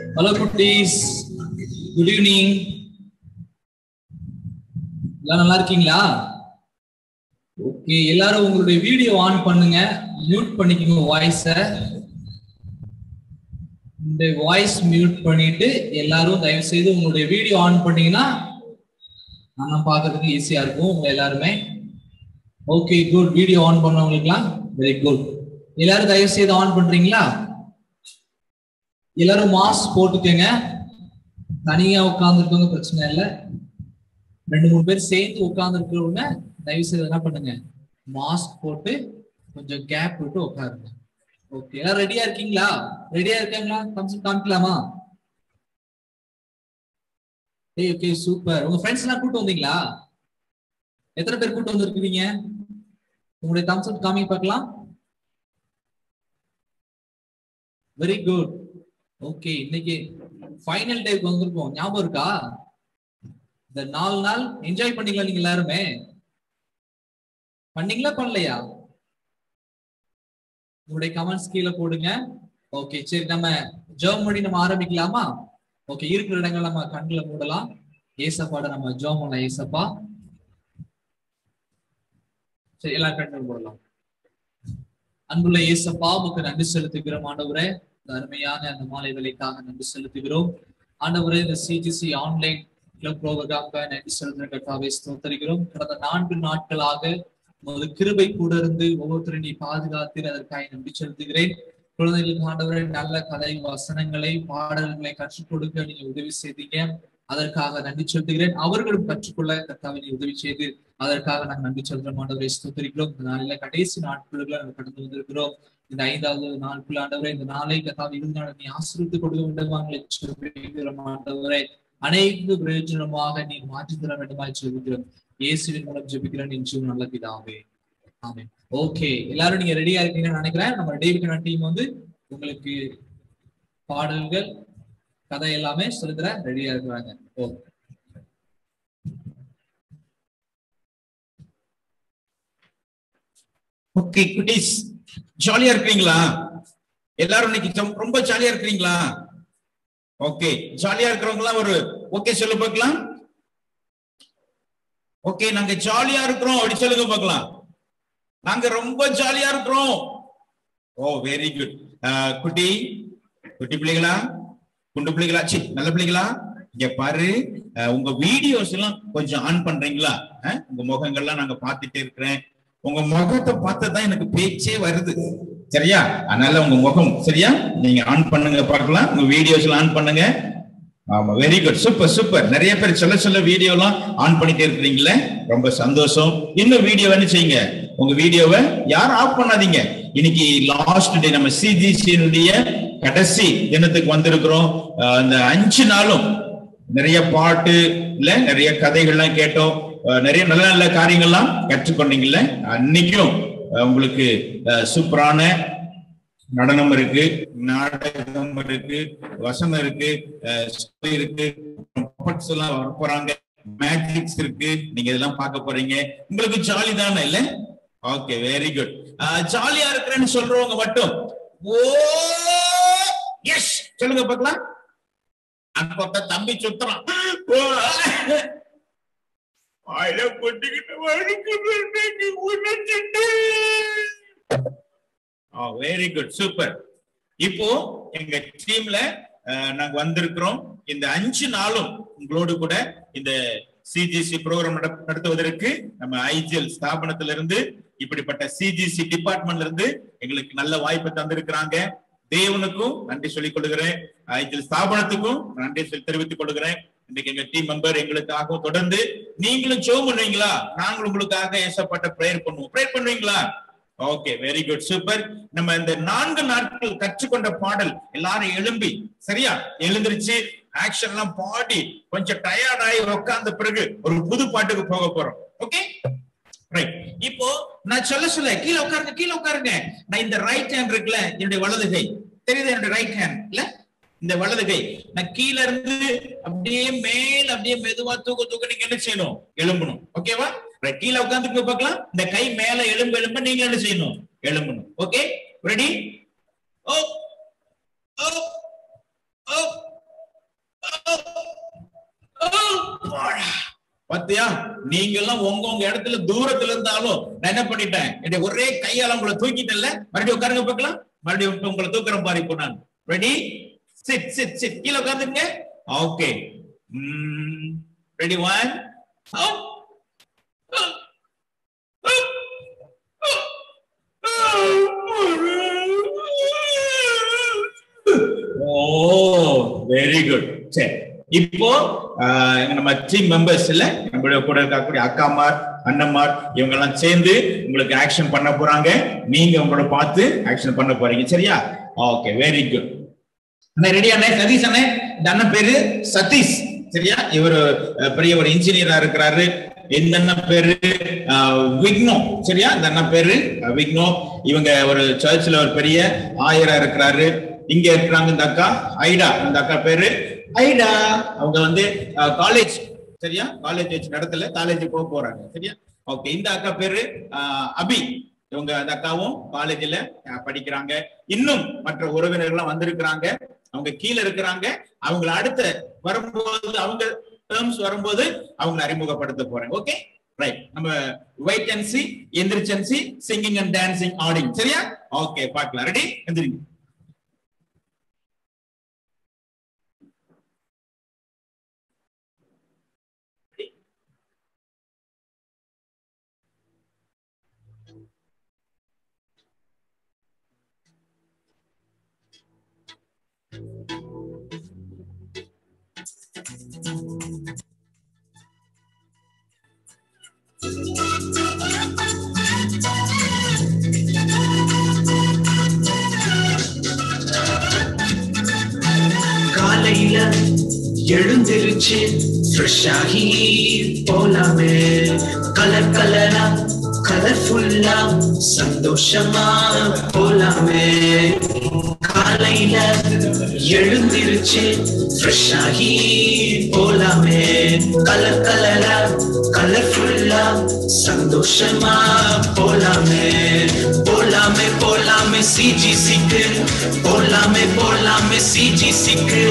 Hello குட்டீஸ் good evening எல்லாம் நல்லா இருக்கீங்களா ஓகே எல்லாரும் உங்களுடைய வீடியோ ஆன் பண்ணுங்க மியூட் பண்ணிக்கோங்க வாய்ஸ இந்த வாய்ஸ் மியூட் பண்ணிட்டு எல்லாரும் தயவு செய்து உங்களுடைய வீடியோ ஆன் பண்ணீங்கன்னா நான் பார்க்கறதுக்கு ஈஸியா இருக்கும் உங்க எல்லாருமே ஓகே குட் வீடியோ ஆன் பண்ணவங்களுக்குலாம் வெரி குட் எல்லாரும் தயவு செய்து ஆன் பண்றீங்களா எல்லாரும் மாஸ்க் போட்டுக்கங்க தனியா உட்கார்ந்துருக்கவங்க பிரச்சனை இல்லை ரெண்டு மூணு பேர் சேர்ந்து உட்கார்ந்துருக்கிறவங்க தயவு செய்து என்ன பண்ணுங்க மாஸ்க் போட்டு கொஞ்சம் கேப் விட்டு உட்காருங்க ஓகே எல்லாரும் ரெடியா இருக்கீங்களா ரெடியா இருக்காங்களா கம்ஸ் காமிக்கலாமா ஏய் ஓகே சூப்பர் உங்க ஃப்ரெண்ட்ஸ் எல்லாம் கூட்டு வந்தீங்களா எத்தனை பேர் கூட்டு வந்திருக்கீங்க உங்களுடைய தம்ஸ் அப் காமி பார்க்கலாம் வெரி குட் ஓகே இன்னைக்கு ஃபைனல் டேக்கு வந்திருக்கோம் ஞாபகம் இருக்கா இந்த நாலு நாள் என்ஜாய் பண்ணீங்களா நீங்க எல்லாருமே பண்ணீங்களா பண்ணலையா உங்களுடைய கமெண்ட்ஸ் கீழே போடுங்க ஓகே சரி நம்ம ஜெர்ம் மொழி நம்ம ஆரம்பிக்கலாமா ஓகே இருக்கிற இடங்கள் நம்ம கண்களை மூடலாம் ஏசப்பாட நம்ம ஜெர்ம் பண்ணலாம் ஏசப்பா சரி எல்லா கண்கள் மூடலாம் அன்புள்ள ஏசப்பா உமக்கு நன்றி செலுத்துகிறோம் ஆண்டவரே இந்த அருமையான அந்த மாலை வேலைக்காக நன்றி செலுத்துகிறோம் ஆண்டவரே இந்த சிஜிசி ஆன்லைன் கிளப் ப்ரோக்ராம்காக நன்றி செலுத்துகிற கர்த்தாவை ஸ்தோத்தரிக்கிறோம் கடந்த நான்கு நாட்களாக உமது கிருபை கூட இருந்து ஒவ்வொருத்தரையும் நீ பாதுகாத்து அதற்காக நன்றி செலுத்துகிறேன் குழந்தைகளுக்கு ஆண்டவரை நல்ல கதை வசனங்களை பாடல்களை கற்றுக் கொடுக்க நீங்க உதவி செய்தீங்க அதற்காக நன்றி செலுத்துகிறேன் அவர்களும் கற்றுக்கொள்ள கர்த்தாவை நீ உதவி செய்து அதற்காக நாங்கள் நன்றி செலுத்துகிறோம் ஆண்டவரை ஸ்தோத்தரிக்கிறோம் இந்த நாளில கடைசி நாட்களுக்குள்ள நம்ம கடந்து வந்திருக்கிறோம் இந்த ஐந்தாவது நாட்கள் ஆண்டவரை இந்த நாளை கத்தாவை இருந்து நாள் நீ ஆசிரித்து கொடுக்க வேண்டும் ஆண்டவரை அனைத்து பிரயோஜனமாக நீ மாற்றி தர வேண்டுமாய் சொல்கிறோம் இயேசுவின் மூலம் ஜெபிக்கிறேன் என்று நல்ல பிதாவே ஆமே ஓகே எல்லாரும் நீங்க ரெடியா இருக்கீங்கன்னு நினைக்கிறேன் நம்ம டேவிட் டீம் வந்து உங்களுக்கு பாடல்கள் கதை எல்லாமே சொல்லுகிற ரெடியா இருக்கிறாங்க ஓகே ஓகே குட்டீஸ் ஜாலியா இருக்கிறீங்களா எல்லாரும் இன்னைக்கு ரொம்ப- ரொம்ப ஜாலியா இருக்கிறீங்களா ஓகே ஜாலியா இருக்கிறவங்க ஒரு ஓகே சொல்லு பார்க்கலாம் ஓகே நாங்க ஜாலியா இருக்கிறோம் அப்படி சொல்லுங்க பார்க்கலாம் நாங்க ரொம்ப ஜாலியா இருக்கிறோம் ஓ வெரி குட் குட்டி குட்டி பிள்ளைகளா குண்டு பிள்ளைகளா சி நல்ல பிள்ளைகளா இங்க பாரு அஹ், உங்க வீடியோஸ் எல்லாம் கொஞ்சம் ஆன் பண்றீங்களா அஹ், உங்க முகங்கள்லாம் நாங்க பார்த்துட்டே இருக்கிறேன் உங்க முகத்தை பார்த்தா எனக்கு பேச்சே வருது சரியா அதனால உங்க முகம் சரியா நீங்க ஆன் பண்ணுங்க பார்க்கலாம் உங்க வீடியோஸ் ஆன் பண்ணுங்க ஆமா வெரி குட் சூப்பர் சூப்பர் நிறைய பேர் சொல்ல சொல்ல வீடியோ எல்லாம் ஆன் பண்ணிட்டே இருக்கிறீங்களே ரொம்ப சந்தோஷம் இன்னும் வீடியோ என்ன செய்யுங்க உங்க வீடியோவை யாரும் ஆஃப் பண்ணாதீங்க இன்னைக்கு லாஸ்ட் டே நம்ம சிஜிசியினுடைய கடைசி தினத்துக்கு வந்திருக்கிறோம் அஹ் அந்த அஞ்சு நாளும் நிறைய பாட்டு இல்ல நிறைய கதைகள்லாம் கேட்டோம் அஹ் நிறைய நல்ல நல்ல காரியங்கள்லாம் கற்றுக்கொண்டீங்கல்ல அன்னைக்கும் அஹ் உங்களுக்கு அஹ் சூப்பரான நடனம் இருக்கு நாடகம் இருக்கு வசனம் இருக்கு அஹ் story இருக்கு puppets எல்லாம் வர போறாங்க மேஜிக்ஸ் இருக்கு நீங்க இதெல்லாம் பார்க்க போறீங்க உங்களுக்கு ஜாலி தானே இல்ல ஓகே வெரி குட் ஜாலியா இருக்கிறேன்னு சொல்றவங்க மட்டும் ஓ எஸ் சொல்லுங்க பார்க்கலாம் அந்த பக்கம் தம்பி சுத்துறான் ஓ, வாயில போட்டுக்கிட்டு வழுக்குது, உணர்ச்சிட்டு. வெரி குட் சூப்பர் இப்போ எங்க டீம்ல நாங்க வந்திருக்கிறோம் இந்த அஞ்சு நாளும் உங்களோடு கூட இந்த சிஜிசி ப்ரோக்ராம் நடத்துவதற்கு நம்ம ஐஜிஎல் ஸ்தாபனத்துல இருந்து இப்படிப்பட்ட சிஜிசி டிபார்ட்மெண்ட்ல இருந்து எங்களுக்கு நல்ல வாய்ப்பு தந்திருக்கிறாங்க தேவனுக்கும் நன்றி சொல்லிக் கொள்கிறேன் ஐஜிஎல் ஸ்தாபனத்துக்கும் நன்றி சொல்லி தெரிவித்துக் கொள்கிறேன் இன்னைக்கு எங்க டீம் மெம்பர் எங்களுக்காகவும் தொடர்ந்து நீங்களும் ஜோ பண்ணுவீங்களா நாங்களும் உங்களுக்காக ஏசப்பட்ட ப்ரேயர் பண்ணுவோம் ப்ரேயர் பண்ணுவீங்களா ஓகே வெரி குட் சூப்பர் நம்ம இந்த நான்கு நாட்கள் கற்றுக்கொண்ட பாடல் எல்லாரும் எழும்பி சரியா எழுந்திருச்சு ஆக்ஷன் எல்லாம் பாடி கொஞ்சம் டயர்ட் ஆகி உட்கார்ந்த பிறகு ஒரு புது பாட்டுக்கு போக போறோம் ஓகே ரைட் இப்போ நான் சொல்ல சொல்ல கீழே உட்காருங்க கீழே உட்காருங்க நான் இந்த ரைட் ஹேண்ட் இருக்குல்ல என்னுடைய வலது கை தெரியுது என்னுடைய ரைட் ஹேண்ட் இல்ல இந்த வலது கை நான் கீழ இருந்து அப்படியே மேல அப்படியே மெதுவா தூக்க தூக்க நீங்க என்ன செய்யணும் எழும்பணும் ஓகேவா ரைட் கீழே உட்கார்ந்து பார்க்கலாம் இந்த கை மேல எலும்பு எலும்ப நீங்க என்ன செய்யணும் எழும்பணும் ஓகே ரெடி ஓ ஓ ஓ பத்தியா நீங்க எல்லாம் உங்க உங்க இடத்துல தூரத்துல இருந்தாலும் நான் என்ன பண்ணிட்டேன் என்னுடைய ஒரே கையால உங்களை தூக்கிட்டேன்ல மறுபடியும் உட்காருங்க பார்க்கலாம் மறுபடியும் இப்ப உங்களை தூக்குறேன் பாரு இப்போ நான் ரெடி சிட் சிட் சிட் கீழே உட்காந்துங்க ஓகே ரெடி ஒன் ஓ வெரி குட் சரி இப்போ ஆஹ், நம்ம டீம் மெம்பர்ஸ் இல்ல நம்மளுடைய கூட இருக்கக்கூடிய அக்காமார் அண்ணன்மார் இவங்க எல்லாம் சேர்ந்து உங்களுக்கு ஆக்ஷன் பண்ண போறாங்க நீங்க உங்களோட பார்த்து ஆக்ஷன் பண்ண போறீங்க சரியா ஓகே வெரி குட் அண்ணே ரெடி அண்ணே சதீஷ் அண்ணே இந்த அண்ணன் பேரு சதீஷ் சரியா இவர் பெரிய ஒரு இன்ஜினியரா இருக்கிறாரு இந்த அண்ணன் பேரு அஹ், விக்னோ சரியா இந்த அண்ணன் பேரு அஹ், விக்னோ இவங்க ஒரு சர்ச்ல ஒரு பெரிய ஆயரா இருக்கிறாரு இங்க இருக்கிறாங்க இந்த அக்கா ஐடா இந்த அக்கா பேரு ஐடா அவங்க வந்து காலேஜ் சரியா காலேஜ் வச்சு நடத்தல காலேஜ் போக போறாங்க சரியா ஓகே இந்த அக்கா பேரு அஹ், அபி இவங்க அந்த அக்காவும் காலேஜ்ல படிக்கிறாங்க இன்னும் மற்ற உறவினர்கள்லாம் வந்திருக்கிறாங்க அவங்க கீழே இருக்கிறாங்க அவங்கள அடுத்த வரும்போது அவங்க டேர்ம்ஸ் வரும்போது அவங்களை அறிமுகப்படுத்த போறேன் ஓகே ரைட் நம்ம வெயிட் அண்ட் சி எந்திரிச்சன்சி சிங்கிங் அண்ட் டான்சிங் ஆடிங் சரியா ஓகே பார்க்கலாம் ரெடி எந்திரிங்க காலையில எழுந்திருச்சு ஃப்ரெஷ் ஆகி போலாமே கலர் கலரா கலர்ஃபுல்லா சந்தோஷமா போலாமே காலையில எழுந்திருச்சு ஃப்ரெஷ் ஆகி போலாமே கலர் கலரா கலர்ஃபுல்லா சந்தோஷமா போலாமே போலாமே போலாமே சிஜிசிக்கு போலாமே போலாமே சிஜிசிக்கு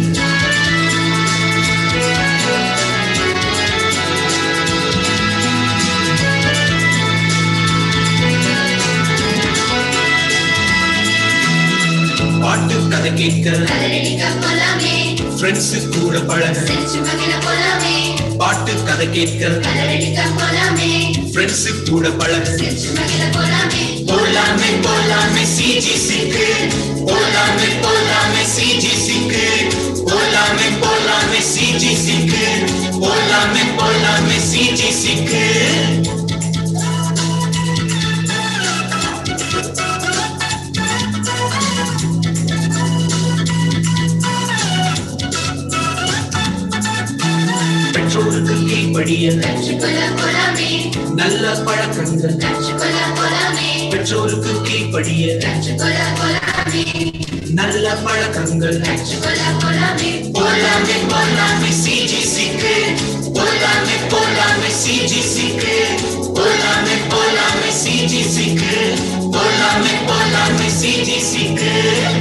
பாட்டு கதை கேட்க கதறடிக்க போலாமே ஃப்ரெண்ட்ஸ் கூட பழக சிரிச்சு மகிழ போலாமே பாட்டு கதை கேட்க கதறடிக்க போலாமே ஃப்ரெண்ட்ஸ் கூட பழக சிரிச்சு மகிழ போலாமே போலாமே போலாமே சிஜிசிக்கு போலாமே போலாமே சிஜிசிக்கு போலாமே போலாமே சிஜிசிக்கு போலாமே போலாமே சிஜிசிக்கு பெற்றோருக்கு கீழ்ப்படிய கற்றுக்கொள்ள போலாமே நல்ல பழக்கங்கள் கற்றுக்கொள்ள போலாமே பெற்றோருக்கு கீழ்ப்படிய கற்றுக்கொள்ள போலாமே நல்ல பழக்கங்கள் கற்றுக்கொள்ள போலாமே போலாமே போலாமே சிஜிசிக்கு போலாமே போலாமே சிஜிசிக்கு போலாமே போலாமே சிஜிசிக்கு போலாமே போலாமே சிஜிசிக்கு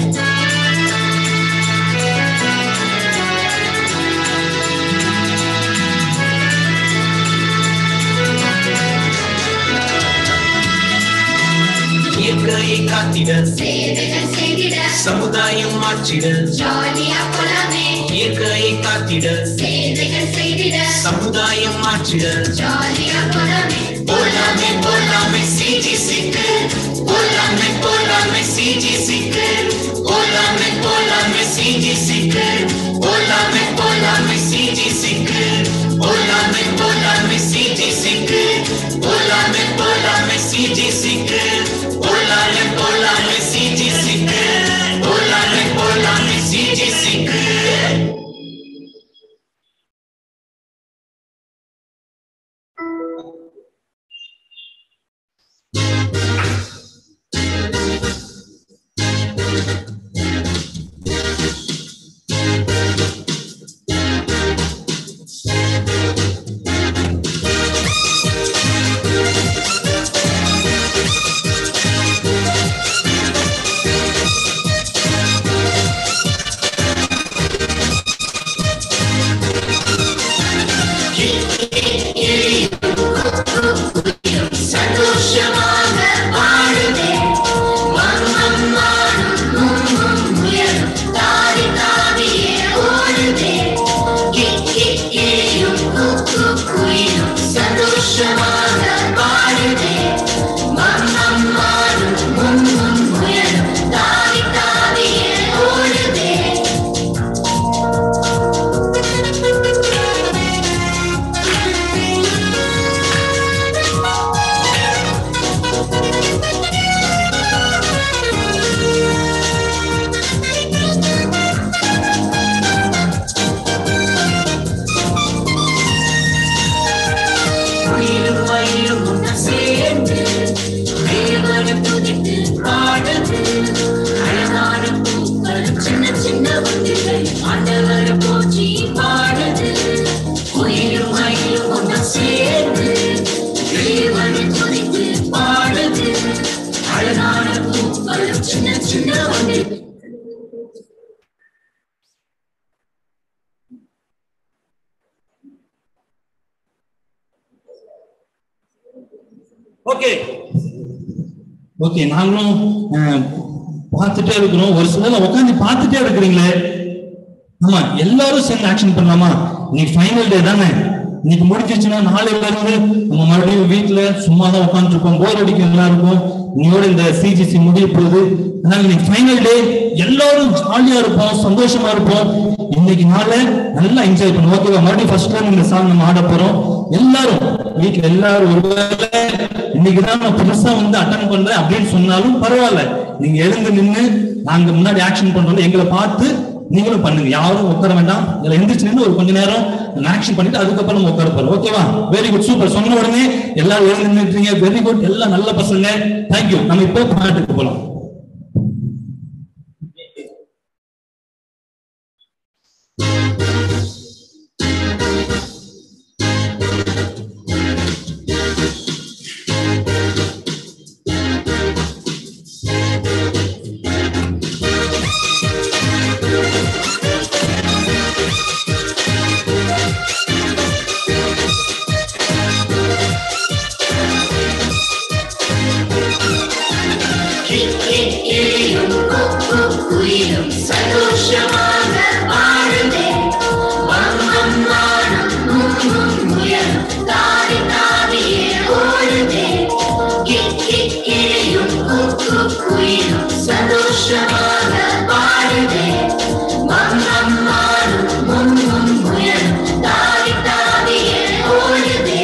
இயற்கையை காத்திட சேவைகள் செய்திட சமுதாயம் மாற்றிட ஜாலியா போலாமே இயற்கையை காத்திட சேவைகள் செய்திட சமுதாயம் மாற்றிட ஜாலியா போலாமே போலாமே போலாமே சிஜிசிக்கு போலாமே போலாமே சிஜிசிக்கு போலாமே போலாமே சிஜிசிக்கு போலாமே போலாமே சிஜிசிக்கு போலாமே போலாமே சிஜிசிக்கு போலாமே போலாமே சிஜிசிக்கு போலாமே போலாமே சிஜிசிக்கு போலாமே போலாமே சிஜிசிக்கு வண்டிகள் ஆண்டவரை போற்றி பாடுது உயிரும் மயிலும் ஒன்னா சேர்ந்து தேவனை துதித்து பாடுது அழகான பூக்கள் சின்ன சின்ன வண்டிகள் ஓகே ஓகே நாங்களும் அஹ், பார்த்துட்டே இருக்கிறோம் ஒரு சிலர் உட்காந்து பார்த்துட்டே இருக்கிறீங்களே ஆமா எல்லாரும் சேர்ந்து ஆக்ஷன் பண்ணலாமா இன்னைக்கு ஃபைனல் டே தானே இன்னைக்கு முடிஞ்சிச்சுன்னா நாளையில இருந்து நம்ம மறுபடியும் வீட்டுல சும்மா தான் உட்காந்துருப்போம் போர் அடிக்கும் எல்லாருக்கும் இன்னையோட இந்த சிஜிசி முடிய போகுது அதனால இன்னைக்கு ஃபைனல் டே எல்லாரும் ஜாலியா இருப்போம் சந்தோஷமா இருப்போம் இன்னைக்கு நாளை நல்லா என்ஜாய் பண்ணுவோம் ஓகேவா மறுபடியும் ஃபர்ஸ்ட் டைம் இந்த சாங் நம்ம ஆட போறோம் எல்லாரும் வீட்டுல எல்லாரும் ஒருவேளை இன்னைக்கு தான் நான் புதுசா வந்து அட்டன் பண்றேன் அப்படின்னு சொன்னாலும் பரவாயில்ல நீங்க எழுந்து நின்னு நாங்க முன்னாடி ஆக்ஷன் பண்றோம் எங்களை பார்த்து நீங்களும் பண்ணுங்க யாரும் உட்கார வேண்டாம் இதுல எந்திரிச்சு நின்று ஒரு கொஞ்ச நேரம் ஆக்ஷன் பண்ணிட்டு அதுக்கப்புறம் நம்ம உட்கார போறோம் ஓகேவா வெரி குட் சூப்பர் சொன்ன உடனே எல்லாரும் எழுந்து நின்றுட்டீங்க வெரி குட் எல்லாம் நல்ல பசங்க தேங்க்யூ நம்ம இப்போ பாட்டுக்கு போலாம் கிளியும் கொக்கு குயிலும் சந்தோஷமாக வாழுதே வங்கம் வானம் முன்னும் முயலும் தாவி தாவியே ஓடுதே கிளியும் கொக்கு குயிலும் சந்தோஷமாக வாழுதே வங்கம் வானம் முன்னும் முயலும் தாவி தாவியே ஓடுதே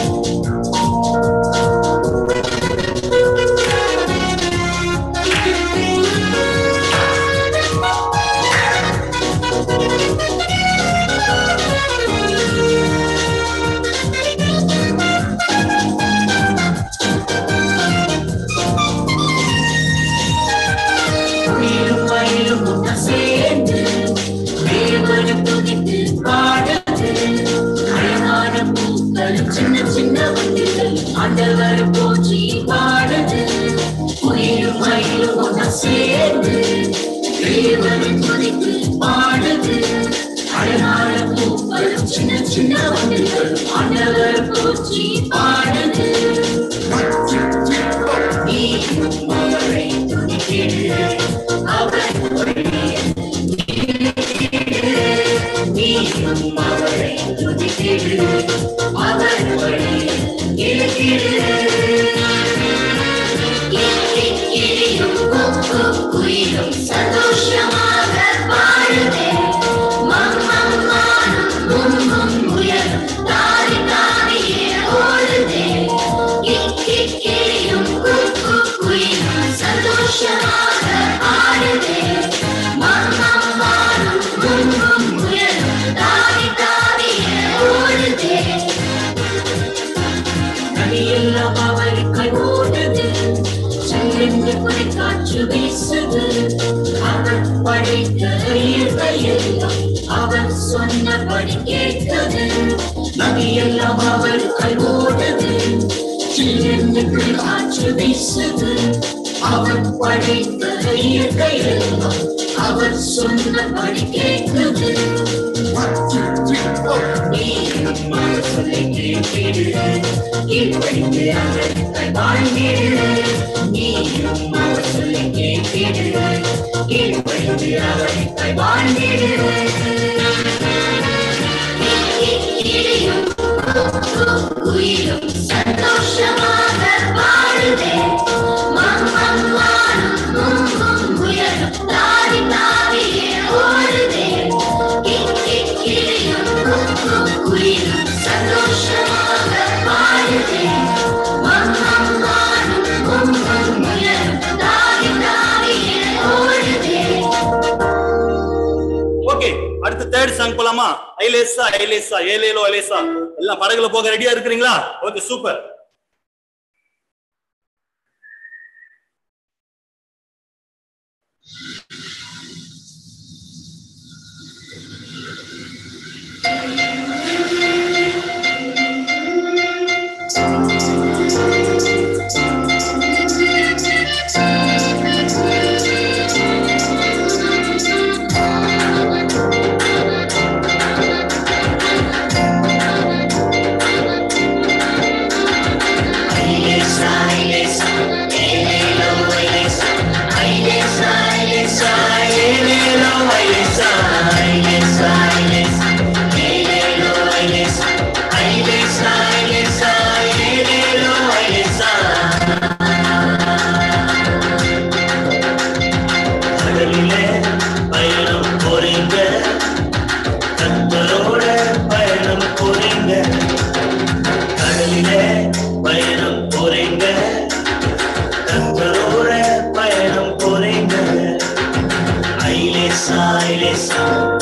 உயிரும் மயிலும் ஒண்ணா சேர்ந்து தேவனை துதித்து பாடுது அழகான பூக்கள் சின்ன சின்ன வண்டிகள் ஆண்டவரை போற்றி பாடுது உயிரும் மயிலும் ஒண்ணா சேர்ந்து தேவனை துதித்து பாடுது அழகான பூக்கள் சின்ன சின்ன வண்டிகள் ஆண்டவரை போற்றி பாடுது நீயும் அவரை துதித்திடு அவர் நீயும் அவரை துதித்திடு அவர் வழியில் இருக்கிறது கிளியும் கொக்கு குயிலும் சந்தோஷமாக வாழுதே மம்மம் மானும் முன்னும் முயலும் தாவி தாவியே ஓடுதே கிளியும் கொக்கு குயிலும் சந்தோஷமாக ஆடுதே மம்மம் மானும் முன்னும் முயலும் தாவி தாவியே ஓடுதே நதியெல்லாம் அவருக்கு ஓடுது செல்லென்று குறைக்காற்று வீசுது அவர் படைத்த இயற்கையெல்லாம் அவர் சொன்னபடி கேட்குது நதியெல்லாம் அவருக்கு ஓடுது செல்லென்று குறைக்காற்று வீசுது அவர் படைத்த இயற்கையெல்லாம் அவர் சொன்னபடி கேட்குது நீயும் மனசுலை கேட்டிடு கீழ்ப்படிந்து அவரை வாழ்ந்திடு நீயும் மனசுலை கேட்டிடு கீழ்ப்படிந்து அவரை வாழ்ந்திடு உயிரும் சந்தோஷமாக வாழுதே மம்மம் வானும் முன்னும் முயலும் தாவி தாவியே ஓடுதே கிளியும் கொக்கும் குயிலும் சந்தோஷமாக வாழுதே மம்மம் வானும் முன்னும் முயலும் தாவி தாவியே ஓடுதே ஓகே அடுத்து தேர்ட் சாங் போலாமா ஐலேசா ஐலேசா ஏலேலோ ஐலேசா எல்லாம் படகுல போக ரெடியா இருக்கிறீங்களா okay super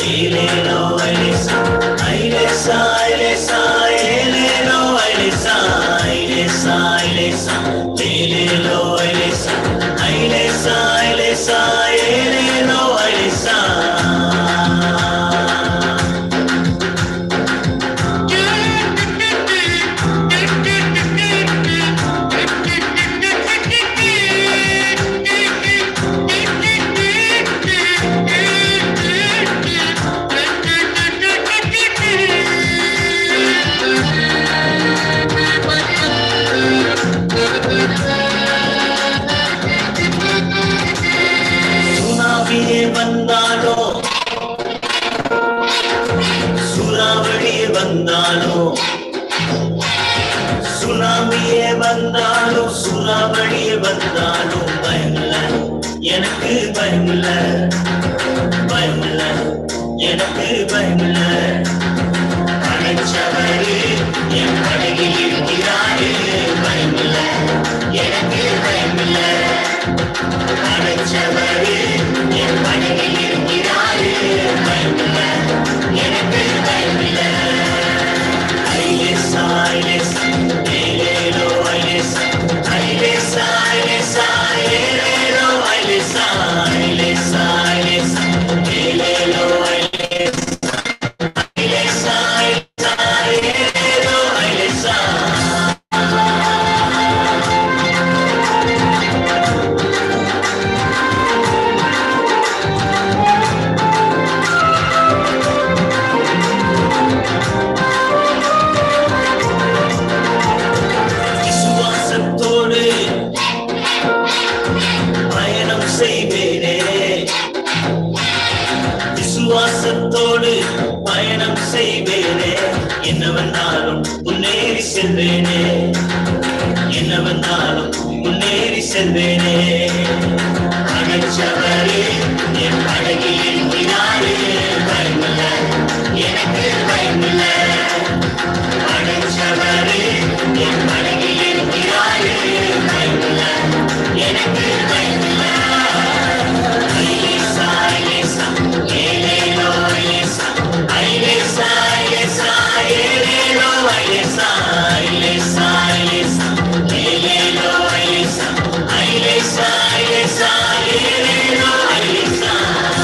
Elelo, Elisa, Elisa, Elisa, Elelo, Elisa, Elisa, Elisa, Elelo, Elisa, Elisa, Elisa, Elelo, Elisa. சுனாமியே வந்தாலோ சூறாவளியே வந்தாலோ சுனாமியே வந்தாலும் சூறாவளியே வந்தாலும் பயமில்ல எனக்கு பயமில்ல பயமில்ல எனக்கு பயமில்ல அழைச்சவரு என் படகில் இருக்கிறாரு பயமில்ல எனக்கு பயமில்ல அழைச்சவரு என் படகில் இருக்கிறாரு பயமில்ல எனக்கு பயமில்ல ஐலேசா ஐலேசா ஏலேலோ ஐலேசா ஐலேசா ஐலேசா ஏலேலோ ஐலேசா ஐலேசா ஐலேசா ஏலேலோ ஐலேசா ஐலேசா ஐலேசா ஏலேலோ ஐலேசா விசுவாசத்தோடு பயணம் செய்வேனே விசுவாசத்தோடு பயணம் செய்வேனே என்ன வந்தாலும் முன்னேறி செல்வேனே என்ன வந்தாலும் முன்னேறி செல்வேனே அழைச்சவரே என் படகில் இருக்கிறாரே பயமில்ல எனக்கு பயமில்ல அழைச்சவரே என் படகில் இருக்கிறாரே பயமில்ல எனக்கு பயமில்ல ஐலேசா ஐலேசா ஏலேலோ ஐலேசா ஐலேசா ஐலேசா ஏலேலோ ஐலேசா ஐலேசா ஐலேசா ஏலேலோ ஐலேசா ஐலேசா ஐலேசா ஏலேலோ ஐலேசா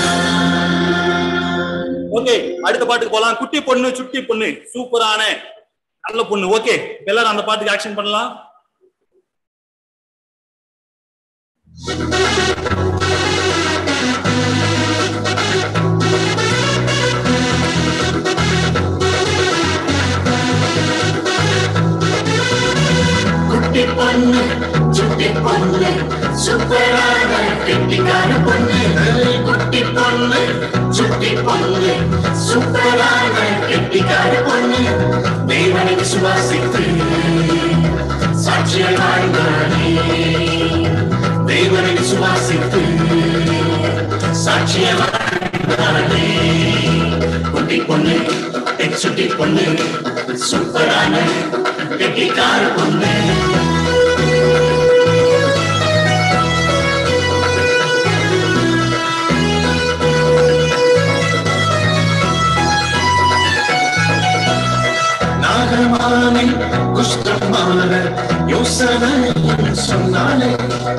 ஓகே அடுத்த பாட்டுக்கு போலாம் குட்டி பொண்ணு சுட்டி பொண்ணு சூப்பரான நல்ல பொண்ணு ஓகே எல்லாரும் அந்த பாட்டுக்கு ஆக்ஷன் பண்ணலாம் குட்டி பொண்ணு சுட்டி பொண்ணு சூப்பரான கெட்டிக்கார பொண்ணு குட்டி பொண்ணு சுட்டி பொண்ணு சூப்பரான கெட்டிக்கார பொண்ணு தேவனை விசுவாசித்து சாட்சியாய் வாழ்ந்தானே தேவனை விசுவாசித்து சாட்சியாய் வாழ்ந்தானே குட்டி பொண்ணு சுட்டி பொண்ணு சூப்பரான கெட்டிக்கார பொண்ணு நாகமானே குஷ்டமான யோசனை சொன்னாலே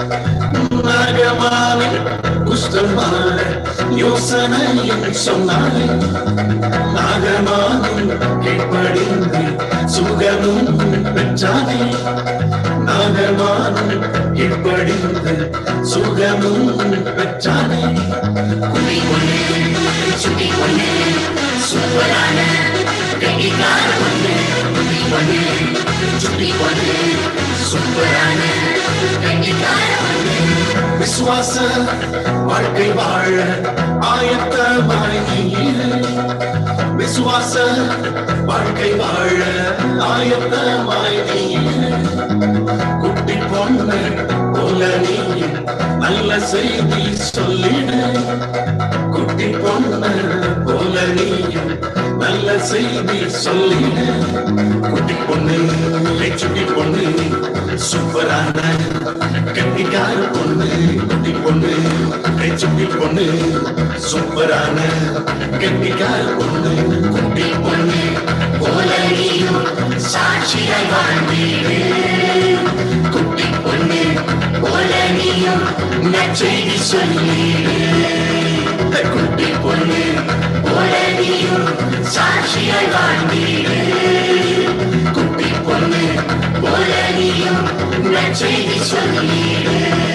நாகமானே குஷ்டமான யோசனை சொன்னாலே நாகமானும் கீழ்ப்படிந்து சுகமும் பெற்றானே நாகமானும் கீழ்ப்படிந்து சுகமும் பெற்றானே குடி கொண்டு சுட்டி கொண்டு சூப்பரான கெட்டிக்கார பொண்ணு குடி கொண்டு சுட்டி கொண்டு சூப்பரான கெட்டிக்கார பொண்ணு விசுவாச வாழ்க்கை வாழ ஆயத்தமாய் நீ இரு. விசுவாச வாழ்க்கை வாழ ஆயத்தமாய் நீ இரு. குட்டி பொண்ணு போல நீ நல்ல செய்தி சொல்லிடு குட்டி பொண்ணு போல நீ நல்ல செய்தி சொல்லிட குட்டி பொண்ணு சுட்டி பொண்ணு சூப்பரான கட்டிக்கார பொண்ணு குட்டி பொண்ணு சுட்டி பொண்ணு சூப்பரான கட்டிக்கார பொண்ணு குட்டி பொண்ணு போல நீயும் சாட்சியாய் வாழ்ந்தீடு குட்டி பொண்ணு போல நீயும் நற்செய்தி சொல்லீடு குட்டி பொண்ணு போல நீயும் சாட்சியாய் வாழ்ந்தீடு குட்டி பொண்ணு போல நீயும் நற்செய்தி சொல்லீடு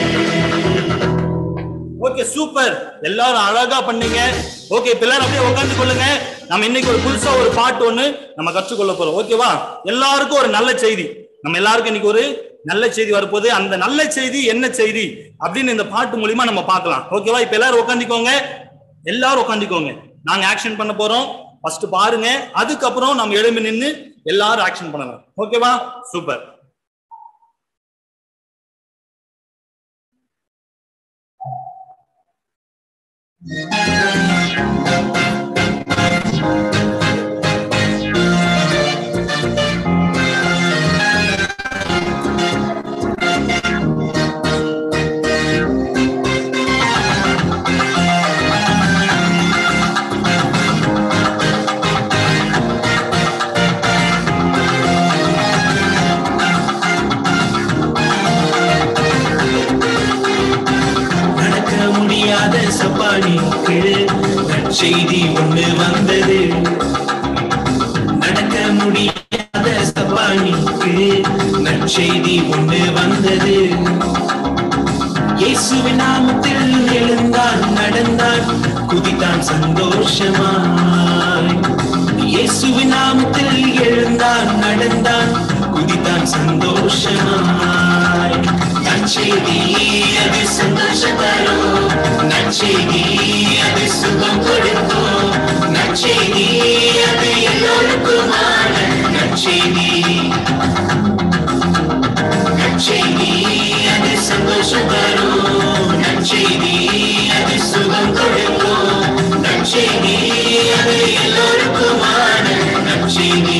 ஓகே சூப்பர் எல்லாரும் அழகா பண்ணீங்க ஓகே இப்ப எல்லாரும் அப்படியே உட்கார்ந்து கொள்ளுங்க நம்ம இன்னைக்கு ஒரு புதுசா ஒரு பாட்டு ஒண்ணு நம்ம கற்றுக்கொள்ள போறோம் ஓகேவா எல்லாருக்கும் ஒரு நல்ல செய்தி நம்ம எல்லாருக்கும் இன்னைக்கு ஒரு நல்ல செய்தி வரப்போகுது அந்த நல்ல செய்தி என்ன செய்தி அப்படின்னு இந்த பாட்டு மூலியமா நம்ம பார்க்கலாம் ஓகேவா இப்ப எல்லாரும் உட்காந்துக்கோங்க எல்லாரும் உட்காந்துக்கோங்க நாங்க ஆக்ஷன் பண்ண போறோம் ஃபர்ஸ்ட் பாருங்க அதுக்கப்புறம் நம்ம எழும்பி நின்னு எல்லாரும் ஆக்ஷன் பண்ணலாம் ஓகேவா சூப்பர் நடக்க முடியாத சப்பானிக்கு நற்செய்தி ஒண்ணு வந்தது நடக்க முடியாத சப்பானிக்கு நற்செய்தி ஒண்ணு வந்தது இயேசுவின் நாமத்தில் எழுந்தான் நடந்தான் குதித்தான் சந்தோஷமாய் இயேசுவின் நாமத்தில் எழுந்தான் நடந்தான் குதித்தான் சந்தோஷமாய் நற்செய்தி அது சந்தோஷம் தரும் நற்செய்தி அது சுகம் கொடுக்கும் நற்செய்தி அது எல்லோருக்குமான நற்செய்தி நற்செய்தி அது சந்தோஷம் தரும் நற்செய்தி அது சுகம் கொடுக்கும் நற்செய்தி அது எல்லோருக்குமான நற்செய்தி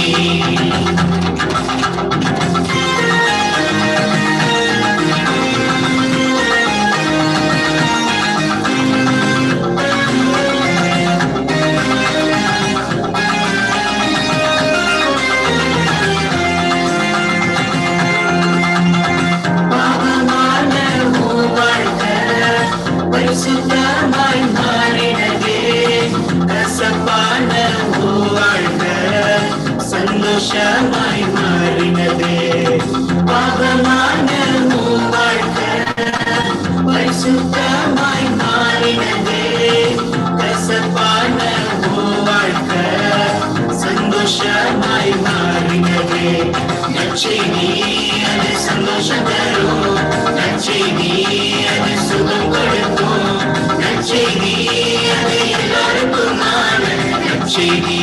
பாவமான உன் வாழ்க்கை பரிசுத்தமாய் மாறினதே கசப்பான உன் வாழ்க்கை சந்தோஷமாய் மாறினதே பாவமான உன் வாழ்க்கை பரிசுத்தமாய் மாறினதே கசப்பான உன் வாழ்க்கை சந்தோஷமாய் மாறினதே நற்செய்தி அது சந்தோஷம் தரும் நற்செய்தி அது சுகம் கொடுக்கும் நற்செய்தி அது எல்லாருக்குமான நற்செய்தி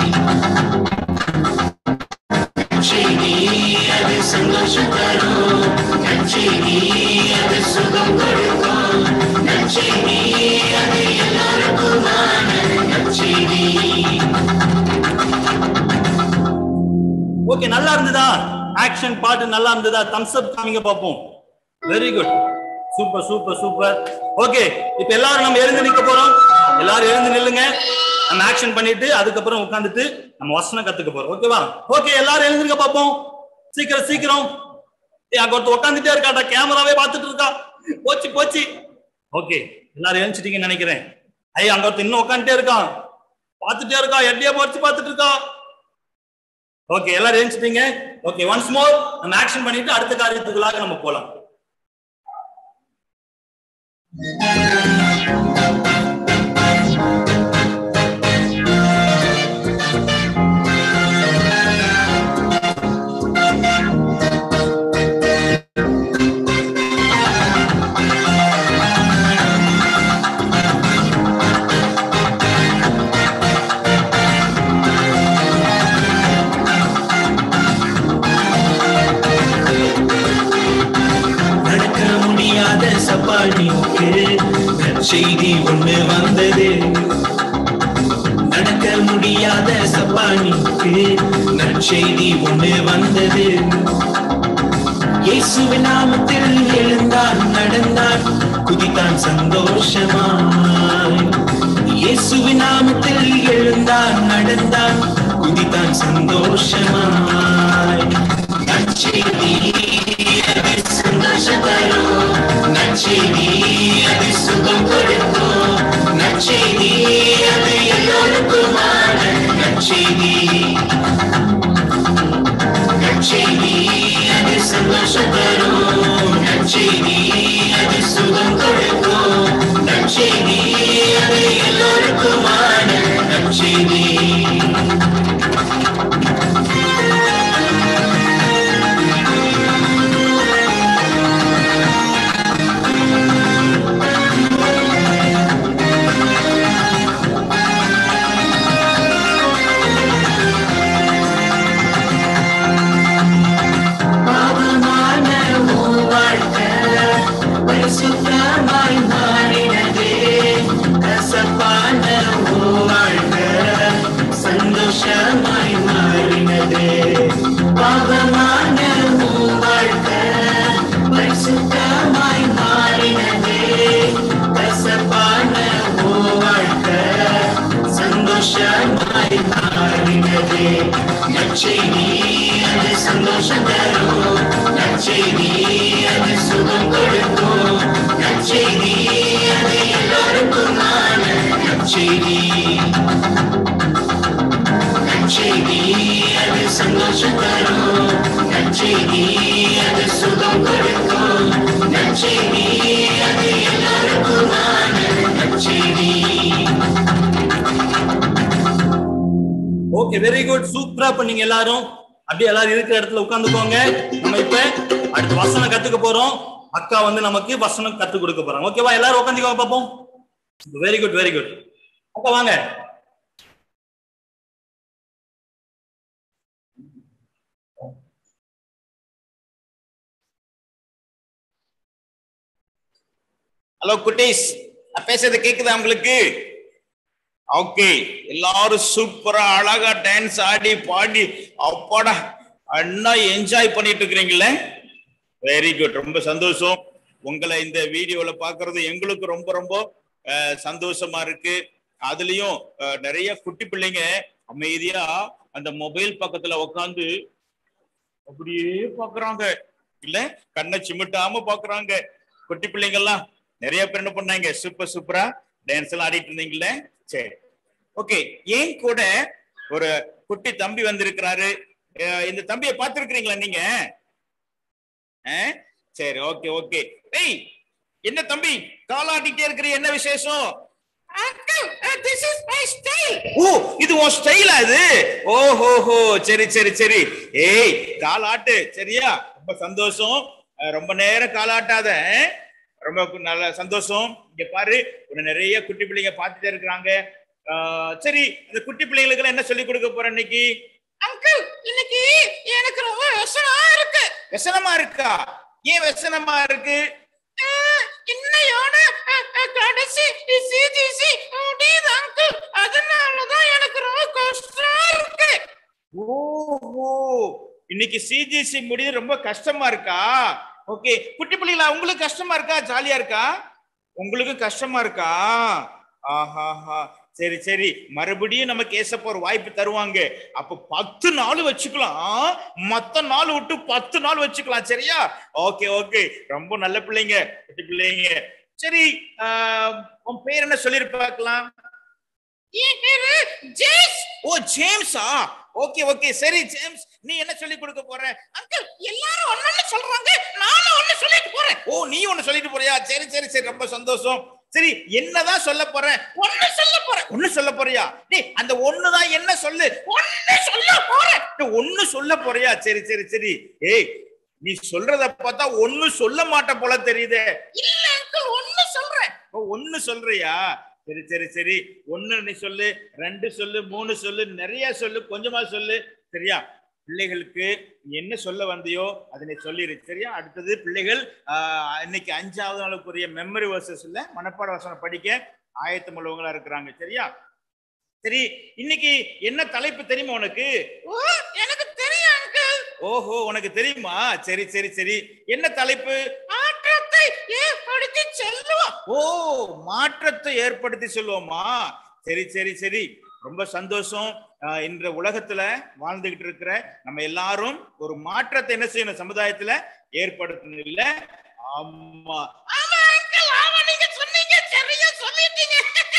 நற்செய்தி அது சந்தோஷம் தரும் நற்செய்தி அது சுகம் கொடுக்கும் நற்செய்தி அது எல்லாருக்குமான நற்செய்தி ஓகே நல்லா இருந்ததா ஆக்ஷன் பாட்டு நல்லா இருந்ததா தம்ஸ் அப் காமிங்க பார்ப்போம் very good super super super okay இப்ப எல்லாரும் நம்ம எழுந்து நிக்க போறோம் எல்லாரும் எழுந்து நில்லுங்க நம்ம ஆக்ஷன் பண்ணிட்டு அதுக்கப்புறம் உட்காந்துட்டு நம்ம வசனம் கத்துக்க போறோம் ஓகேவா ஓகே எல்லாரும் எழுந்துருங்க பார்ப்போம் சீக்கிரம் சீக்கிரம் ஏய், அங்க ஒருத்தர் உட்காந்துட்டே இருக்காடா கேமராவே பார்த்துட்டு இருக்கா போச்சு போச்சு ஓகே எல்லாரும் எழுந்துட்டீங்கன்னு நினைக்கிறேன் ஐயா அங்க ஒருத்தர் இன்னும் உட்காந்துட்டே இருக்கான் பார்த்துட்டே இருக்கான் எட்டியா போச்சு பார்த்துட்டு இருக்கான் ஓகே எல்லாரும் எழுந்துட்டீங்க ஓகே ஒன்ஸ் மோர் நம்ம ஆக்ஷன் பண்ணிட்டு அடுத்த காரியத்துக்குள்ளாக நம்ம போலாம் நடக்க முடியாத சப்பானிக்கு நற்செய்தி ஒண்ணு வந்தது நடக்க முடியாத சப்பானிக்கு சப்பானிக்கு நற்செய்தி ஒன்று வந்தது இயேசுவின் நாமத்தில் எழுந்தான் நடந்தான் குதித்தான் சந்தோஷமாய் இயேசுவின் நாமத்தில் எழுந்தான் நடந்தான் குதித்தான் சந்தோஷமாய் நற்செய்தி அது சந்தோஷம் தரும் நற்செய்தி அது சுகம் கொடுக்கும் நற்செய்தி அது எல்லோருக்குமான நற்செய்தி நற்செய்தி அது சந்தோஷம் தரும் நற்செய்தி அது சுகம் கொடுக்கும் நற்செய்தி அது எல்லோருக்குமான நற்செய்தி பாவமான உன் வாழ்க்கை பரிசுத்தமாய் மாறினதே கசப்பான உன் வாழ்க்கை சந்தோஷமாய் மாறினதே பாவமான உன் வாழ்க்கை பரிசுத்தமாய் மாறினதே கசப்பான உன் வாழ்க்கை சந்தோஷமாய் மாறினதே நற்செய்தி அது சந்தோஷம் தரும் நற்செய்தி அது சுகம் கொடுக்கும் நற்செய்தி அது எல்லாருக்குமான நற்செய்தி நற்செய்தி அது சந்தோஷம் தரும் நற்செய்தி அது சுகம் கொடுக்கும் நற்செய்தி அது எல்லாருக்குமான நற்செய்தி ஓகே வெரி குட் சூப்பரா பண்ணீங்க எல்லாரும் அப்படியே எல்லாரும் இருக்கிற இடத்துல உட்கார்ந்துக்கோங்க நம்ம இப்ப அடுத்து வசனம் கத்துக்க போறோம் அக்கா வந்து நமக்கு வசனம் கத்து கொடுக்க போறாங்க ஓகேவா எல்லாரும் உட்காந்துக்கோங்க பாப்போம் வெரி குட் வெரி குட் அக்கா வாங்க ஹலோ குட்டீஸ் நான் பேசுறது கேக்குதா உங்களுக்கு ஓகே எல்லாரும் சூப்பரா அழகா டான்ஸ் ஆடி பாடி அப்பாடா அண்ணா என்ஜாய் பண்ணிட்டு இருக்கிறீங்களே வெரி குட் ரொம்ப சந்தோஷம் உங்களை இந்த வீடியோல பாக்குறது எங்களுக்கு ரொம்ப ரொம்ப அஹ், சந்தோஷமா இருக்கு அதுலயும் அஹ், நிறைய குட்டி பிள்ளைங்க அமைதியா அந்த மொபைல் பக்கத்துல உட்காந்து அப்படியே பாக்குறாங்க இல்ல கண்ணை சிமிட்டாம பாக்குறாங்க குட்டி பிள்ளைங்கெல்லாம் நிறைய பேர் என்ன பண்ணாங்க சூப்பர் சூப்பரா டான்ஸ் எல்லாம் ஆடிட்டு இருந்தீங்கல்ல சரி ஓகே ஏன் கூட ஒரு குட்டி தம்பி வந்திருக்கிறாரு அஹ் இந்த தம்பியை பார்த்திருக்கிறீங்களா நீங்க அஹ்? சரி ஓகே ஓகே ஏய் என்ன தம்பி காலாட்டிட்டே இருக்கிற என்ன விசேஷம் ஓ இது உன் ஸ்டைலா இது ஓஹோஹோ சரி சரி சரி ஏய் காலாட்டு சரியா ரொம்ப சந்தோஷம் அஹ் ரொம்ப நேரம் காலாட்டாத அஹ்? ரொம்ப கு- நல்ல சந்தோஷம் இங்க பாரு உன்னை நிறைய குட்டி பிள்ளைங்க பார்த்துட்டே இருக்கிறாங்க ஆஹ் சரி அந்த குட்டி பிள்ளைங்களுக்கு என்ன சொல்லி கொடுக்க போற இன்னைக்கு அங்கிள் இன்னைக்கு எனக்கு ரொம்ப விஷமா இருக்கு விஷனமா இருக்கா ஏன் விஷனமா இருக்கு இன்னையோட கடைசி சிஜிசி முடியுது அங்கிள் அதனாலதான் எனக்கு ரொம்ப கஷ்டமா இருக்கு ஓஹோ இன்னைக்கு சிஜிசி முடியுது ரொம்ப கஷ்டமா இருக்கா ஓகே குட்டி பிள்ளைங்களா உங்களுக்கு கஷ்டமா இருக்கா ஜாலியா இருக்கா உங்களுக்கு கஷ்டமா இருக்கா ஆஹாஹா சரி சரி மறுபடியும் நமக்கு ஏசப்ப ஒரு வாய்ப்பு தருவாங்க அப்ப பத்து நாள் வச்சுக்கலாம் மத்த நாள் விட்டு பத்து நாள் வச்சுக்கலாம் சரியா ஓகே ஓகே ரொம்ப நல்ல பிள்ளைங்க குட்டி பிள்ளைங்க சரி ஆஹ், உன் பேர் என்ன சொல்லிருப்பாக்கலாம் ஜேம்ஸ் ஓ ஜேம்ஸா ஓகே ஓகே சரி ஜேம்ஸ் நீ என்ன சொல்லி கொடுக்க போற அங்கிள் எல்லாரும் ஒண்ணு சொல்றாங்க நானும் ஒண்ணு சொல்லிட்டு போறேன் ஓ நீ ஒண்ணு சொல்லிட்டு போறியா சரி சரி சரி ரொம்ப சந்தோஷம் சரி என்னதான் சொல்ல போறேன் ஒண்ணு சொல்ல போறேன் ஒண்ணு சொல்ல போறியா டேய் அந்த ஒண்ணுதான் என்ன சொல்லு ஒண்ணு சொல்ல போறேன் டேய், ஒண்ணு சொல்ல போறியா சரி சரி சரி ஏய் நீ சொல்றத பார்த்தா ஒண்ணு சொல்ல மாட்ட போல தெரியுதே இல்ல அங்கிள் ஒண்ணு சொல்றேன் ஓ ஒண்ணு சொல்றியா சரி சரி சரி ஒண்ணு நீ சொல்லு ரெண்டு சொல்லு மூணு சொல்லு நிறைய சொல்லு கொஞ்சமா சொல்லு சரியா பிள்ளைகளுக்கு நீ என்ன சொல்ல வந்தியோ அதை நீ சொல்லிடு சரியா அடுத்தது பிள்ளைகள் ஆஹ், இன்னைக்கு அஞ்சாவது நாளுக்குரிய மெமரி வர்சஸ்ல மனப்பாட வசனம் படிக்க ஆயத்தம் உள்ளவங்களா இருக்கிறாங்க சரியா சரி இன்னைக்கு என்ன தலைப்பு தெரியுமா உனக்கு ஓ எனக்கு தெரியும் அங்கிள் ஓஹோ உனக்கு தெரியுமா சரி சரி சரி என்ன தலைப்பு மாற்றத்தை ஏற்படுத்தி செல்லுவோம் ஓ மாற்றத்தை ஏற்படுத்தி சொல்லுவோமா சரி சரி சரி ரொம்ப சந்தோஷம் ஆஹ் இன்ற உலகத்துல வாழ்ந்துகிட்டு இருக்கிற நம்ம எல்லாரும் ஒரு மாற்றத்தை என்ன செய்யணும் சமுதாயத்துல ஏற்படுத்தணும் இல்ல ஆமா ஆமா அங்கிள் ஆமா நீங்க சொன்னீங்க சரியா சொல்லிட்டீங்க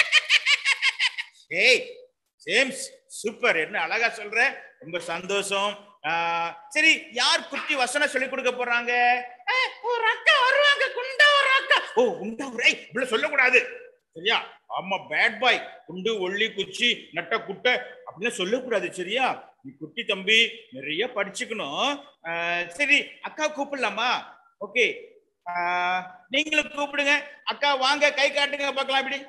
ஏய் ஜேம்ஸ் சூப்பர் என்ன அழகா சொல்ற ரொம்ப சந்தோஷம் ஆஹ் சரி யார் குட்டி வசனம் சொல்லி கொடுக்க போறாங்க அஹ், ஒரு அக்கா வருவாங்க குண்டா ஒரு அக்கா ஓ உண்டா ஏய் இப்படி சொல்லக்கூடாது சரியா ஆமா பேட் பாய் குண்டு ஒள்ளி குச்சி நட்ட குட்டை அப்படின்னு சொல்லக்கூடாது சரியா நீ குட்டி தம்பி நிறைய படிச்சுக்கணும் ஆஹ் சரி அக்கா கூப்பிடலாமா ஓகே நீங்களும் கூப்பிடுங்க அக்கா வாங்க கை காட்டுங்க பார்க்கலாம் இப்படி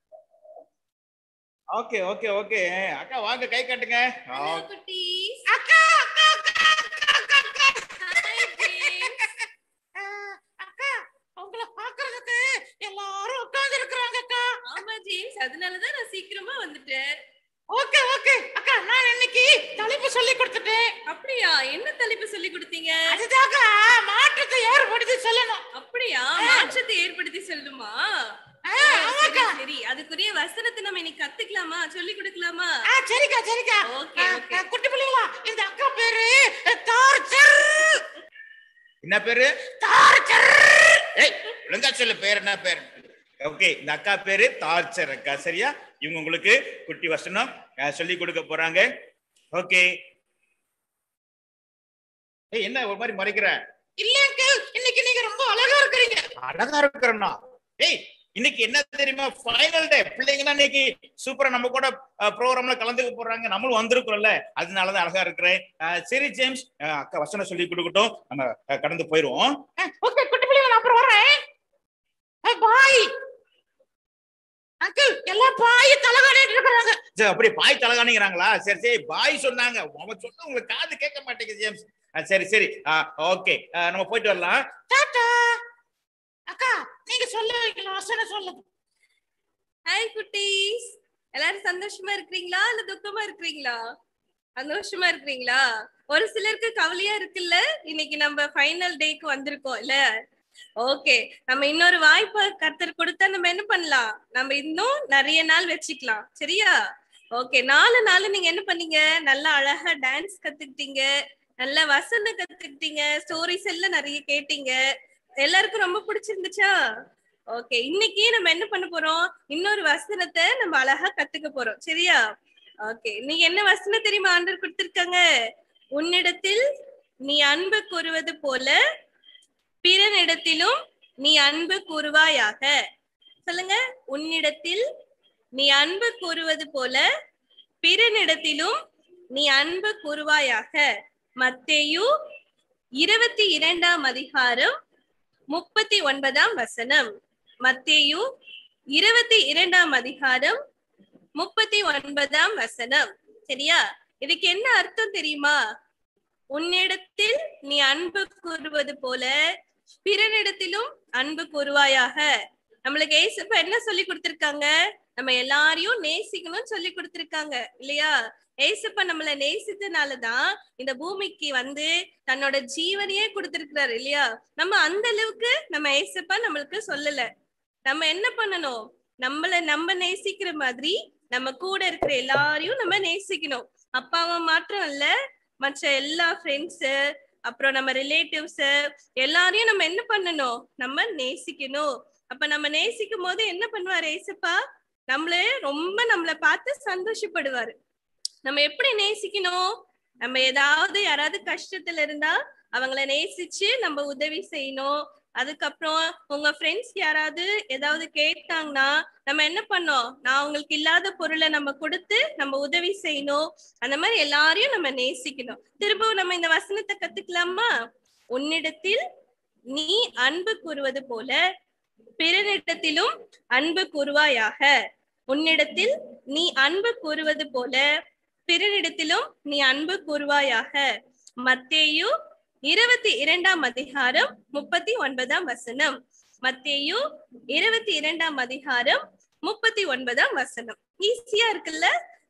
ஓகே ஓகே ஓகே அக்கா வாங்க கை காட்டுங்க ஆ, குட்டீஸ் அக்கா அக்கா அக்கா அக்கா அக்கா அக்கா அஹ், அக்கா உங்களை பாக்குறதுக்கு எல்லாரும் உட்கார்ந்து இருக்கிறாங்க அக்கா ஆமா ஜேம்ஸ் அதனாலதான் நான் சீக்கிரமா வந்துட்டேன் ஓகே ஓகே அக்கா நான் இன்னைக்கு தலைப்பு சொல்லி கொடுத்துட்டேன் அப்படியா என்ன தலைப்பு சொல்லி கொடுத்தீங்க அதுதாக்கா மாற்றத்தை ஏற்படுத்தி சொல்லணும் அப்படியா மாற்றத்தை ஏற்படுத்தி சொல்லுமா ஆ, சரி, ஆமாக்கா சரி அதுக்குரிய வசனத்தை நம்ம இன்னைக்கு கத்துக்கலாமா சொல்லி கொடுக்கலாமா ஆ சரிக்கா சரிக்கா ஓகே, ஆ, ஓகே. ஆ, குட்டி பிள்ளைங்களா இந்த அக்கா பேரு டார்ச்சர் என்ன பேரு டார்ச்சர் ஏய் ஒழுங்கா சொல்லு பேர் என்ன பேர் ஓகே இந்த அக்கா பேரு டார்ச்சர் அக்கா சரியா இவங்க உங்களுக்கு குட்டி வசனம் அஹ், சொல்லி கொடுக்க போறாங்க ஓகே ஏய் என்ன ஒரு மாதிரி மறைக்கிற இல்ல அங்கிள் இன்னைக்கு நீங்க ரொம்ப அழகா இருக்கிறீங்க அழகா இருக்கிறனா ஏய் இன்னைக்கு என்ன தெரியுமா ஃபைனல் டே பிள்ளைங்கன்னா இன்னைக்கு சூப்பரா நம்ம கூட ப்ரோக்ராம்ல கலந்துக்க போறாங்க நம்மளும் வந்திருக்கிறோம்ல அதனாலதான் அழகா இருக்கிறேன் அஹ், சரி ஜேம்ஸ் அஹ், அக்கா வசனம் சொல்லி கொடுக்கட்டும் நம்ம அஹ், கடந்து போயிருவோம் ஓகே குட்டி பிள்ளைங்க நான் அப்புறம் வரேன் பாய் அங்கிள் எல்லாம் பாய் தலகாணிட்டு இருக்கிறாங்க சரி அப்படியே பாய் தலகாணிங்கிறாங்களா சரி சரி பாய் சொன்னாங்க அவன் சொன்ன உங்களுக்கு காது கேட்க மாட்டேங்குது ஜேம்ஸ் ஆ, சரி சரி ஓகே நம்ம போயிட்டு வரலாம் டாடா அக்கா நீங்க சொல்லுவீங்களா வசனம் சொல்லுங்க ஹாய் குட்டீஸ் எல்லாரும் சந்தோஷமா இருக்கிறீங்களா இல்ல துக்கமா இருக்கிறீங்களா சந்தோஷமா இருக்கிறீங்களா ஒரு சிலருக்கு கவலையா இருக்குல்ல இன்னைக்கு நம்ம ஃபைனல் டேக்கு வந்திருக்கோம் இல்ல ஓகே நம்ம இன்னொரு வாய்ப்பு கர்த்தர் கொடுத்தா நம்ம என்ன பண்ணலாம் நம்ம இன்னும் நிறைய நாள் வச்சுக்கலாம் சரியா ஓகே நாலு நாள் நீங்க என்ன பண்ணீங்க நல்லா அழகா டான்ஸ் கத்துக்கிட்டீங்க நல்ல வசனம் கத்துக்கிட்டீங்க ஸ்டோரிஸ் எல்லாம் நிறைய கேட்டீங்க எல்லாருக்கும் ரொம்ப பிடிச்சிருந்துச்சா ஓகே இன்னைக்கு நம்ம என்ன பண்ண போறோம் இன்னொரு வசனத்தை நம்ம அழகா கத்துக்க போறோம் சரியா ஓகே நீங்க என்ன வசனம் தெரியுமா ஆண்டர் கொடுத்திருக்காங்க உன்னிடத்தில் நீ அன்பு கூறுவது போல பிறனிடத்திலும் நீ அன்பு கூறுவாயாக சொல்லுங்க உன்னிடத்தில் நீ அன்பு கூறுவது போல பிறனிடத்திலும் நீ அன்பு கூறுவாயாக மத்தேயு இருபத்தி இரண்டாம் அதிகாரம் முப்பத்தி ஒன்பதாம் வசனம் மத்தேயு இருபத்தி இரண்டாம் அதிகாரம் முப்பத்தி ஒன்பதாம் வசனம் சரியா இதுக்கு என்ன அர்த்தம் தெரியுமா உன்னிடத்தில் நீ அன்பு கூறுவது போல பிறனிடத்திலும் அன்பு கூறுவாயாக நம்மளுக்கு ஏசப்பா என்ன சொல்லி கொடுத்திருக்காங்க நம்ம எல்லாரையும் நேசிக்கணும்னு சொல்லி கொடுத்திருக்காங்க இல்லையா ஏசப்பா நம்மள நேசித்தனாலதான் இந்த பூமிக்கு வந்து தன்னோட ஜீவனையே கொடுத்திருக்கிறாரு இல்லையா நம்ம அந்த அளவுக்கு நம்ம ஏசப்பா நம்மளுக்கு சொல்லல நம்ம என்ன பண்ணணும் நம்மள நம்ம நேசிக்கிற மாதிரி நம்ம கூட இருக்கிற எல்லாரையும் நம்ம நேசிக்கணும் அப்பாவை மாத்திரம் இல்ல மற்ற எல்லா ஃப்ரெண்ட்ஸ் அப்புறம் நம்ம ரிலேட்டிவ்ஸ் எல்லாரையும் நம்ம என்ன பண்ணணும் நம்ம நேசிக்கணும் அப்ப நம்ம நேசிக்கும் போது என்ன பண்ணுவாரு ஏசப்பா நம்மள ரொம்ப நம்மள பார்த்து சந்தோஷப்படுவாரு நம்ம எப்படி நேசிக்கணும் நம்ம ஏதாவது யாராவது கஷ்டத்துல இருந்தா அவங்கள நேசிச்சு நம்ம உதவி செய்யணும் அதுக்கப்புறம் உங்க ஃப்ரெண்ட்ஸ் யாராவது ஏதாவது கேட்டாங்கன்னா நம்ம என்ன பண்ணோம் நான் அவங்களுக்கு இல்லாத பொருளை நம்ம கொடுத்து நம்ம உதவி செய்யணும் அந்த மாதிரி எல்லாரையும் நம்ம நேசிக்கணும் திரும்பவும் நம்ம இந்த வசனத்தை கத்துக்கலாமா உன்னிடத்தில் நீ அன்பு கூறுவது போல பிறனிடத்திலும் அன்பு கூறுவாயாக உன்னிடத்தில் நீ அன்பு கூறுவது போல பிறனிடத்திலும் நீ அன்பு கூறுவாயாக மத்தேயு இருபத்தி இரண்டாம் அதிகாரம் முப்பத்தி ஒன்பதாம் வசனம் மத்தேயு இருபத்தி இரண்டாம் அதிகாரம் முப்பத்தி ஒன்பதாம் வசனம் ஈஸியா இருக்குல்ல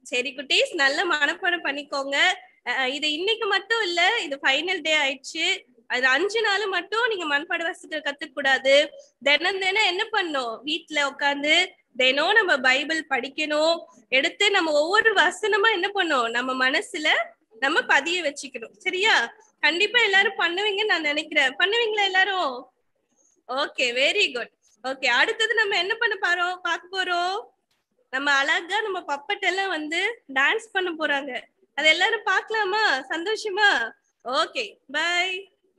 சரி குட்டீஸ் நல்ல மனப்பாடம் பண்ணிக்கோங்க அஹ் இது இன்னைக்கு மட்டும் இல்ல இது ஃபைனல் டே ஆயிடுச்சு அது அஞ்சு நாள் மட்டும் நீங்க மனப்பாட வாசிக்க கத்துக்க கூடாது தினம் தினம் என்ன பண்ணும் வீட்ல உட்காந்து தினம் நம்ம பைபிள் படிக்கணும் எடுத்து நம்ம ஒவ்வொரு வசனமா என்ன பண்ணோம் நம்ம மனசுல நம்ம பதிய வச்சுக்கணும் சரியா கண்டிப்பா எல்லாரும் பண்ணுவீங்கன்னு நான் நினைக்கிறேன் பண்ணுவீங்களா எல்லாரும் ஓகே வெரி குட் ஓகே அடுத்தது நம்ம என்ன பண்ண போறோம் பார்க்க போறோம் நம்ம அழகா நம்ம பப்பட் எல்லாம் வந்து டான்ஸ் பண்ண போறாங்க அது எல்லாரும் பார்க்கலாமா சந்தோஷமா ஓகே பை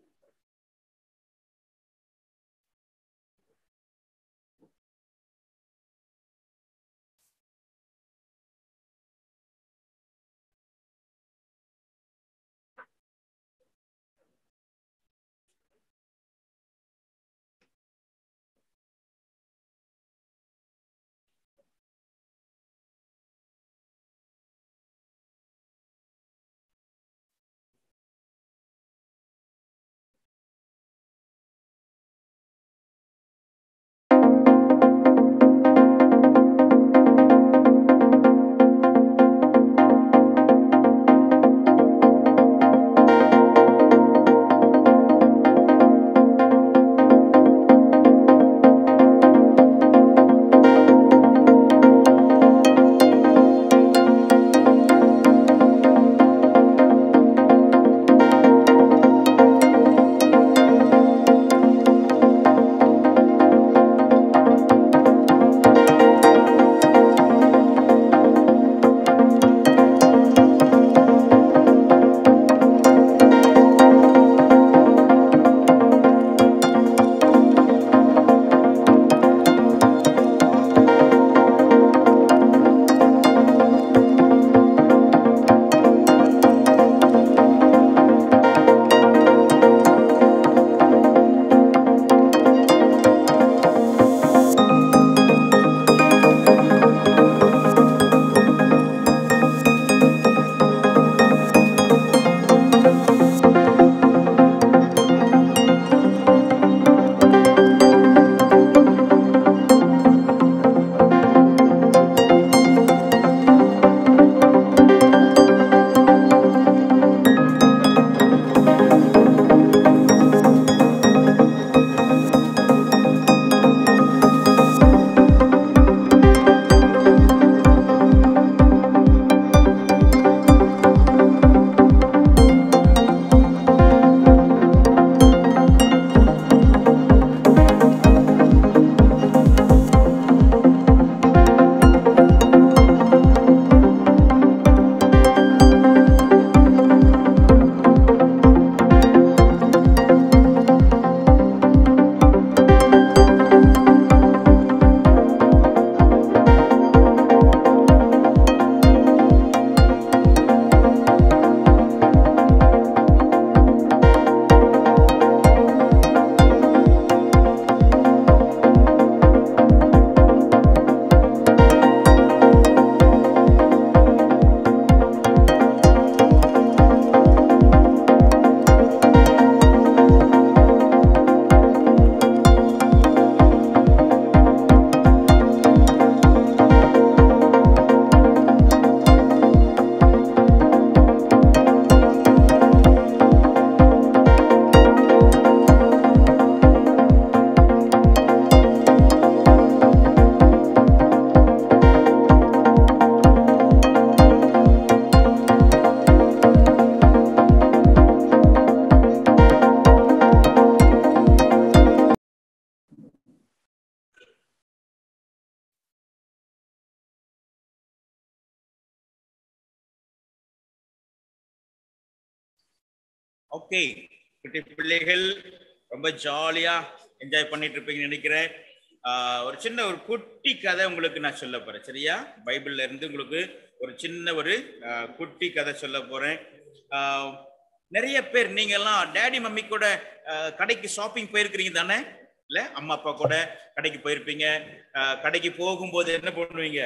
ஓகே குட்டி பிள்ளைகள் ரொம்ப ஜாலியா என்ஜாய் பண்ணிட்டு இருப்பீங்கன்னு நினைக்கிறேன் ஆஹ் ஒரு சின்ன ஒரு குட்டி கதை உங்களுக்கு நான் சொல்ல போறேன் சரியா பைபிள்ல இருந்து உங்களுக்கு ஒரு சின்ன ஒரு ஆஹ், குட்டி கதை சொல்ல போறேன் ஆஹ், நிறைய பேர் நீங்க எல்லாம் டேடி மம்மி கூட ஆஹ், கடைக்கு ஷாப்பிங் போயிருக்கிறீங்க தானே இல்ல அம்மா அப்பா கூட கடைக்கு போயிருப்பீங்க ஆஹ், கடைக்கு போகும்போது என்ன பண்ணுவீங்க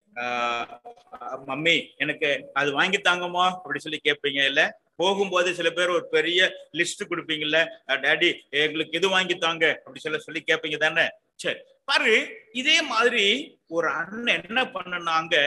ஆஹ், மம்மி எனக்கு அது வாங்கி தாங்கம்மா அப்படி சொல்லி கேட்பீங்க இல்ல போகும்போது சில பேர் ஒரு பெரிய லிஸ்ட் கொடுப்பீங்கல்ல டேடி எங்களுக்கு இது வாங்கி தாங்க அப்படி சொல்ல சொல்லி கேட்பீங்க தானே சரி பாரு இதே மாதிரி ஒரு அண்ணன் என்ன பண்ணுனாங்க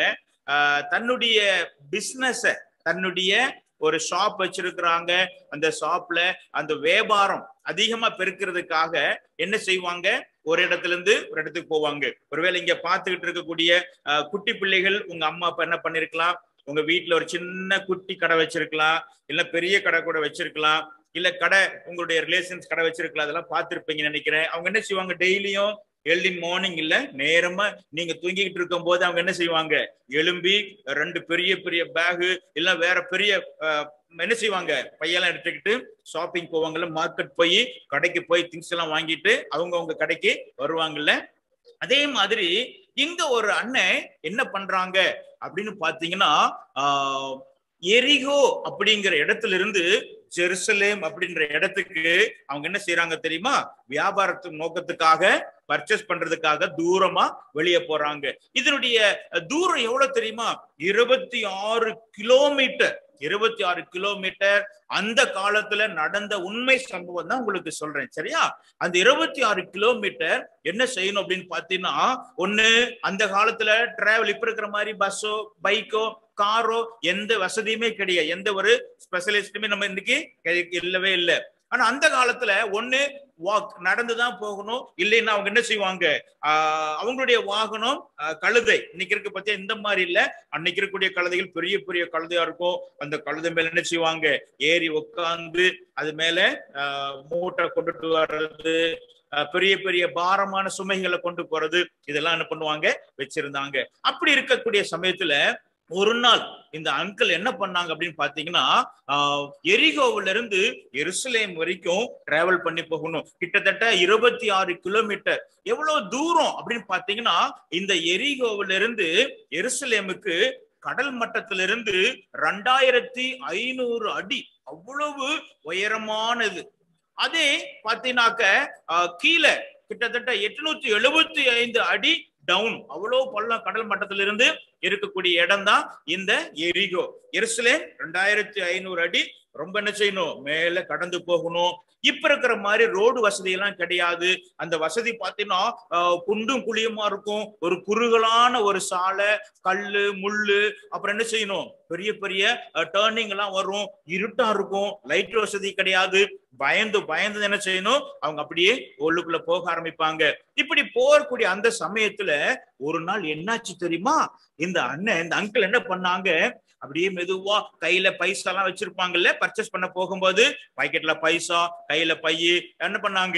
ஆஹ், தன்னுடைய பிசினஸ தன்னுடைய ஒரு ஷாப் வச்சிருக்கிறாங்க அந்த ஷாப்ல அந்த வியாபாரம் அதிகமா பெருக்கிறதுக்காக என்ன செய்வாங்க ஒரு இடத்துல இருந்து ஒரு இடத்துக்கு போவாங்க ஒருவேளை இங்க பார்த்துக்கிட்டு இருக்கக்கூடிய ஆஹ், குட்டி பிள்ளைகள் உங்க அம்மா அப்பா என்ன பண்ணிருக்கலாம் உங்க வீட்டுல ஒரு சின்ன குட்டி கடை வச்சிருக்கலாம் இல்ல பெரிய கடை கூட வச்சிருக்கலாம் இல்ல கடை உங்களுடைய ரிலேஷன்ஸ் கடை வச்சிருக்கலாம் அதெல்லாம் பார்த்திருப்பீங்கன்னு நினைக்கிறேன் அவங்க என்ன செய்வாங்க டெய்லியும் ஏர்லி மார்னிங் இல்ல நேரமா நீங்க தூங்கிக்கிட்டு இருக்கும் போது அவங்க என்ன செய்வாங்க எழும்பி ரெண்டு பெரிய பெரிய பேகு இல்ல வேற பெரிய அஹ், என்ன செய்வாங்க பையெல்லாம் எடுத்துக்கிட்டு ஷாப்பிங் போவாங்கல்ல மார்க்கெட் போய் கடைக்கு போய் திங்ஸ் எல்லாம் வாங்கிட்டு அவங்க அவங்க கடைக்கு வருவாங்கல்ல அதே மாதிரி இங்க ஒரு அண்ணன் என்ன பண்றாங்க அப்படின்னு பாத்தீங்கன்னா ஆஹ், எரிகோ அப்படிங்கிற இடத்துல இருந்து ஜெருசலேம் அப்படின்ற இடத்துக்கு அவங்க என்ன செய்யறாங்க தெரியுமா வியாபாரத்து நோக்கத்துக்காக பர்ச்சேஸ் பண்றதுக்காக தூரமா வெளியே போறாங்க இதனுடைய அஹ், தூரம் எவ்வளவு தெரியுமா இருபத்தி ஆறு கிலோமீட்டர் இருபத்தி ஆறு கிலோமீட்டர் அந்த காலத்துல நடந்த உண்மை சம்பவம் தான் உங்களுக்கு சொல்றேன் சரியா அந்த இருபத்தி ஆறு கிலோமீட்டர் என்ன செய்யணும் அப்படின்னு பாத்தீங்கன்னா ஒண்ணு அந்த காலத்துல டிராவல் இப்ப இருக்கிற மாதிரி பஸ்ஸோ பைக்கோ காரோ எந்த வசதியுமே கிடையாது எந்த ஒரு ஸ்பெஷலிஸ்டுமே நம்ம இன்னைக்கு கிடை- இல்லவே இல்லை ஆனா அந்த காலத்துல ஒண்ணு வாக் நடந்துதான் போகணும் இல்லைன்னா அவங்க என்ன செய்வாங்க ஆஹ் அவங்களுடைய வாகனம் ஆஹ் கழுதை இன்னைக்கு இருக்க பத்தியா இந்த மாதிரி இல்ல அன்னைக்கு இருக்கக்கூடிய கழுதைகள் பெரிய பெரிய கழுதையா இருக்கும் அந்த கழுதை மேல என்ன செய்வாங்க ஏறி உட்கார்ந்து அது மேல ஆஹ் மூட்டை கொண்டுட்டு வர்றது ஆஹ் பெரிய பெரிய பாரமான சுமைகளை கொண்டு போறது இதெல்லாம் என்ன பண்ணுவாங்க வச்சிருந்தாங்க அப்படி இருக்கக்கூடிய சமயத்துல ஒரு நாள் இந்த அங்கிள் என்ன பண்ணாங்க அப்படின்னு பாத்தீங்கன்னா ஆஹ் எரிகோவுல இருந்து எருசலேம் வரைக்கும் டிராவல் பண்ணி போகணும் கிட்டத்தட்ட இருபத்தி ஆறு கிலோமீட்டர் எவ்வளவு தூரம் அப்படின்னு பாத்தீங்கன்னா இந்த எரிகோவுல இருந்து எருசலேமுக்கு கடல் மட்டத்திலிருந்து ரெண்டாயிரத்தி ஐநூறு அடி அவ்வளவு உயரமானது அதே பாத்தீங்கன்னாக்க ஆஹ் கீழே கிட்டத்தட்ட எட்நூத்தி எழுபத்தி ஐந்து அடி டவுன் அவ்வளவு பள்ளம் கடல் மட்டத்திலிருந்து இருக்கக்கூடிய இடம் தான் இந்த எரிகோ எருசலேம் ரெண்டாயிரத்தி ஐநூறு அடி ரொம்ப என்ன செய்யணும் மேல கடந்து போகணும் இப்ப இருக்கிற மாதிரி ரோடு வசதி எல்லாம் கிடையாது அந்த வசதி பாத்தீங்கன்னா ஆஹ், குண்டும் குழியுமா இருக்கும் ஒரு குறுகலான ஒரு சாலை கல்லு முள்ளு அப்புறம் என்ன செய்யணும் பெரிய பெரிய டேர்னிங் எல்லாம் வரும் இருட்டா இருக்கும் லைட் வசதி கிடையாது பயந்து பயந்து என்ன செய்யணும் அவங்க அப்படியே உள்ளுக்குள்ள போக ஆரம்பிப்பாங்க இப்படி போகக்கூடிய அந்த சமயத்துல ஒரு நாள் என்னாச்சு தெரியுமா இந்த அண்ணன் இந்த அங்கிள் என்ன பண்ணாங்க அப்படியே மெதுவா கையில பைசா எல்லாம் வச்சிருப்பாங்கல்ல பர்ச்சேஸ் பண்ண போகும்போது பாக்கெட்ல பைசா கையில பைய என்ன பண்ணாங்க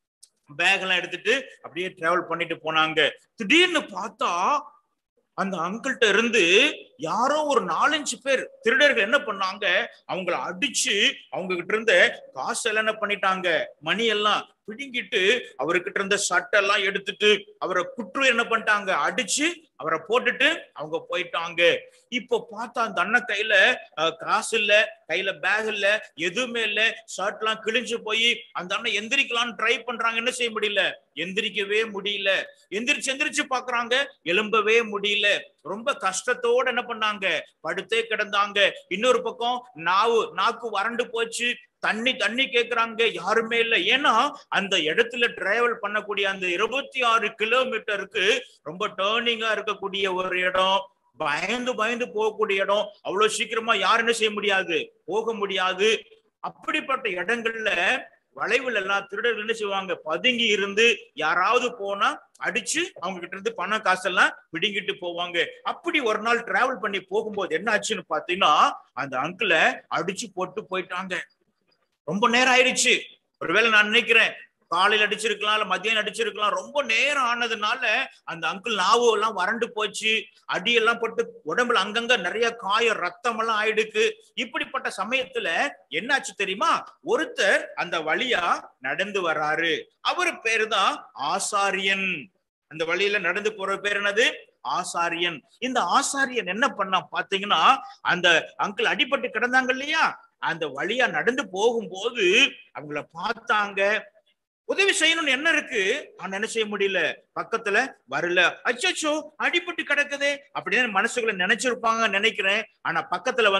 பேக் எல்லாம் எடுத்துட்டு அப்படியே டிராவல் பண்ணிட்டு போனாங்க திடீர்னு பார்த்தா அந்த அங்கிள்கிட்ட இருந்து யாரோ ஒரு நாலஞ்சு பேர் திருடர்கள் என்ன பண்ணாங்க அவங்கள அடிச்சு அவங்க கிட்ட இருந்த காசு எல்லாம் என்ன பண்ணிட்டாங்க மணி எல்லாம் பிடுங்கிட்டு அவர்கிட்ட இருந்த சட்டெல்லாம் எடுத்துட்டு அவரை குற்று என்ன பண்ணிட்டாங்க அடிச்சு அவரை போட்டுட்டு அவங்க போயிட்டாங்க இப்போ பார்த்தா அந்த அண்ணன் கையில அஹ், காசு இல்ல கையில பேக் இல்ல எதுவுமே இல்ல ஷர்ட் எல்லாம் கிழிஞ்சு போய் அந்த அண்ணன் எந்திரிக்கலாம்னு ட்ரை பண்றாங்க என்ன செய்ய முடியல எந்திரிக்கவே முடியல எந்திரிச்சு எந்திரிச்சு பாக்குறாங்க எழும்பவே முடியல ரொம்ப கஷ்டத்தோட என்ன பண்ணாங்க படுத்தே கிடந்தாங்க இன்னொரு பக்கம் நாவு நாக்கு வறண்டு போச்சு தண்ணி தண்ணி கேக்குறாங்க யாருமே இல்ல ஏன்னா அந்த இடத்துல டிராவல் பண்ணக்கூடிய அந்த இருபத்தி ஆறு கிலோமீட்டருக்கு ரொம்ப டேர்னிங்கா இருக்கக்கூடிய ஒரு இடம் பயந்து பயந்து போகக்கூடிய இடம் அவ்வளவு சீக்கிரமா யாரும் என்ன செய்ய முடியாது போக முடியாது அப்படிப்பட்ட இடங்கள்ல வளைவுல எல்லாம் திருடர்கள் என்ன செய்வாங்க பதுங்கி இருந்து யாராவது போனா அடிச்சு அவங்க கிட்ட இருந்து பணம் காசெல்லாம் பிடுங்கிட்டு போவாங்க அப்படி ஒரு நாள் டிராவல் பண்ணி போகும்போது என்ன ஆச்சுன்னு பாத்தீங்கன்னா அந்த அங்கிளை அடிச்சு போட்டு போயிட்டாங்க ரொம்ப நேரம் ஆயிடுச்சு ஒருவேளை நான் நினைக்கிறேன் காலையில அடிச்சிருக்கலாம் இல்ல மதியம் அடிச்சிருக்கலாம் ரொம்ப நேரம் ஆனதுனால அந்த அங்கிள் நாவு எல்லாம் வறண்டு போச்சு அடியெல்லாம் போட்டு உடம்புல அங்கங்க நிறைய காயம் ரத்தம் எல்லாம் ஆயிடுக்கு இப்படிப்பட்ட சமயத்துல என்னாச்சு தெரியுமா ஒருத்தர் அந்த வழியா நடந்து வராரு அவரு பேரு தான் ஆசாரியன் அந்த வழியில நடந்து போற பேர் என்னது ஆசாரியன் இந்த ஆசாரியன் என்ன பண்ணா பாத்தீங்கன்னா அந்த அங்கிள் அடிபட்டு கிடந்தாங்க இல்லையா அந்த வழியா நடந்து போகும்போது அவங்கள பார்த்தாங்க உதவி செய்யணும்னு என்ன இருக்கு ஆனா என்ன செய்ய முடியல பக்கத்துல வரல அச்சச்சோ அடிபட்டு கிடக்குதே அப்படின்னு மனசுக்குள்ள நினைச்சிருப்பாங்க நினைக்கிறேன் ஆனா பக்கத்துல வந்து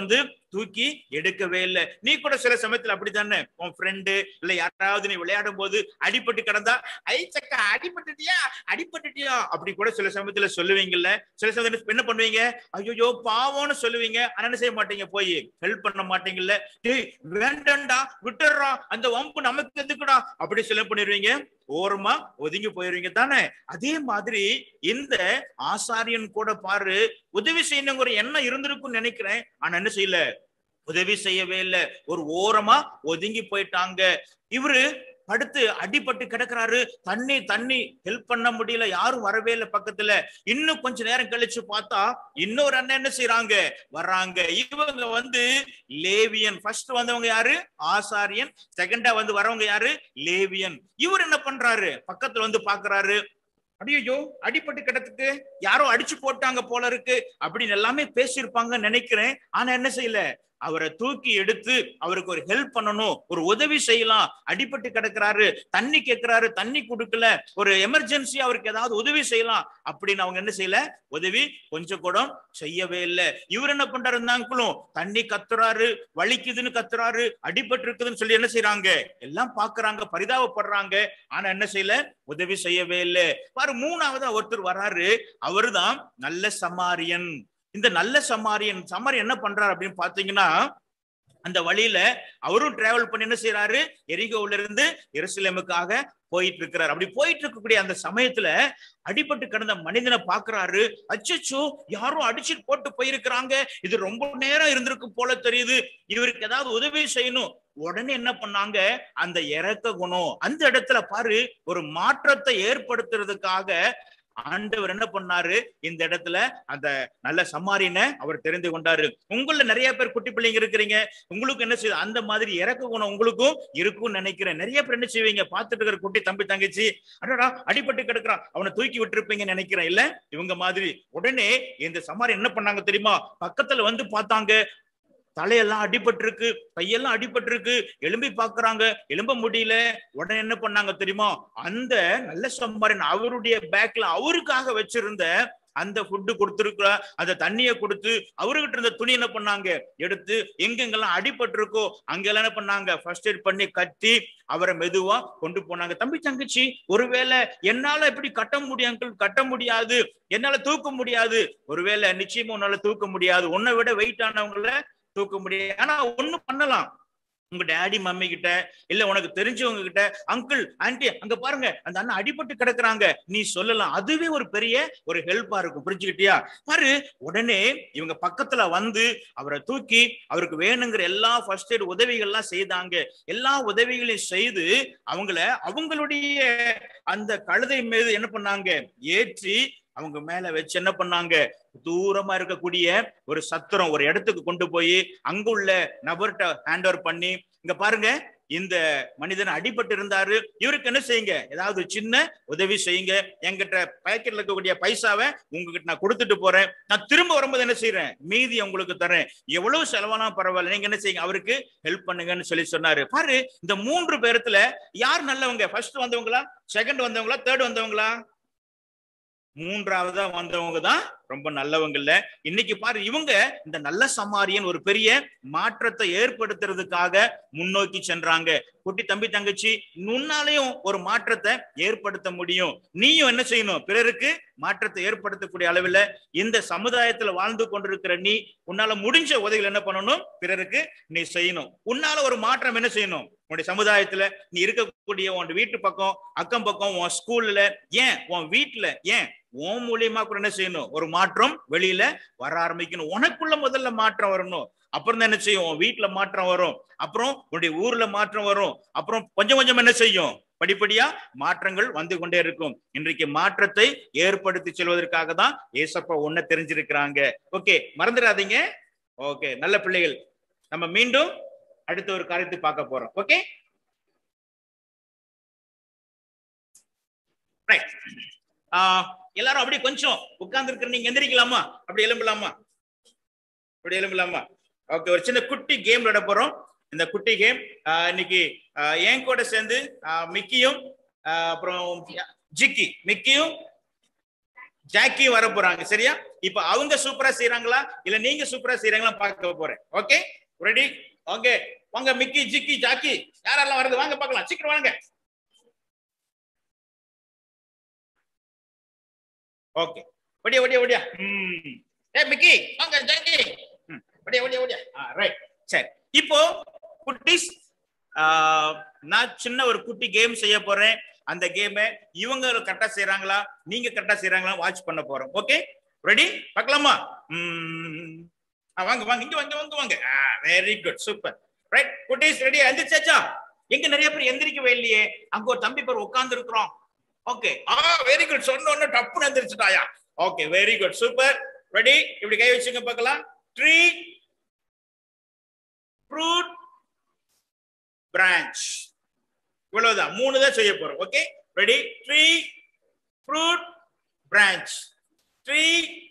தூக்கி எடுக்கவே இல்லை நீ கூட சில சமயத்துல அப்படித்தானே உன் ஃப்ரெண்டு இல்ல யாராவது நீ விளையாடும் போது அடிபட்டு கிடந்தா ஐ சக்கா அடிபட்டுட்டியா அடிபட்டுட்டியா அப்படி கூட சில சமயத்துல சொல்லுவீங்கல்ல சில சமயத்துல என்ன பண்ணுவீங்க ஐயோ பாவம்னு சொல்லுவீங்க ஆனா என்ன செய்ய மாட்டீங்க போய் ஹெல்ப் பண்ண மாட்டீங்கல்ல டேய் வேண்டாம்டா விட்டுடுறா அந்த வம்பு நமக்கு எதுக்குடா அப்படி சொல்ல பண்ணிடுவீங்க ஓரமா ஒதுங்கி போயிருவீங்க தானே அதே மாதிரி இந்த ஆசாரியன் கூட பாரு உதவி செய்யணுங்கிற எண்ணம் இருந்திருக்கும்னு நினைக்கிறேன் ஆனா என்ன செய்யல உதவி செய்யவே இல்லை ஒரு ஓரமா ஒதுங்கி போயிட்டாங்க இவரு படுத்து அடிபட்டு கிடக்குறாரு தண்ணி தண்ணி ஹெல்ப் பண்ண முடியல யாரும் வரவே இல்லை பக்கத்துல இன்னும் கொஞ்ச நேரம் கழிச்சு பார்த்தா இன்னொரு அண்ணன் என்ன செய்யறாங்க வர்றாங்க இவங்க வந்து லேவியன் ஃபர்ஸ்ட் வந்தவங்க யாரு ஆசாரியன் செகண்டா வந்து வரவங்க யாரு லேவியன் இவர் என்ன பண்றாரு பக்கத்துல வந்து பாக்குறாரு அடியோ அடிபட்டு கிடத்துக்கு யாரோ அடிச்சு போட்டாங்க போல இருக்கு அப்படின்னு எல்லாமே பேசியிருப்பாங்கன்னு நினைக்கிறேன் ஆனா என்ன செய்யல அவரை தூக்கி எடுத்து அவருக்கு ஒரு ஹெல்ப் பண்ணணும் ஒரு உதவி செய்யலாம் அடிபட்டு கிடக்குறாரு தண்ணி கேட்கிறாரு தண்ணி கொடுக்கல ஒரு எமர்ஜென்சி அவருக்கு ஏதாவது உதவி செய்யலாம் அப்படின்னு அவங்க என்ன செய்யல உதவி கொஞ்சம் கூட செய்யவே இல்லை இவர் என்ன பண்றாரு இந்த அங்கிளும் தண்ணி கத்துறாரு வலிக்குதுன்னு கத்துறாரு அடிபட்டு இருக்குதுன்னு சொல்லி என்ன செய்யறாங்க எல்லாம் பாக்குறாங்க பரிதாபப்படுறாங்க ஆனா என்ன செய்யல உதவி செய்யவே இல்லை பாரு மூணாவது ஒருத்தர் வராரு அவருதான் நல்ல சமாரியன் இந்த நல்ல சமாரியன் சமாரியன் என்ன பண்றாரு அப்படின்னு பாத்தீங்கன்னா அந்த வழியில அவரும் டிராவல் பண்ணி என்ன செய்யறாரு எரிகோவில இருந்து எருசலேமுக்காக போயிட்டு இருக்கிறார் அப்படி போயிட்டு இருக்கக்கூடிய அந்த சமயத்துல அடிபட்டு கிடந்த மனிதனை பாக்குறாரு அச்சச்சோ யாரும் அடிச்சுட்டு போட்டு போயிருக்கிறாங்க இது ரொம்ப நேரம் இருந்திருக்கு போல தெரியுது இவருக்கு ஏதாவது உதவி செய்யணும் உடனே என்ன பண்ணாங்க அந்த இறக்க குணம் அந்த இடத்துல பாரு ஒரு மாற்றத்தை ஏற்படுத்துறதுக்காக ஆண்டவர் என்ன பண்ணாரு இந்த இடத்துல அந்த நல்ல சம்மாரின அவர் தெரிந்து கொண்டாரு உங்கள நிறைய பேர் குட்டி பிள்ளைங்க இருக்கிறீங்க உங்களுக்கு என்ன செய்யுது அந்த மாதிரி இறக்க குணம் உங்களுக்கும் இருக்கும்னு நினைக்கிறேன் நிறைய பேர் என்ன செய்வீங்க பார்த்துட்டு இருக்கிற குட்டி தம்பி தங்கச்சி அடடா அடிபட்டு கிடக்குறான் அவனை தூக்கி விட்டுருப்பீங்கன்னு நினைக்கிறேன் இல்ல இவங்க மாதிரி உடனே இந்த சமாரி என்ன பண்ணாங்க தெரியுமா பக்கத்துல வந்து பார்த்தாங்க தலையெல்லாம் அடிபட்டு இருக்கு கையெல்லாம் அடிபட்டு இருக்கு எலும்பி பாக்குறாங்க எலும்ப முடியல உடனே என்ன பண்ணாங்க தெரியுமா அந்த நல்ல சம்பாரன் அவருடைய பேக்ல அவருக்காக வச்சிருந்த அந்த ஃபுட்டு கொடுத்துருக்க அந்த தண்ணியை கொடுத்து அவர்கிட்ட இருந்த துணி என்ன பண்ணாங்க எடுத்து எங்கெங்கெல்லாம் அடிபட்டு இருக்கோ அங்கெல்லாம் என்ன பண்ணாங்க ஃபர்ஸ்ட் எய்ட் பண்ணி கட்டி அவரை மெதுவா கொண்டு போனாங்க தம்பி தங்கச்சி ஒருவேளை என்னால எப்படி கட்ட முடியும் uncle? கட்ட முடியாது என்னால தூக்க முடியாது ஒருவேளை நிச்சயமா உன்னால தூக்க முடியாது உன்னை விட வெயிட் ஆனவங்கள தூக்க முடியாது ஆனா ஒண்ணு பண்ணலாம் உங்க டேடி மம்மி கிட்ட இல்ல உனக்கு தெரிஞ்சவங்க கிட்ட அங்கிள் ஆன்டி அங்க பாருங்க அந்த அண்ணன் அடிபட்டு கிடக்குறாங்க நீ சொல்லலாம் அதுவே ஒரு பெரிய ஒரு ஹெல்ப்பா இருக்கும் புரிஞ்சுக்கிட்டியா பாரு உடனே இவங்க பக்கத்துல வந்து அவரை தூக்கி அவருக்கு வேணுங்கிற எல்லா ஃபர்ஸ்ட் எய்ட் உதவிகள்லாம் செய்தாங்க எல்லா உதவிகளையும் செய்து அவங்கள அவங்களுடைய அந்த கழுதை மீது என்ன பண்ணாங்க ஏற்றி அவங்க மேல வச்சு என்ன பண்ணாங்க தூரமா இருக்கக்கூடிய ஒரு சத்திரம் ஒரு இடத்துக்கு கொண்டு போய் அங்குள்ள நபர்கிட்ட ஹேண்ட் ஓவர் பண்ணி இங்க பாருங்க இந்த மனிதன் அடிபட்டு இருந்தாரு இவருக்கு என்ன செய்யுங்க ஏதாவது சின்ன உதவி செய்யுங்க என்கிட்ட பாக்கெட்ல இருக்கக்கூடிய பைசாவை உங்ககிட்ட நான் கொடுத்துட்டு போறேன் நான் திரும்ப வரும்போது என்ன செய்யறேன் மீதி உங்களுக்கு தரேன் எவ்வளவு செலவானா பரவாயில்ல நீங்க என்ன செய்யுங்க அவருக்கு ஹெல்ப் பண்ணுங்கன்னு சொல்லி சொன்னாரு பாரு இந்த மூன்று பேரத்துல யார் நல்லவங்க ஃபர்ஸ்ட் வந்தவங்களா செகண்ட் வந்தவங்களா தேர்ட் வந்தவங்களா மூன்றாவதா வந்தவங்க தான் ரொம்ப நல்லவங்க இல்ல இன்னைக்கு பாரு இவங்க இந்த நல்ல சமாரியன் ஒரு பெரிய மாற்றத்தை ஏற்படுத்துறதுக்காக முன்னோக்கி சென்றாங்க குட்டி தம்பி தங்கச்சி முன்னாலையும் ஒரு மாற்றத்தை ஏற்படுத்த முடியும் நீயும் என்ன செய்யணும் பிறருக்கு மாற்றத்தை ஏற்படுத்தக்கூடிய அளவில் இந்த சமுதாயத்துல வாழ்ந்து கொண்டிருக்கிற நீ உன்னால முடிஞ்ச உதவிகள் என்ன பண்ணணும் பிறருக்கு நீ செய்யணும் உன்னால ஒரு மாற்றம் என்ன செய்யணும் உன்னுடைய சமுதாயத்துல நீ இருக்கக்கூடிய உன் வீட்டு பக்கம் அக்கம் பக்கம் உன் ஸ்கூல்ல ஏன் உன் வீட்டுல ஏன் உன் மூலியமா கூட என்ன செய்யணும் ஒரு மாற்றம் வெளியில வர ஆரம்பிக்கணும் உனக்குள்ள முதல்ல மாற்றம் வரணும் அப்புறம் தான் என்ன செய்யும் உன் வீட்டுல மாற்றம் வரும் அப்புறம் உன்னுடைய ஊர்ல மாற்றம் வரும் அப்புறம் கொஞ்சம் கொஞ்சம் என்ன செய்யும் படிப்படியா மாற்றங்கள் வந்து கொண்டே இருக்கும் இன்றைக்கு மாற்றத்தை ஏற்படுத்தி செல்வதற்காக தான் ஏசப்பா ஒன்ன தெரிஞ்சிருக்கிறாங்க ஓகே மறந்துடாதீங்க ஓகே நல்ல பிள்ளைகள் நம்ம மீண்டும் அடுத்த ஒரு காரியத்தை பார்க்க போறோம் ஓகே ரைட் எல்லாரும் அப்படியே கொஞ்சம் உட்கார்ந்து இருக்கிற நீங்க எந்திரிக்கலாமா அப்படி எழும்பலாமா அப்படி எழும்பலாமா ஓகே ஒரு சின்ன குட்டி கேம் விளையாட போறோம் இந்த குட்டி கேம் இன்னைக்கு ஆஹ் என் கூட சேர்ந்து ஆஹ் மிக்கியும் ஆஹ் அப்புறம் ஜிக்கி மிக்கியும் ஜாக்கி வர போறாங்க சரியா இப்ப அவங்க சூப்பரா செய்யறாங்களா இல்ல நீங்க சூப்பரா செய்யறாங்களா பார்க்க போறேன் ஓகே ரெடி ஓகே வாங்க மிக்கி ஜிக்கி ஜாக்கி யாரெல்லாம் வருது வாங்க பார்க்கலாம் சீக்கிரம் வாங்க ஓகே ஒடியா ஒடியா ஒடியா ம் ஏ மிக்கி வாங்க ஜாக்கி ம், ஒடியா ஒடியா ஒடியா ஆ ரைட் சரி இப்போ குட்டீஸ் ஆ, நான் சின்ன ஒரு குட்டி கேம் செய்ய போறேன் அந்த கேமை இவங்க கரெக்டா செய்றாங்களா நீங்க கரெக்டா செய்றாங்களா வாட்ச் பண்ண போறோம் ஓகே ரெடி பார்க்கலாமா ம் ஆ, வாங்க வாங்க இங்க வாங்க வாங்க வாங்க வெரி குட் சூப்பர் ரைட் குட்டீஸ் ரெடி எந்திரிச்சாச்சா எங்க நிறைய பேர் எந்திரிக்கவே இல்லையே அங்க ஒரு தம்பி பேர் உட்கார்ந்து இருக்கிறோம் ஓகே ஆ வெரி குட் சொன்ன உடனே டப்புன்னு எந்திரிச்சிட்டாயா okay very good super ready இப்படி கை வச்சுங்க பார்க்கலாம் ட்ரீ ஃப்ரூட் பிரான்ச் இவ்வளவுதான் மூணு தான் செய்ய போறோம் okay ready tree fruit branch tree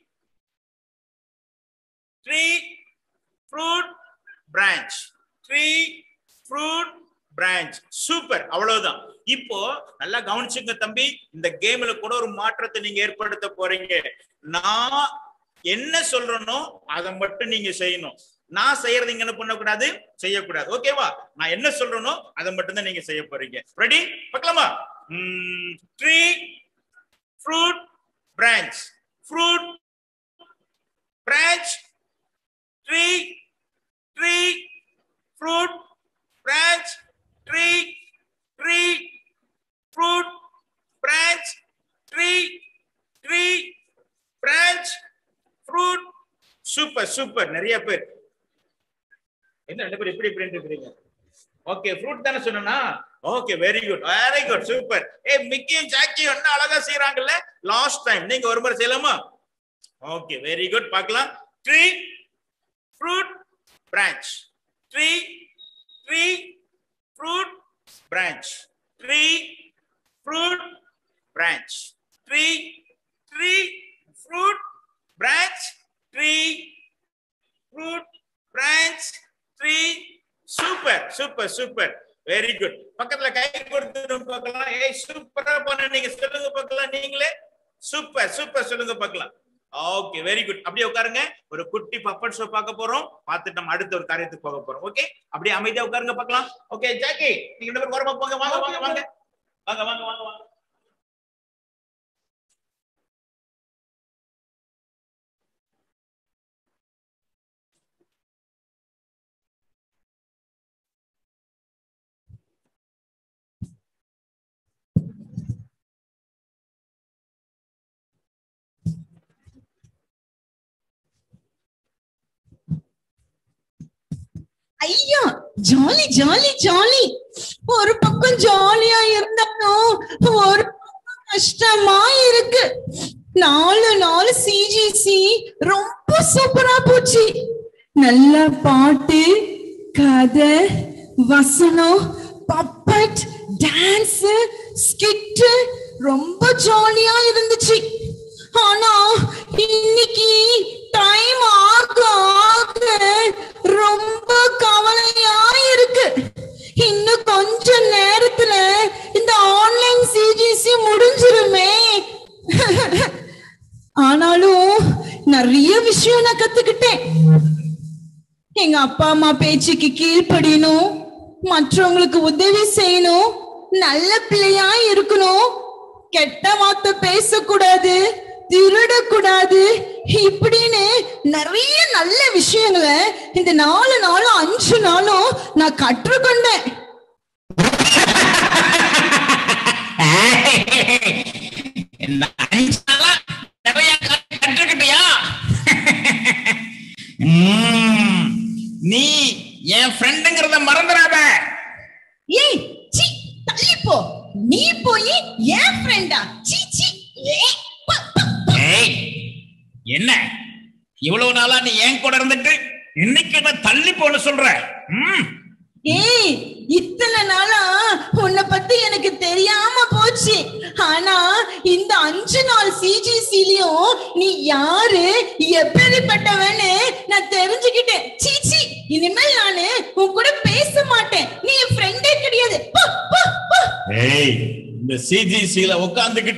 tree fruit branch tree fruit branch super அவ்வளவுதான் இப்போ நல்லா கவனிச்சுங்க தம்பி இந்த கேம்ல கூட ஒரு மாற்றத்தை நீங்க ஏற்படுத்த போறீங்க நான் என்ன சொல்றேனோ அதை மட்டும் நீங்க செய்யணும் நான் செய்யறது இங்க என்ன பண்ணக்கூடாது செய்யக்கூடாது ஓகேவா நான் என்ன சொல்றேனோ அதை மட்டும் தான் நீங்க செய்ய போறீங்க ரெடி பார்க்கலாமா tree fruit branch fruit branch tree tree fruit branch tree tree fruit branch tree tree branch fruit super super நிறைய பேர் என்ன ரெண்டு பேர் இப்படி இப்படி இருக்கிறீங்க ஓகே ஃப்ரூட் தானே சொன்னா okay very good very good super ஏ மிக்கியும் ஜாக்கியும் என்ன அழகா செய்யறாங்கல்ல லாஸ்ட் டைம் நீங்க ஒரு முறை செய்யலாமா ஓகே வெரி குட் பார்க்கலாம் tree fruit branch tree tree fruit branch tree fruit branch tree tree fruit branch tree fruit branch tree super super super very good பக்கத்துல கை கொடுத்து பார்க்கலாம் ஏய் சூப்பரா பண்ண நீங்க சொல்லுங்க பார்க்கலாம் நீங்களே சூப்பர் சூப்பர் சொல்லுங்க பார்க்கலாம் ஓகே வெரி குட் அப்படியே உட்காருங்க ஒரு குட்டி பப்பட் ஷோ பார்க்க போறோம் பார்த்துட்டு நம்ம அடுத்த ஒரு காரியத்துக்கு போக போறோம் ஓகே அப்படியே அமைதியா உட்காருங்க பார்க்கலாம் ஓகே ஜாக்கி நீங்க ரெண்டு பேரும் ஓரமா போங்க வாங்க வாங்க வாங்க வாங்க வாங்க வாங்க வாங்க ஐயா ஜாலி ஜாலி ஜாலி ஒரு பக்கம் ஜாலியா இருந்தாலும் ஒரு பக்கம் கஷ்டமா இருக்கு நாலு நாலு சிஜிசி ரொம்ப சூப்பரா போச்சு நல்ல பாட்டு கதை வசனம் பப்பட் டான்ஸ் ஸ்கிட் ரொம்ப ஜாலியா இருந்துச்சு ஆனா இன்னைக்கு டைம் ஆக ஆக ரொம்ப கவலையா இருக்கு இன்னும் கொஞ்ச நேரத்துல இந்த ஆன்லைன் சிஜிசி முடிஞ்சிருமே ஆனாலும் நிறைய விஷயம் நான் கத்துக்கிட்டேன் எங்க அப்பா அம்மா பேச்சுக்கு கீழ்ப்படியணும் மற்றவங்களுக்கு உதவி செய்யணும் நல்ல பிள்ளையா இருக்கணும் கெட்ட வார்த்தை பேசக்கூடாது திருடக்கூடாது இப்படின்னு நிறைய நல்ல விஷயங்களை இந்த நாலு நாளும் அஞ்சு நாளும் நான் கற்றுக்கொண்டேன் இந்த அஞ்சு நாளா நிறைய கத்து- கற்றுக்கிட்டியா ம், நீ என் ஃப்ரெண்டுங்கிறத மறந்துடாத ஏய் சி தள்ளி போ நீ போய் என் ஃப்ரெண்டா சி சி ஏ, ப, ப, ப. ஏய் என்ன இவ்வளவு நாளா நீ என் கூட இருந்துட்டு இன்னைக்கு என்ன தள்ளி போன சொல்ற ம் ஏய் இத்தனை நாளா உன்னை பத்தி எனக்கு தெரியாம போச்சு ஆனா இந்த அஞ்சு நாள் சிஜிசிலயும் நீ யாரு எப்படிப்பட்டவன்னு நான் தெரிஞ்சுக்கிட்டேன் சீச்சி இனிமேல் நானு உன் கூட பேச மாட்டேன் நீ என் ஃப்ரெண்டே கிடையாது போ, போ, போ. ஏய் இந்த சிஜிசில உட்கார்ந்துகிட்டு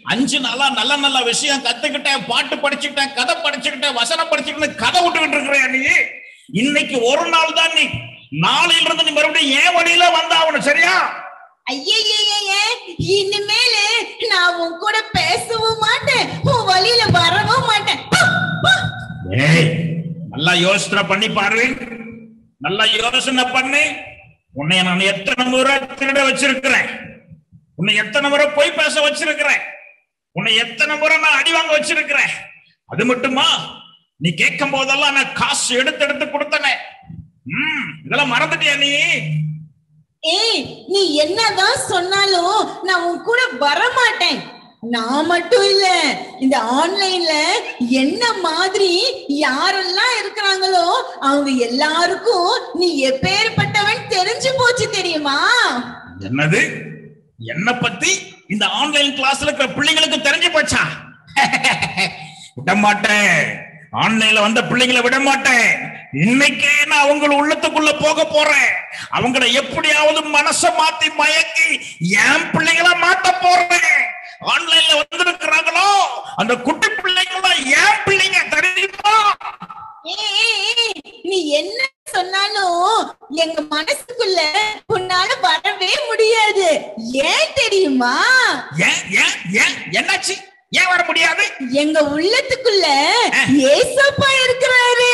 அஞ்சு நாளா நல்ல நல்ல விஷயம் கத்துக்கிட்டேன் பாட்டு படிச்சுக்கிட்டேன் கதை படிச்சுக்கிட்டேன் வசனம் படிச்சுக்கிட்டேன் கதை விட்டுக்கிட்டு இருக்கிறேன் நீ இன்னைக்கு ஒரு நாள் தான் நீ நாளையில இருந்து நீ மறுபடியும் ஏன் வழியில வந்தாகணும் சரியா ஐயையையே இனிமேலு நான் உன் கூட பேசவும் மாட்டேன் உன் வழியில வரவும் மாட்டேன் போ, போ. ஏய் நல்லா யோசனை பண்ணி பாரு நல்லா யோசனை பண்ணி உன்னை நான் எத்தனை முறை திருட வச்சிருக்கிறேன் உன்னை எத்தனை முறை போய் பேச வச்சிருக்கிறேன் உன்னை எத்தனை முறை நான் அடி வாங்க வச்சிருக்கிறேன் அது மட்டுமா நீ கேட்கும் போதெல்லாம் நான் காசு எடுத்து எடுத்து கொடுத்தனே ம் இதெல்லாம் மறந்துட்டியா நீ ஏய் நீ என்னதான் சொன்னாலும் நான் உன் கூட வர மாட்டேன் நான் மட்டும் இல்ல இந்த ஆன்லைன்ல என்ன மாதிரி யாரெல்லாம் இருக்கிறாங்களோ அவங்க எல்லாருக்கும் நீ எப்பேற்பட்டவன் தெரிஞ்சு போச்சு தெரியுமா என்னது என்ன பத்தி இந்த ஆன்லைன் கிளாஸ்ல இருக்கிற பிள்ளைங்களுக்கு தெரிஞ்சு போச்சா விட மாட்டேன் ஆன்லைன்ல வந்த பிள்ளைங்களை விட மாட்டேன் இன்னைக்கே நான் அவங்கள உள்ளத்துக்குள்ள போக போறேன் அவங்கள எப்படியாவது மனச மாத்தி மயக்கி என் பிள்ளைங்கள மாத்த போறேன் ஆன்லைன்ல வந்திருக்கிறாங்களோ அந்த குட்டி பிள்ளைங்களாம் என் பிள்ளைங்க தெரியுமா ஏய், ஏய், ஏய், நீ என்ன சொன்னாலும் எங்க மனசுக்குள்ள உன்னால வரவே முடியாது ஏன் தெரியுமா ஏன் ஏன் ஏன் என்னாச்சு ஏன் வர முடியாது எங்க உள்ளத்துக்குள்ள ஏசப்பா இருக்கிறாரு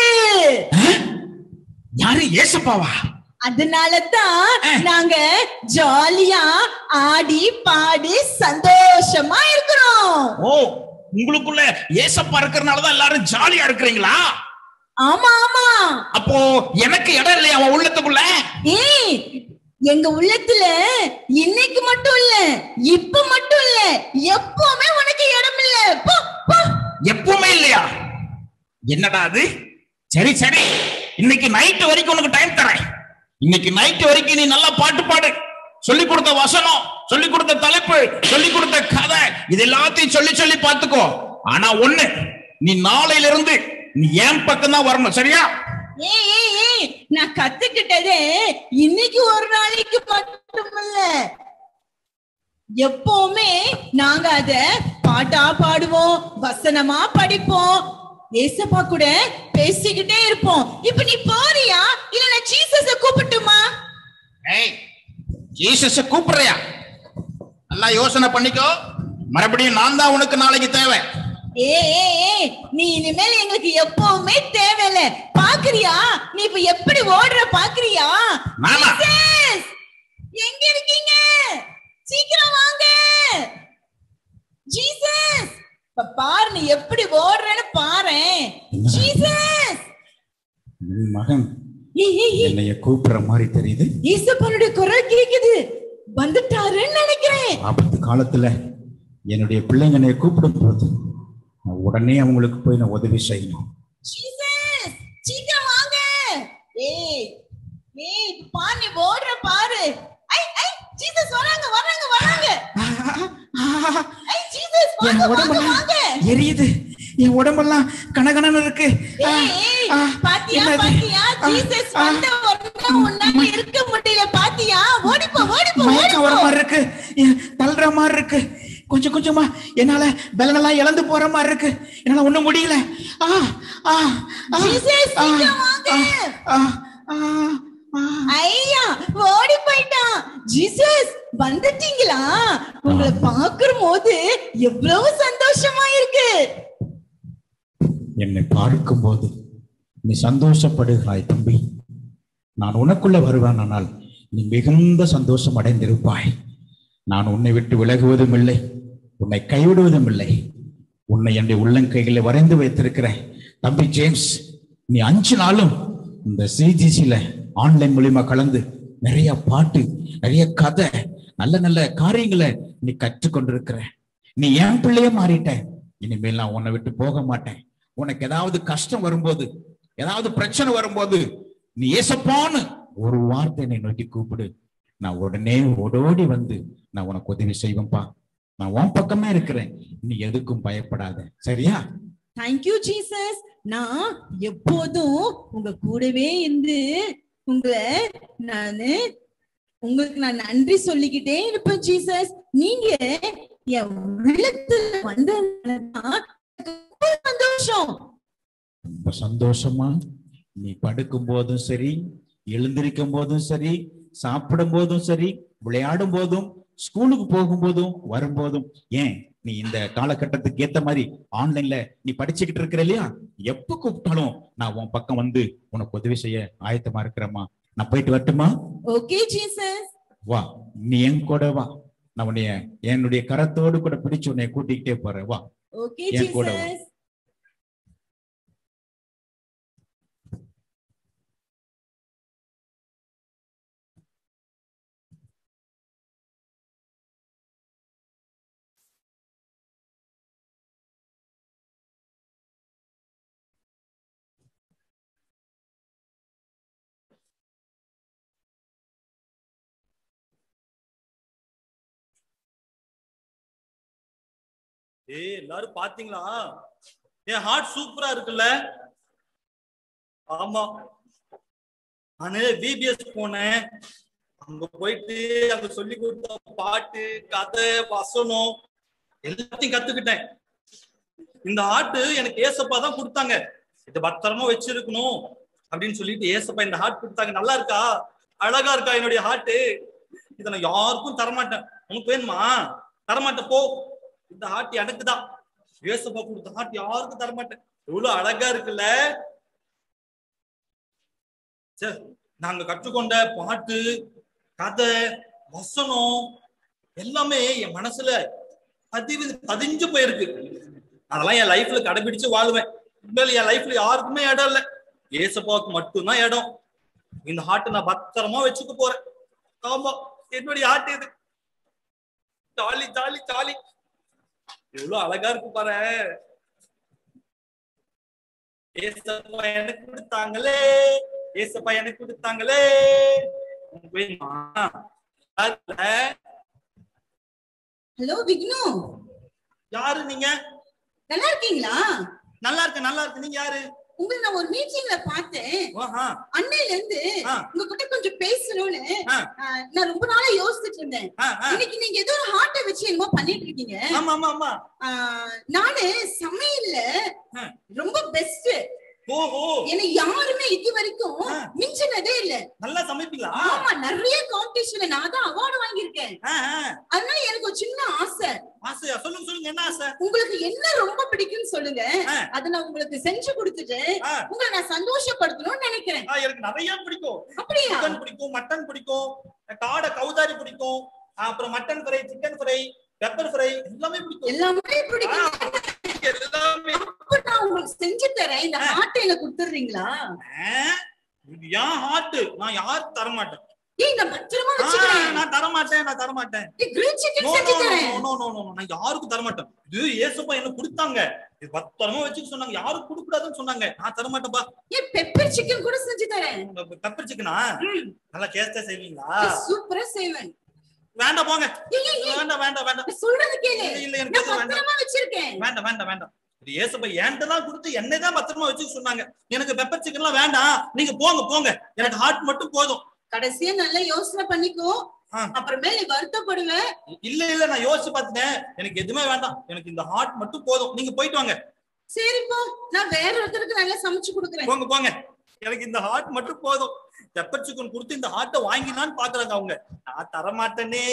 யாரு ஏசப்பாவா அதனாலதான் நாங்க ஜாலியா ஆடி பாடி சந்தோஷமா இருக்கிறோம் ஓ உங்களுக்குள்ள ஏசப்பா இருக்கிறனாலதான் எல்லாரும் ஜாலியா இருக்கிறீங்களா ஆமா ஆமா அப்போ எனக்கு இடம் இல்லையா அவன் உள்ளத்துக்குள்ள ஏய் எங்க உள்ளத்துல இன்னைக்கு மட்டும் இல்ல இப்ப மட்டும் இல்ல எப்பவுமே உனக்கு இடம் இல்ல போ போ எப்பவுமே இல்லையா என்னடா அது சரி சரி இன்னைக்கு நைட் வரைக்கும் உனக்கு டைம் தரேன் இன்னைக்கு நைட் வரைக்கும் நீ நல்லா பாட்டு பாடு சொல்லி கொடுத்த வசனம் சொல்லி கொடுத்த தலைப்பு சொல்லி கொடுத்த கதை இது எல்லாத்தையும் சொல்லி சொல்லி பார்த்துக்கோ ஆனா ஒண்ணு நீ நாளையில இருந்து நீ என் பக்கம் தான் வரணும் சரியா ஏய் ஏய் ஏய் நான் கத்துக்கிட்டதே இன்னைக்கு ஒரு நாளைக்கு மட்டுமல்ல எப்பவுமே நாங்க அத பாட்டா பாடுவோம் வசனமா படிப்போம் ஏசப்பா கூட பேசிக்கிட்டே இருப்போம் இப்ப நீ போறியா இல்ல நான் ஜீசஸ கூப்பிட்டுமா ஏய் ஜீசஸ கூப்பிடுறியா நல்லா யோசனை பண்ணிக்கோ மறுபடியும் நான் தான் உனக்கு நாளைக்கு தேவை ஏய் ஏய் ஏய் நீ இனிமேல் எங்களுக்கு எப்பவுமே தேவையில்ல பாக்குறியா நீ இப்ப எப்படி ஓடுற பாக்குறியா நானா? ஜீசஸ், எங்க இருக்கீங்க சீக்கிரம் வாங்க ஜீசஸ் இப்ப பாரு நீ எப்படி ஓடுறேன்னு பாரேன் ஜீசஸ் என் மகன் ஏய், ஏய், ஏய், என்னைய கூப்பிடுற மாதிரி தெரியுது ஈசப்பனுடைய குரல் கேக்குது வந்துட்டாருன்னு நினைக்கிறேன் ஆபத்து காலத்துல என்னுடைய பிள்ளைங்க என்னைய கூப்பிடும் போது நான் உடனே அவங்களுக்கு போய் நான் உதவி செய்யணும் ஜீசஸ் சீக்கிரம் வாங்க ஏய் ஏய் இப்ப பாரு நீ ஓடுற பாரு ஐ ஐ ஜீசஸ் வராங்க வராங்க வராங்க ஐ ஜீசஸ் என் வாங்க வாங்க உடம்பெல்லாம் வாங்க எரியுது என் உடம்பெல்லாம் கனகனன்னு இருக்கு ஏய் ஏய் ஆ, பாத்தியா என்னது? பாத்தியா ஆ, ஜீசஸ் ஆ. வந்த உடனே உன்னால இருக்க முடியல பாத்தியா ஓடிப்போ ஓடிப்போ மயக்கம் வர ஓடிப்போ மாதிரி இருக்கு எ- தள்ளுற மாதிரி இருக்கு கொஞ்சம் கொஞ்சமா என்னால பலனெல்லாம் இழந்து போற மாதிரி இருக்கு என்னால ஒண்ணும் முடியல ஆ ஆ ஆ, ஜீசஸ், ஆ, சீக்கிரம் வாங்க. ஆ, ஆ, ஆ, ஆ. ஐயா ஓடி போயிட்டான் ஜீசஸ் வந்துட்டீங்களா உங்களை பாக்குற போது எவ்வளவு சந்தோஷமா இருக்கு என்னை பார்க்கும்போது நீ சந்தோஷப்படுகிறாய் தம்பி நான் உனக்குள்ள வருவானால் நீ மிகுந்த சந்தோஷம் அடைந்திருப்பாய் நான் உன்னை விட்டு விலகுவதும் இல்லை உன்னை கைவிடுவதும் இல்லை உன்னை என்னுடைய உள்ளங்கைகளை வரைந்து வைத்திருக்கிறேன் தம்பி ஜேம்ஸ் நீ அஞ்சு நாளும் இந்த சிஜிசில ஆன்லைன் மூலியமா கலந்து நிறைய பாட்டு நிறைய கதை நல்ல நல்ல காரியங்களை நீ கற்றுக்கொண்டிருக்கிற நீ என் பிள்ளைய மாறிட்ட இனிமேல் நான் உன்னை விட்டு போக மாட்டேன் உனக்கு ஏதாவது கஷ்டம் வரும்போது ஏதாவது பிரச்சனை வரும்போது நீ ஏசப்பான்னு ஒரு வார்த்தை என்னை நோக்கி கூப்பிடு நான் உடனே ஓடோடி வந்து நான் உனக்கு உதவி செய்வேன்பா நான் உன் பக்கமே இருக்கிறேன் நீ எதுக்கும் பயப்படாத சரியா தேங்க்யூ ஜீசஸ் நான் எப்போதும் உங்க கூடவே இருந்து உங்களை நானு உங்களுக்கு நான் நன்றி சொல்லிக்கிட்டே இருப்பேன் ஜீசஸ் நீங்க என் உள்ளத்துல வந்ததுனாலதான் எனக்கு ரொம்ப சந்தோஷம் ரொம்ப சந்தோஷமா நீ படுக்கும் போதும் சரி எழுந்திருக்கும் போதும் சரி சாப்பிடும் போதும் சரி விளையாடும் போதும் ஸ்கூலுக்கு போகும்போதும் வரும்போதும் ஏன் நீ இந்த காலகட்டத்துக்கு ஏத்த மாதிரி ஆன்லைன்ல நீ படிச்சுக்கிட்டு இருக்கிற இல்லையா எப்ப கூப்பிட்டாலும் நான் உன் பக்கம் வந்து உனக்கு உதவி செய்ய ஆயத்தமா இருக்கிறேம்மா நான் போயிட்டு வரட்டுமா ஓகே ஜீசஸ் வா நீ என் கூட வா நான் உன்னைய என்னுடைய கரத்தோடு கூட பிடிச்சு உன்னைய கூட்டிக்கிட்டே போறேன் வா ஓகே என் கூட வா. ஜீசஸ் ஏய் எல்லாரும் பாத்தீங்களா என் ஹார்ட் சூப்பரா இருக்குல்ல ஆமா நானு பிபிஎஸ் போனேன் அங்க போயிட்டு அங்க சொல்லி கொடுத்த பாட்டு கதை வசனம் எல்லாத்தையும் கத்துக்கிட்டேன் இந்த ஆட்டு எனக்கு ஏசப்பா தான் கொடுத்தாங்க இதை பத்திரமா வச்சிருக்கணும் அப்படின்னு சொல்லிட்டு ஏசப்பா இந்த ஹார்ட் கொடுத்தாங்க நல்லா இருக்கா அழகா இருக்கா என்னுடைய ஹார்ட் இதை நான் யாருக்கும் தரமாட்டேன் உனக்கு வேணுமா தரமாட்டேன் போ இந்த ஹார்ட் எனக்கு தான் ஏசப்பா கொடுத்த ஹார்ட் யாருக்கும் தரமாட்டேன் எவ்வளவு அழகா இருக்குல்ல சரி நாங்க கற்றுக்கொண்ட பாட்டு கதை வசனம் எல்லாமே என் மனசுல பதிவு பதிஞ்சு போயிருக்கு அதெல்லாம் என் லைஃப்ல கடைபிடிச்சு வாழுவேன் உண்மையில என் லைஃப்ல யாருக்குமே இடம் இல்ல ஏசப்பாவுக்கு மட்டும்தான் இடம் இந்த ஹார்ட் நான் பத்திரமா வச்சுக்க போறேன் ஆமா என்னுடைய ஹார்ட் இது ஜாலி ஜாலி ஜாலி எவ்வளவு அழகா இருக்கு பாரு ஏசப்பா எனக்கு கொடுத்தாங்களே ஏசப்பா எனக்கு கொடுத்தாங்களே உனக்கு வேணுமா? யாருல? ஹலோ விக்னு யாரு நீங்க நல்லா இருக்கீங்களா நல்லா இருக்கு நல்லா இருக்கு நீங்க யாரு உங்களை நான் ஒரு மீட்டிங்ல பார்த்தேன் ஆஹா, அன்னையில இருந்து ஆ. உங்ககிட்ட கொஞ்சம் பேசணும்னு ஆ. ஆ, நான் ரொம்ப நாளா யோசிச்சுட்டு இருந்தேன் ஆ, ஆ. இன்னைக்கு நீங்க ஏதோ ஒரு ஹார்ட்டை வச்சு என்னமோ பண்ணிட்டு இருக்கீங்க ஆமா ஆமா ஆமா ஆ, நானு சமையல்ல ஆ. ரொம்ப பெஸ்ட் ஓஹோ என்னை யாருமே இது வரைக்கும் ஆ. மிஞ்சினதே இல்ல நல்லா சமைப்பீங்களா ஆமா நிறைய காம்படிஷன்ல நான் தான் அவார்டு வாங்கியிருக்கேன் ஆ, ஆ. அதனால எனக்கு ஒரு சின்ன ஆசை ஆசையா சொல்லுங்க சொல்லுங்க என்ன ஆசை உங்களுக்கு என்ன ரொம்ப பிடிக்கும்னு சொல்லுங்க ஆ. அதை நான் உங்களுக்கு செஞ்சு கொடுத்துட்டு ஆ. உங்களை நான் சந்தோஷப்படுத்தணும்னு நினைக்கிறேன் ஆ, எனக்கு நிறைய பிடிக்கும் அப்படியா சிக்கன் பிடிக்கும் மட்டன் பிடிக்கும் காடை கவுதாரி பிடிக்கும் அப்புறம் mutton fry chicken fry pepper fry எல்லாமே பிடிக்கும் எல்லாமே ஆ, பிடிக்கும் எல்லாமே அப்ப நான் உங்களுக்கு செஞ்சு தரேன் இந்த ஆ. ஹார்ட்டை எனக்கு கொடுத்துறீங்களா ஆ, இது ஏன் ஹார்ட் நான் யாருக்கு தர மாட்டேன் ஏய் நான் பத்திரமா ஆ, வச்சுக்கிறேன் நான் தர மாட்டேன் நான் தர மாட்டேன் கிரில் No, சிக்கன் no, செஞ்சு no, தரேன் no, no, no, no. நான் யாருக்கும் தர மாட்டேன் இது ஏசப்பா என்ன கொடுத்தாங்க இது பத்திரமா வச்சுக்க சொன்னாங்க யாரும் கொடுக்க கூடாதுன்னு சொன்னாங்க நான் தர மாட்டேன்பா ஏன் பெப்பர் சிக்கன் கூட செஞ்சு தரேன் பெப்பர் சிக்கனா நல்லா டேஸ்டா செய்வீங்களா சூப்பரா செய்வேன் வேண்டாம் போங்க ஏய், ஏய், ஏய், வேண்டாம் வேண்டாம் வேண்டாம் நான் சொல்றது கேளு இல்ல, இல்ல, எனக்கு நான் எதுவும் வேண்டாம். பத்திரமா வச்சிருக்கேன் வேண்டாம் வேண்டாம் வேண்டாம் இது ஏசப்பா என்கிட்ட தான் கொடுத்து என்னை தான் பத்திரமா வச்சுக்க சொன்னாங்க எனக்கு பெப்பர் சிக்கன் எல்லாம் வேண்டாம் நீங்க போங்க போங்க எனக்கு ஹார்ட் மட்டும் போதும் கடைசியா நல்லா யோசனை பண்ணிக்கோ ஆ. அப்புறமே நீ வருத்தப்படுவ இல்ல இல்ல நான் யோசிச்சு பார்த்துட்டேன் எனக்கு எதுவுமே வேண்டாம் எனக்கு இந்த ஹார்ட் மட்டும் போதும் நீங்க போயிட்டு வாங்க சரி போ நான் வேற ஒருத்தருக்கு நல்லா சமைச்சு கொடுக்குறேன் போங்க போங்க எனக்கு இந்த ஹார்ட் மட்டும் போதும் பெப்பர் சிக்கன் கொடுத்து இந்த ஹார்ட்டை வாங்கினான்னு பாக்குறாங்க அவங்க நான் தர மாட்டேனே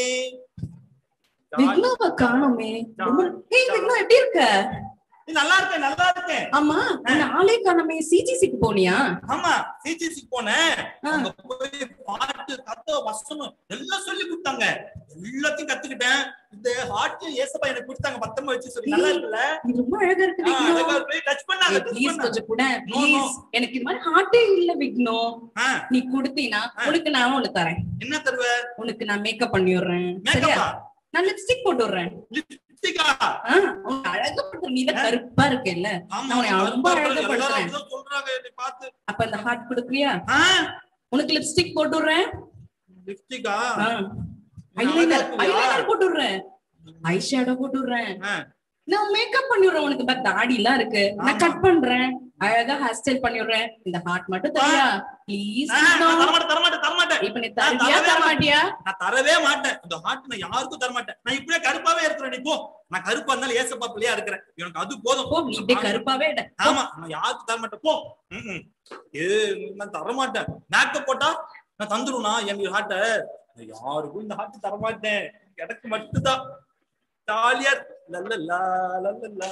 விக்னோவை காணோமே ரொம்ப- ஏய் விக்னோ எப்படி இருக்க நீ நல்லா இருக்கேன் நல்லா இருக்கேன் ஆமா உன்னை ஆளே காணோமே சிஜிசிக்கு போனியா ஆமா சிஜிசி போனேன் ஆ. அங்க போய் பாட்டு கத்த வசனம் எல்லாம் சொல்லி கொடுத்தாங்க எல்லாத்தையும் கத்துக்கிட்டேன் இந்த ஹார்ட்டையும் ஏசப்பா எனக்கு கொடுத்தாங்க பத்திரமா வச்சு சொல்லி நல்லா இருக்குல்ல நீ ரொம்ப அழகா இருக்கு ஆ, விக்னோ அழகா போய் டச் பண்ணாங்க touch ப்ளீஸ் பண்ணாங்க. கொஞ்சம் கூட No, no. ப்ளீஸ் எனக்கு இது மாதிரி ஹார்ட்டே இல்ல விக்னோ ஆ, நீ கொடுத்தீனா ஆ. உனக்கு நான் ஒண்ணு தரேன் என்ன தருவ உனக்கு நான் மேக்கப் பண்ணி விடுறேன் சரியா மேக்கப்பா நான் லிப்ஸ்டிக் போட்டு விடுறேன் லிப்ஸ்டிக்கா ஆ, உன்னை அழகுப்படுத்துற நீ தான் கருப்பா இருக்கேல்ல ஆமா நான் உன்னை ரொம்ப எல்லாரும் அழகுபடுத்துறேன். அப்படிதான் சொல்றாங்க என்னை பார்த்து அப்ப இந்த ஹார்ட் கொடுக்குறியா ஆ, உனக்கு லிப்ஸ்டிக் போட்டு விடுறேன் லிப்ஸ்டிக்கா ஐலைனர் அழகா இருக்குயா? ஐலைனர் போட்டு விடுறேன் ஐ ஷேடோ போட்டு விடுறேன் ஆ, நான் மேக்கப் பண்ணி விடுறேன் உனக்கு பட் தாடி எல்லாம் இருக்கு நான் ஆமா. கட் பண்றேன் அழகா ஹேர் ஸ்டைல் பண்ணி விடுறேன் இந்த ஹார்ட் மட்டும் தரியா ப்ளீஸ் ஆ, நான் தரமாட்டேன் தரமாட்டேன் தரமாட்டேன் இப்ப நீ நான் தருவியா தரவே தர மாட்டியா நான் தரவே மாட்டேன் அந்த ஹார்ட் நான் யாருக்கும் தர மாட்டேன் நான் இப்படியே கருப்பாவே இருக்கிறேன் நீ போ நான் கருப்பா இருந்தாலும் ஏசப்பா பிள்ளையா இருக்கிறேன் எனக்கு அது போதும் போ நீ இப்படியே கருப்பாவே இட. ஆமா நான் யாருக்கும் தர மாட்டேன் போ ம்ம். ஏ நான் தர மாட்டேன் மேக்கப் போட்டா நான் தந்துருவா என் ஹார்ட்ட யாருக்கும் இந்த ஹார்ட் தர மாட்டேன் எனக்கு மட்டும்தான் ஜாலியா லல்லல்லா லல்லல்லா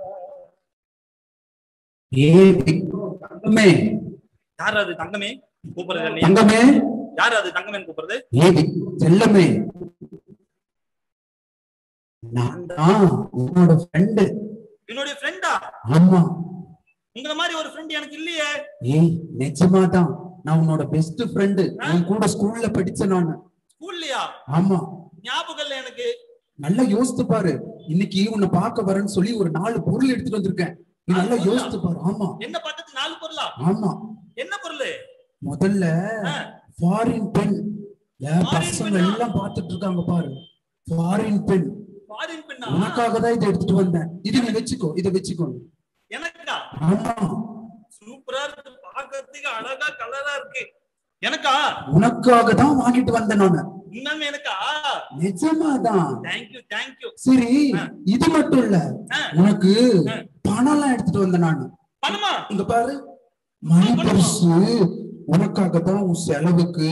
ஏய் தங்கமே யார் அது தங்கமே கூப்பிடுறது இல்லையா? தங்கமே யார் அது தங்கமே கூப்பிடுறது ஏய் செல்லமே நான் தான் உன்னோட ஃப்ரெண்டு என்னுடைய ஃப்ரெண்டா ஆமா உங்கள மாதிரி ஒரு ஃப்ரெண்ட் எனக்கு இல்லையே ஏய் நிஜமா தான் நான் உன்னோட பெஸ்ட் ஃப்ரெண்டு உன் கூட ஸ்கூல்ல படிச்ச நானு ஸ்கூல்லையா ஆமா ஞாபகம் இல்ல எனக்கு நல்லா யோசித்து பாரு இன்னைக்கு உன்னை பார்க்க வரேன்னு சொல்லி ஒரு நாலு பொருள் எடுத்துட்டு வந்திருக்கேன் நீ நல்லா யோசித்து பாரு ஆமா என்ன பக்கத்து நாலு பொருளா ஆமா என்ன பொருள் முதல்ல ஃபாரின் பென் பசங்க எல்லாம் பார்த்துட்டு இருக்காங்க பாரு ஃபாரின் பென் ஃபாரின் பெண்ணா உனக்காக தான் இதை எடுத்துட்டு வந்தேன் இது நீ வச்சுக்கோ இதை வச்சுக்கோ எனக்கா ஆமா சூப்பரா இருக்கு பாக்கிறதுக்கு அழகா கலரா இருக்கு எனக்கா உனக்காக தான் வாங்கிட்டு வந்தேன் நானு இன்னும் எனக்கா நிஜமாதான் தேங்க்யூ தேங்க்யூ சரி இது மட்டும் இல்ல உனக்கு பணம் எல்லாம் எடுத்துட்டு வந்தேன் நானு பணமா இங்க பாரு மணி பரிசு உனக்காக தான் உன் செலவுக்கு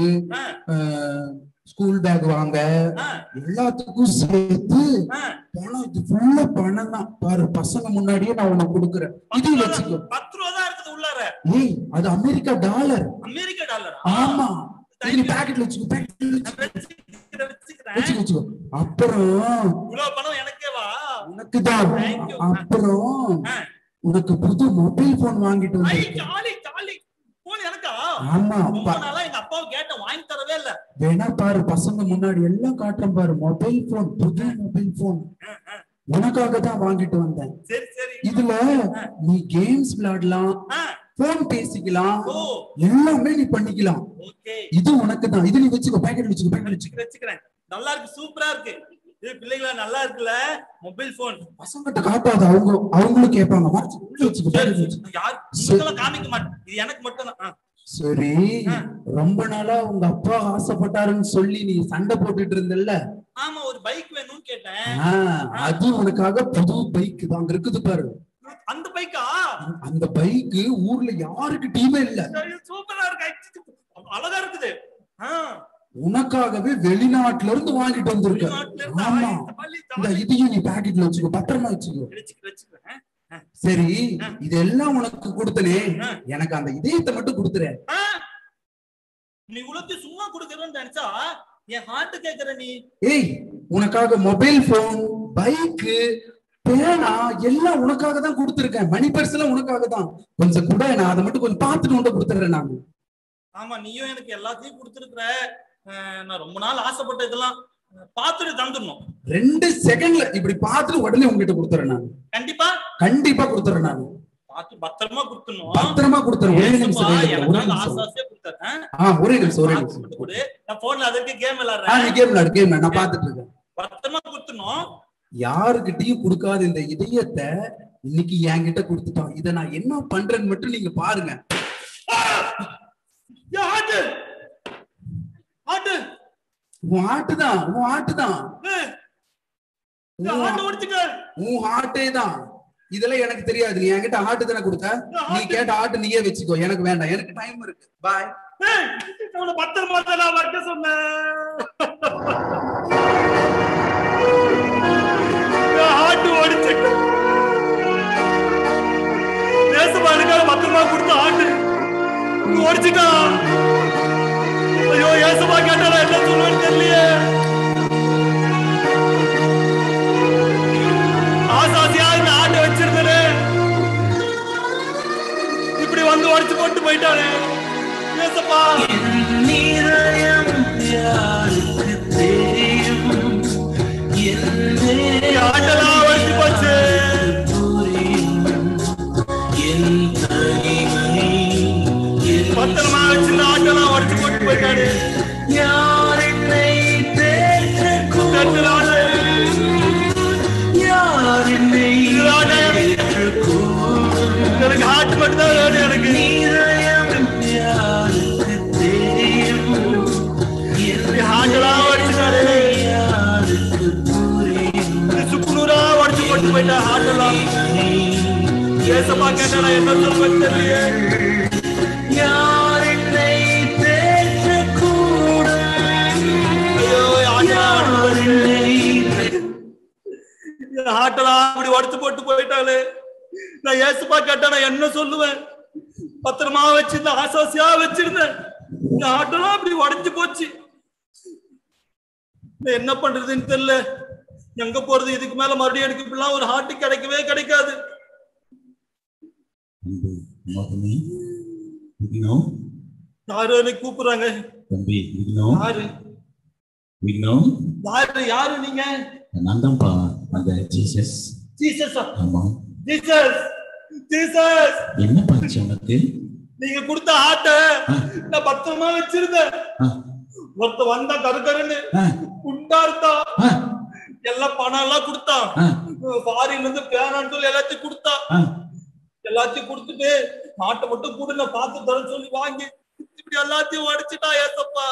ஸ்கூல் பேக் வாங்க எல்லாத்துக்கும் சேர்த்து பணம் இது ஃபுல்லா பணம் தான் பாரு பசங்க முன்னாடியே நான் உனக்கு கொடுக்குறேன் இது வச்சுக்கோ பத்து ரூபா தான் இருக்குது உள்ளார ஏய் அது அமெரிக்கா டாலர் அமெரிக்கா டாலர் ஆமா இது நீ பாக்கெட்ல வச்சுக்கோ பாக்கெட்ல வச்சுக்கோ வச்சுக்கோ அப்புறம் இவ்வளவு பணம் எனக்கே வா உனக்கு தான் அப்புறம் உனக்கு புது மொபைல் போன் வாங்கிட்டு ஐ வந்திருக்கேன் ஜாலி ஜாலி போன் எனக்கா ஆமா ரொம்ப பா- நாளா எங்க அப்பாவை கேட்டேன் வாங்கி தரவே இல்ல வேணா பாரு பசங்க முன்னாடி எல்லாம் காட்டுறேன் பாரு மொபைல் போன் புது மொபைல் போன் உனக்காக தான் வாங்கிட்டு வந்தேன் சரி சரி இதுல நீ கேம்ஸ் விளையாடலாம் போன் பேசிக்கலாம் எல்லாமே நீ பண்ணிக்கலாம் ஓகே இது உனக்கு தான் இது நீ வச்சுக்கோ பாக்கெட் வச்சுக்கோ பாக்கெட் வச்சுக்கோ வச்சுக்கிறேன் நல்லா இருக்கு சூப்பரா இருக்கு இது பிள்ளைங்களா நல்லா இருக்குல்ல மொபைல் போன் பசங்கிட்ட காட்டாத அவங்க அவங்களும் கேட்பாங்க மறைச்சு உள்ள வச்சுக்கோ பாக்கெட் வச்சுக்கோ யார் உங்களுக்கெல்லாம் காமிக்க மாட்டேன் இது எனக்கு மட்டும் தான் சரி ரொம்ப நாளா உங்க அப்பா ஆசைப்பட்டாருன்னு சொல்லி நீ சண்டை போட்டுட்டு இருந்தல்ல ஆமா ஒரு பைக் வேணும்னு கேட்டேன் ஆ, அது உனக்காக புது பைக் தான் அங்க இருக்குது பாரு அந்த பைக்கா அந்த பைக் ஊர்ல யாருக்கிட்டயுமே இல்ல சூப்பரா இருக்கு ஐ, அழகா இருக்குது ஆ, உனக்காகவே வெளிநாட்டுல இருந்து வாங்கிட்டு வந்திருக்க ஆமா இந்த இதையும் நீ பாக்கெட்ல வச்சுக்கோ பத்திரமா வச்சுக்கோ வச்சுக்கிறேன், வச்சுக்கிறேன். சரி இதெல்லாம் உனக்கு கொடுத்தனே எனக்கு அந்த இதயத்தை மட்டும் கொடுத்துற ஆ, நீ உலகத்தை சும்மா கொடுக்கறன்னு நினைச்சா என் ஹார்ட் கேக்குற நீ ஏய் உனக்காக மொபைல் போன் பைக்கு பேனா எல்லாம் உனக்காக தான் கொடுத்துருக்கேன் மணி பர்ஸ் எல்லாம் உனக்காக தான் கொஞ்சம் கூட நான் அதை மட்டும் கொஞ்சம் பார்த்துட்டு வந்து கொடுத்துறேன் நான் ஆமா நீயும் எனக்கு எல்லாத்தையும் கொடுத்துருக்குற நான் ரொம்ப நாள் ஆசைப்பட்ட இதெல்லாம் அஹ், பார்த்துட்டு தந்துடணும் ரெண்டு செகண்ட்ல இப்படி பார்த்துட்டு உடனே உங்ககிட்ட கொடுத்துறேன் நான் கண்டிப்பா கண்டிப்பா கொடுத்துறேன் நான் பார்த்து பத்திரமா கொடுத்துடணும் பத்திரமா கொடுத்துறேன் ஒரே நிமிஷம் ஏசுப்பா, wait பண்ணுங்க, ஒரே எனக்காக நிமிஷம் ஆசை ஆசையா கொடுத்தாரு ஆ ஒரே நிமிஷம் ஒரே நிமிஷம் பார்த்து கொடு நான் போன்ல அதற்கு கேம் ஆ நீ விளையாடுறேன் கேம் விளையாடு கேம் விளையாடு நான் பார்த்துட்டு இருக்கேன் பத்திரமா கொடுத்துடணும் யாருக்கிட்டயும் கொடுக்காத இந்த இதயத்தை இன்னைக்கு என்கிட்ட கொடுத்துட்டான் இதை நான் என்ன பண்றேன்னு மட்டும் நீங்க பாருங்க ஏன் ஆட்டு ஆட்டு உன் ஆட்டு தான் உன் ஆட்டு தான் ஏய், ஏன் ஆட்டு ஓடிச்சுட்டாரு உன் ஆட்டே தான் இதெல்லாம் எனக்கு தெரியாது நீ என்கிட்ட ஆட்டு தானே கொடுத்த நீ கேட்ட ஆட்டு நீயே வச்சுக்கோ எனக்கு வேண்டாம் எனக்கு டைம் இருக்கு பாய் ஏய், அவனை பத்திரமா தான் நான் வைக்க சொன்னேன் என் ஆட்டு ஓடிச்சு தேசமா எனக்காக பத்திரமா கொடுத்த ஆட்டு இங்க ஓடிச்சுட்டான் ஐயோ ஏசமா கேட்டா நான் என்ன சொல்லுவேன்னு தெரியலையே ஆசாசியா இந்த ஆட்டை வச்சிருந்தேன் இப்படி வந்து உடைச்சு போட்டு போயிட்டானே ஏசப்பா ஆட்டெல்லாம் உடைச்சு போச்சு பத்திரமா வச்சிருந்த ஆட்டெல்லாம் உடைச்சு போட்டு போயிட்டாரு தட்டுறாரு. இதுதானே எனக்கு ஆட்டு மட்டும் தான் போயிட்டேன் ஹார்ட்டெல்லாம் ஏசப்பா கேட்டா நான் என்ன சொல்வேன் தெரியலையே யார் என்னை தேற்றக்கூடும் ஐயோ யார் என்னை ஹார்ட்டெல்லாம் அப்படி உடச்சு போட்டு போயிட்டாலே நான் ஏசப்பா கேட்டா நான் என்ன சொல்லுவேன் பத்திரமா வச்சிருந்தேன் ஆசாசியா வச்சிருந்தேன் என் ஹார்ட்டெல்லாம் அப்படி உடைஞ்சு போச்சு நான் என்ன பண்றதுன்னு தெரியல எங்க போறது இதுக்கு மேல மறுபடியும் எனக்கு இப்படிலாம் ஒரு ஹார்ட் கிடைக்கவே கிடைக்காது அன்பு மகனே விக்னம் யாரும் என்னை கூப்பிடுறாங்க தம்பி விக்னம் யாரு விக்னம் யாரு யாரு நீங்க நான் தான்ப்பா அந்த ஜீசஸ் ஜீசஸ் ஆமா ஜீசஸ் ஜீசஸ் என்ன பண்ணுச்சு உனக்கு நீங்க கொடுத்த ஆட்ட நான் பத்திரமா வச்சிருந்தேன் ஆ. ஒருத்த வந்தா கருக்கருன்னு ஆ. குண்டா இருந்தா ஆ. எல்லாம் பணம் எல்லாம் கொடுத்தான் ஆ. ஃபாரின்ல இருந்து பேனான்னு சொல்லி எல்லாத்தையும் கொடுத்தான் ஆ. எல்லாத்தையும் கொடுத்துட்டு ஆட்டை மட்டும் கொடு நான் பார்த்து தரேன்னு சொல்லி வாங்கி இப்படி எல்லாத்தையும் உடைச்சிட்டா ஏசப்பா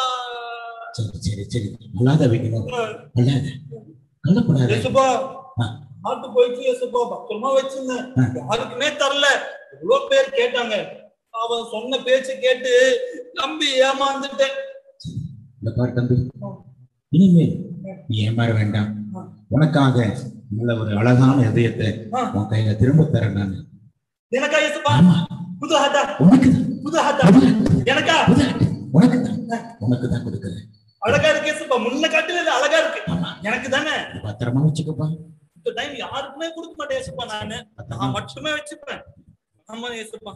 சரி சரி சரி அழாத வைக்கணும் அழாத கள்ளப்படாத ஏசப்பா ஆ. ஆட்டு போயிடுச்சு ஏசப்பா பத்திரமா வச்சிருந்தேன் ஆ. யாருக்குமே தரல எவ்வளவு பேர் கேட்டாங்க அவன் சொன்ன பேச்சு கேட்டு நம்பி ஏமாந்துட்டேன் இந்த பாரு தம்பி இனிமேல் நீ ஏமாற வேண்டாம் உனக்காக நல்ல ஒரு அழகான இதயத்தை ஆ. உன் கையில திரும்ப தரேன் நான் எனக்கா ஏசப்பா ஆமா புது ஹாட்டா உனக்கு புது ஹாட்டா புது ஆட்டு, எனக்கா புது ஆட்டு. உனக்கு தான் உனக்கு தான் கொடுக்குறேன் அழகா இருக்கு ஏசப்பா முன்ன காட்டுல இது அழகா இருக்கு ஆமா எனக்கு தானே இதை பத்திரமா வச்சுக்கப்பா இந்த டைம் யாருக்குமே கொடுக்க மாட்டேன் ஏசப்பா நானு நான் மட்டுமே வச்சுப்பேன் ஆமா ஏசப்பா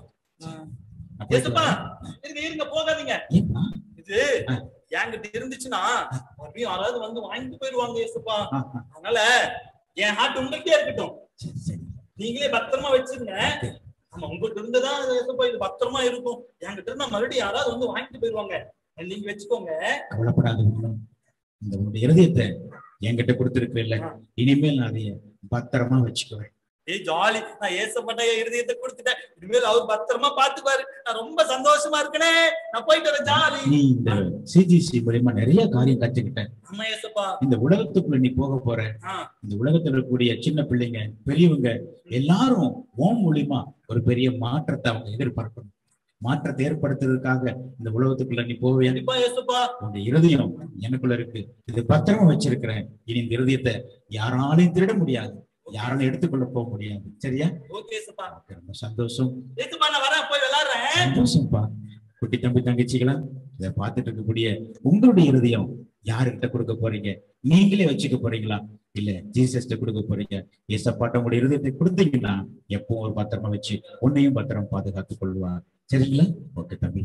அப்ப ஏசப்பா இருங்க இருங்க போகாதீங்க ஏப்பா? இது என்கிட்ட இருந்துச்சுன்னா மறுபடியும் யாராவது வந்து வாங்கிட்டு போயிருவாங்க ஏசப்பா ஆ, ஆ. அதனால என் ஹார்ட் உங்கள்கிட்டயே இருக்கட்டும் சரி சரி நீங்களே பத்திரமா வச்சிருங்க ஆமா உங்ககிட்ட இருந்துதான் ஏசப்பா இது பத்திரமா இருக்கும் என்கிட்ட இருந்தா மறுபடியும் யாராவது வந்து வாங்கிட்டு போயிருவாங்க நீங்க வச்சுக்கோங்க கவலைப்படாத விக்ரம். இந்த உன்னுடைய இருதயத்தை என்கிட்ட கொடுத்துருக்கல இனிமேல் நான் அதைய பத்திரமா வச்சுக்குவேன் ஏய் ஜாலி நான் ஏசப்பட்ட என் இருதயத்தை கொடுத்துட்டேன் இனிமேல் அவர் பத்திரமா பாத்துக்குவாரு நான் ரொம்ப சந்தோஷமா இருக்கனே நான் போயிட்டு வரேன் ஜாலி நீ இந்த சிஜிசி மூலியமா நிறைய காரியம் கத்துக்கிட்ட ஆமா ஏசப்பா இந்த உலகத்துக்குள்ள நீ போக போற ஆ. இந்த உலகத்துல இருக்கக்கூடிய சின்ன பிள்ளைங்க பெரியவங்க எல்லாரும் ஓம் மூலியமா ஒரு பெரிய மாற்றத்தை அவங்க எதிர்பார்க்கணும் மாற்றத்தை ஏற்படுத்துறதுக்காக இந்த உலகத்துக்குள்ள நீ போவே கண்டிப்பா ஏசப்பா உன்னுடைய இருதயம் எனக்குள்ள இருக்கு இது பத்திரமா வச்சிருக்கிறேன் இனி இந்த இருதயத்தை யாராலையும் திருட முடியாது யாராலையும் எடுத்துக்கொள்ள போக முடியாது சரியா ஓகே ஏசப்பா ரொம்ப சந்தோஷம் ஏசப்பா நான் வரேன் போய் விளையாடுறேன் சந்தோஷம்ப்பா குட்டி தம்பி தங்கச்சிகளா இதை பார்த்துட்டு இருக்கக்கூடிய உங்களுடைய இருதயம் யாருக்கிட்ட கொடுக்க போறீங்க நீங்களே வச்சுக்க போறீங்களா இல்ல ஜீசஸ்ட கொடுக்க போறீங்க ஏசப்பாட்ட உங்களுடைய இருதயத்தை கொடுத்தீங்கன்னா எப்பவும் ஒரு பத்திரமா வச்சு உன்னையும் பத்திரம் பாதுகாத்துக் கொள்வார் சரிங்களா ஓகே தம்பி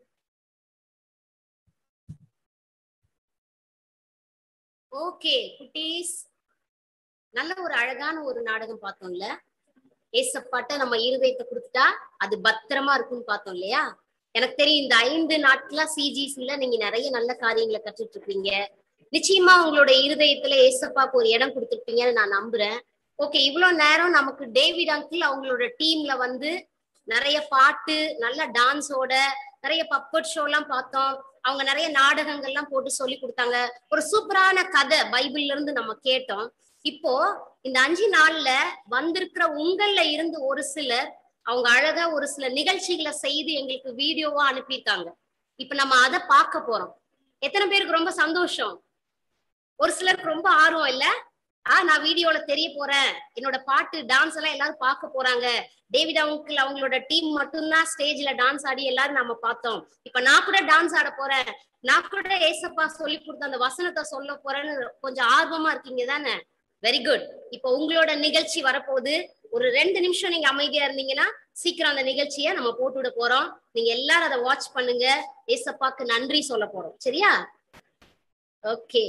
ஓகே குட்டீஸ் நல்ல ஒரு அழகான ஒரு நாடகம் பார்த்தோம்ல ஏசப்பாட்ட நம்ம இருதயத்தை கொடுத்துட்டா அது பத்திரமா இருக்கும்னு பார்த்தோம் இல்லையா எனக்கு தெரியும் இந்த ஐந்து நாட்களா சிஜிசில நீங்க நிறைய நல்ல காரியங்களை கற்றுட்டு இருக்கீங்க நிச்சயமா உங்களோட இருதயத்துல ஏசப்பாக்கு ஒரு இடம் கொடுத்துருப்பீங்கன்னு நான் நம்புறேன் ஓகே இவ்வளவு நேரம் நமக்கு டேவிட் அங்கிள் அவங்களோட டீம்ல வந்து நிறைய பாட்டு நல்ல டான்ஸோட நிறைய பப்பட் ஷோ எல்லாம் பார்த்தோம் அவங்க நிறைய நாடகங்கள்லாம் போட்டு சொல்லி கொடுத்தாங்க ஒரு சூப்பரான கதை பைபிள்ல இருந்து நம்ம கேட்டோம் இப்போ இந்த அஞ்சு நாள்ல வந்திருக்கிற உங்கள்ல இருந்து ஒரு சிலர் அவங்க அழகா ஒரு சில நிகழ்ச்சிகளை செய்து எங்களுக்கு வீடியோவா அனுப்பியிருக்காங்க இப்ப நம்ம அதை பார்க்க போறோம் எத்தனை பேருக்கு ரொம்ப சந்தோஷம் ஒரு சிலருக்கு ரொம்ப ஆர்வம் இல்ல ஆ நான் வீடியோல தெரிய போறேன் என்னோட பாட்டு டான்ஸ் எல்லாம் எல்லாரும் பார்க்க போறாங்க டேவிட் அங்கிள் அவங்களோட டீம் மட்டும்தான் ஸ்டேஜ்ல டான்ஸ் ஆடி எல்லாரும் நம்ம பார்த்தோம் இப்ப நான் கூட டான்ஸ் ஆட போறேன் நான் கூட ஏசப்பா சொல்லி கொடுத்த அந்த வசனத்தை சொல்ல போறேன்னு கொஞ்சம் ஆர்வமா இருக்கீங்க தானே வெரி குட் இப்போ உங்களோட நிகழ்ச்சி வரப்போகுது ஒரு ரெண்டு நிமிஷம் நீங்க அமைதியா இருந்தீங்கன்னா சீக்கிரம் அந்த நிகழ்ச்சியை நம்ம போட்டு விட போறோம் நீங்க எல்லாரும் அதை வாட்ச் பண்ணுங்க ஏசப்பாக்கு நன்றி சொல்ல போறோம் சரியா ஓகே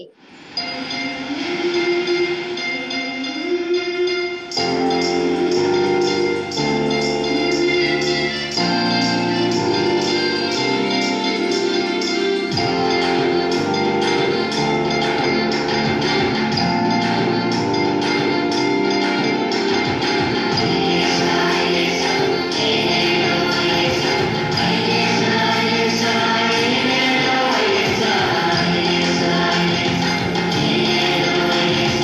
Yes,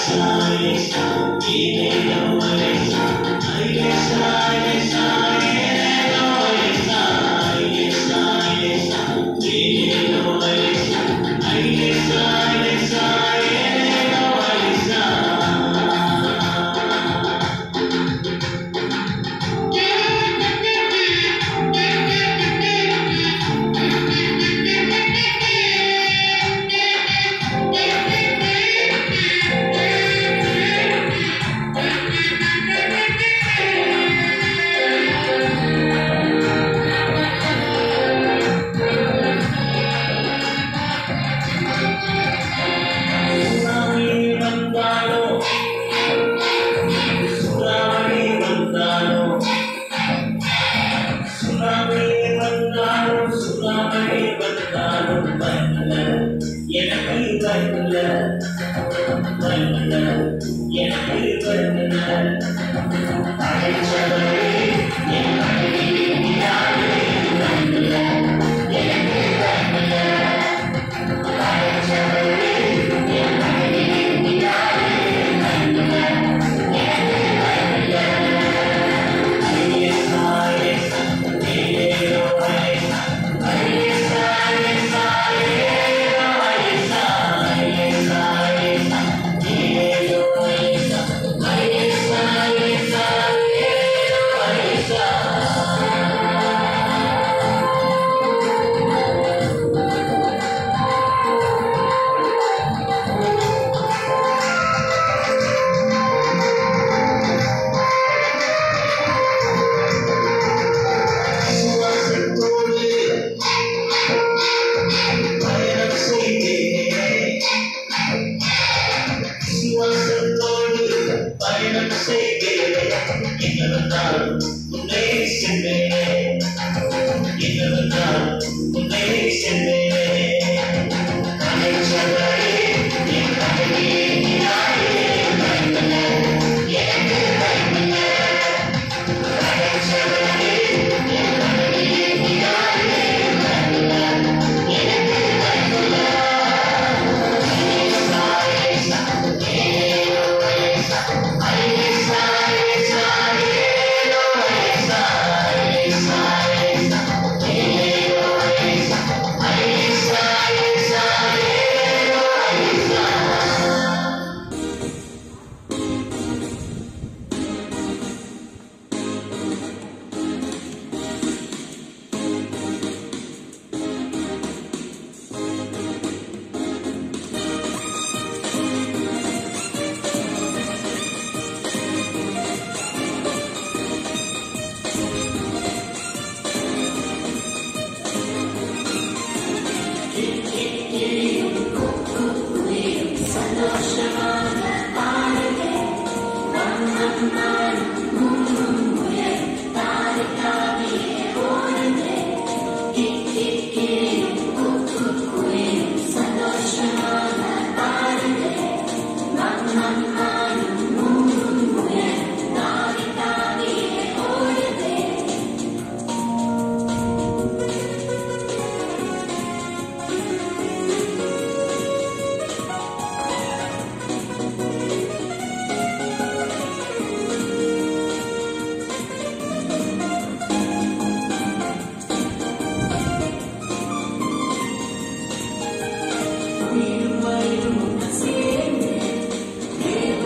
சேர்ந்து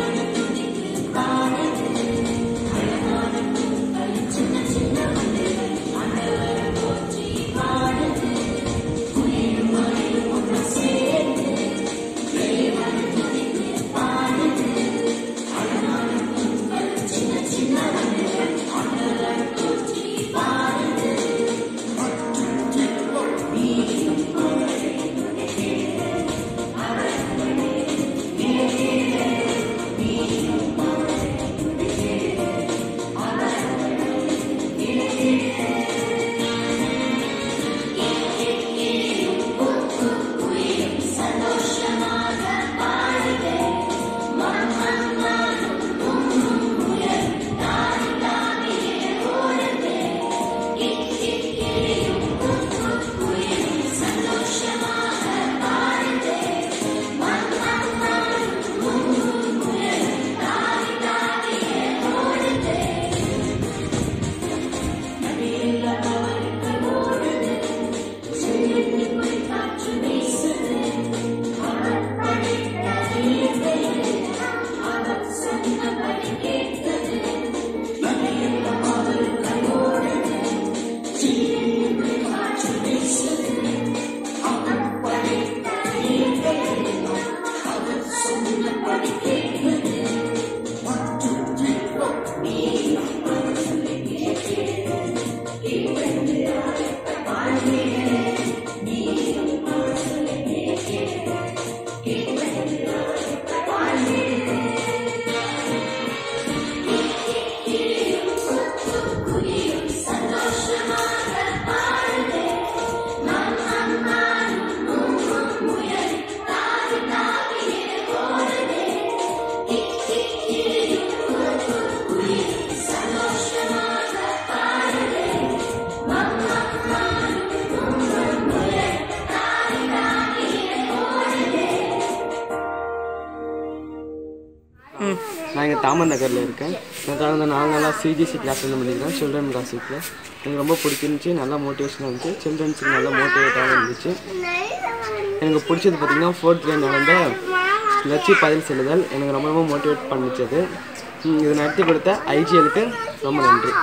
வணக்கம் நான் இங்கே தாமன் நகரில் இருக்கேன் நான் கடந்த நாலு நாளாக சிஜிசி கிளாஸ் வந்து பண்ணிக்கிறேன் சில்ட்ரன் கிளாஸுக்கு எனக்கு ரொம்ப பிடிச்சிருந்துச்சி நல்லா மோட்டிவேஷனாக இருந்துச்சு சில்ட்ரன்ஸுக்கு நல்லா மோட்டிவேட்டாக இருந்துச்சு எனக்கு பிடிச்சது பார்த்திங்கன்னா ஃபோர்த் டே நடந்த லட்சிய பதில் செல்லுதல் எனக்கு ரொம்ப ரொம்ப மோட்டிவேட் பண்ணிச்சது ம், இது நடத்தி கொடுத்த ஐஜிஎலுக்கு ரொம்ப நன்றி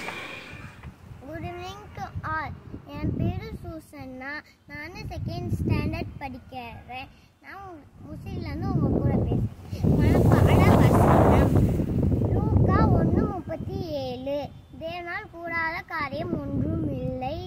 குட் ஈவினிங் டு ஆல் என் பேரு சூசன்னா நான் செகண்ட் ஸ்டாண்டர்ட் படிக்கிறேன் நான் முசிலேருந்து உங்கள் கூட பேசுகிறேன் பாட வசனம் லூக்கா ஒன்று முப்பத்தி ஏழு தேவனால் கூடாத காரியம் ஒன்றும் இல்லை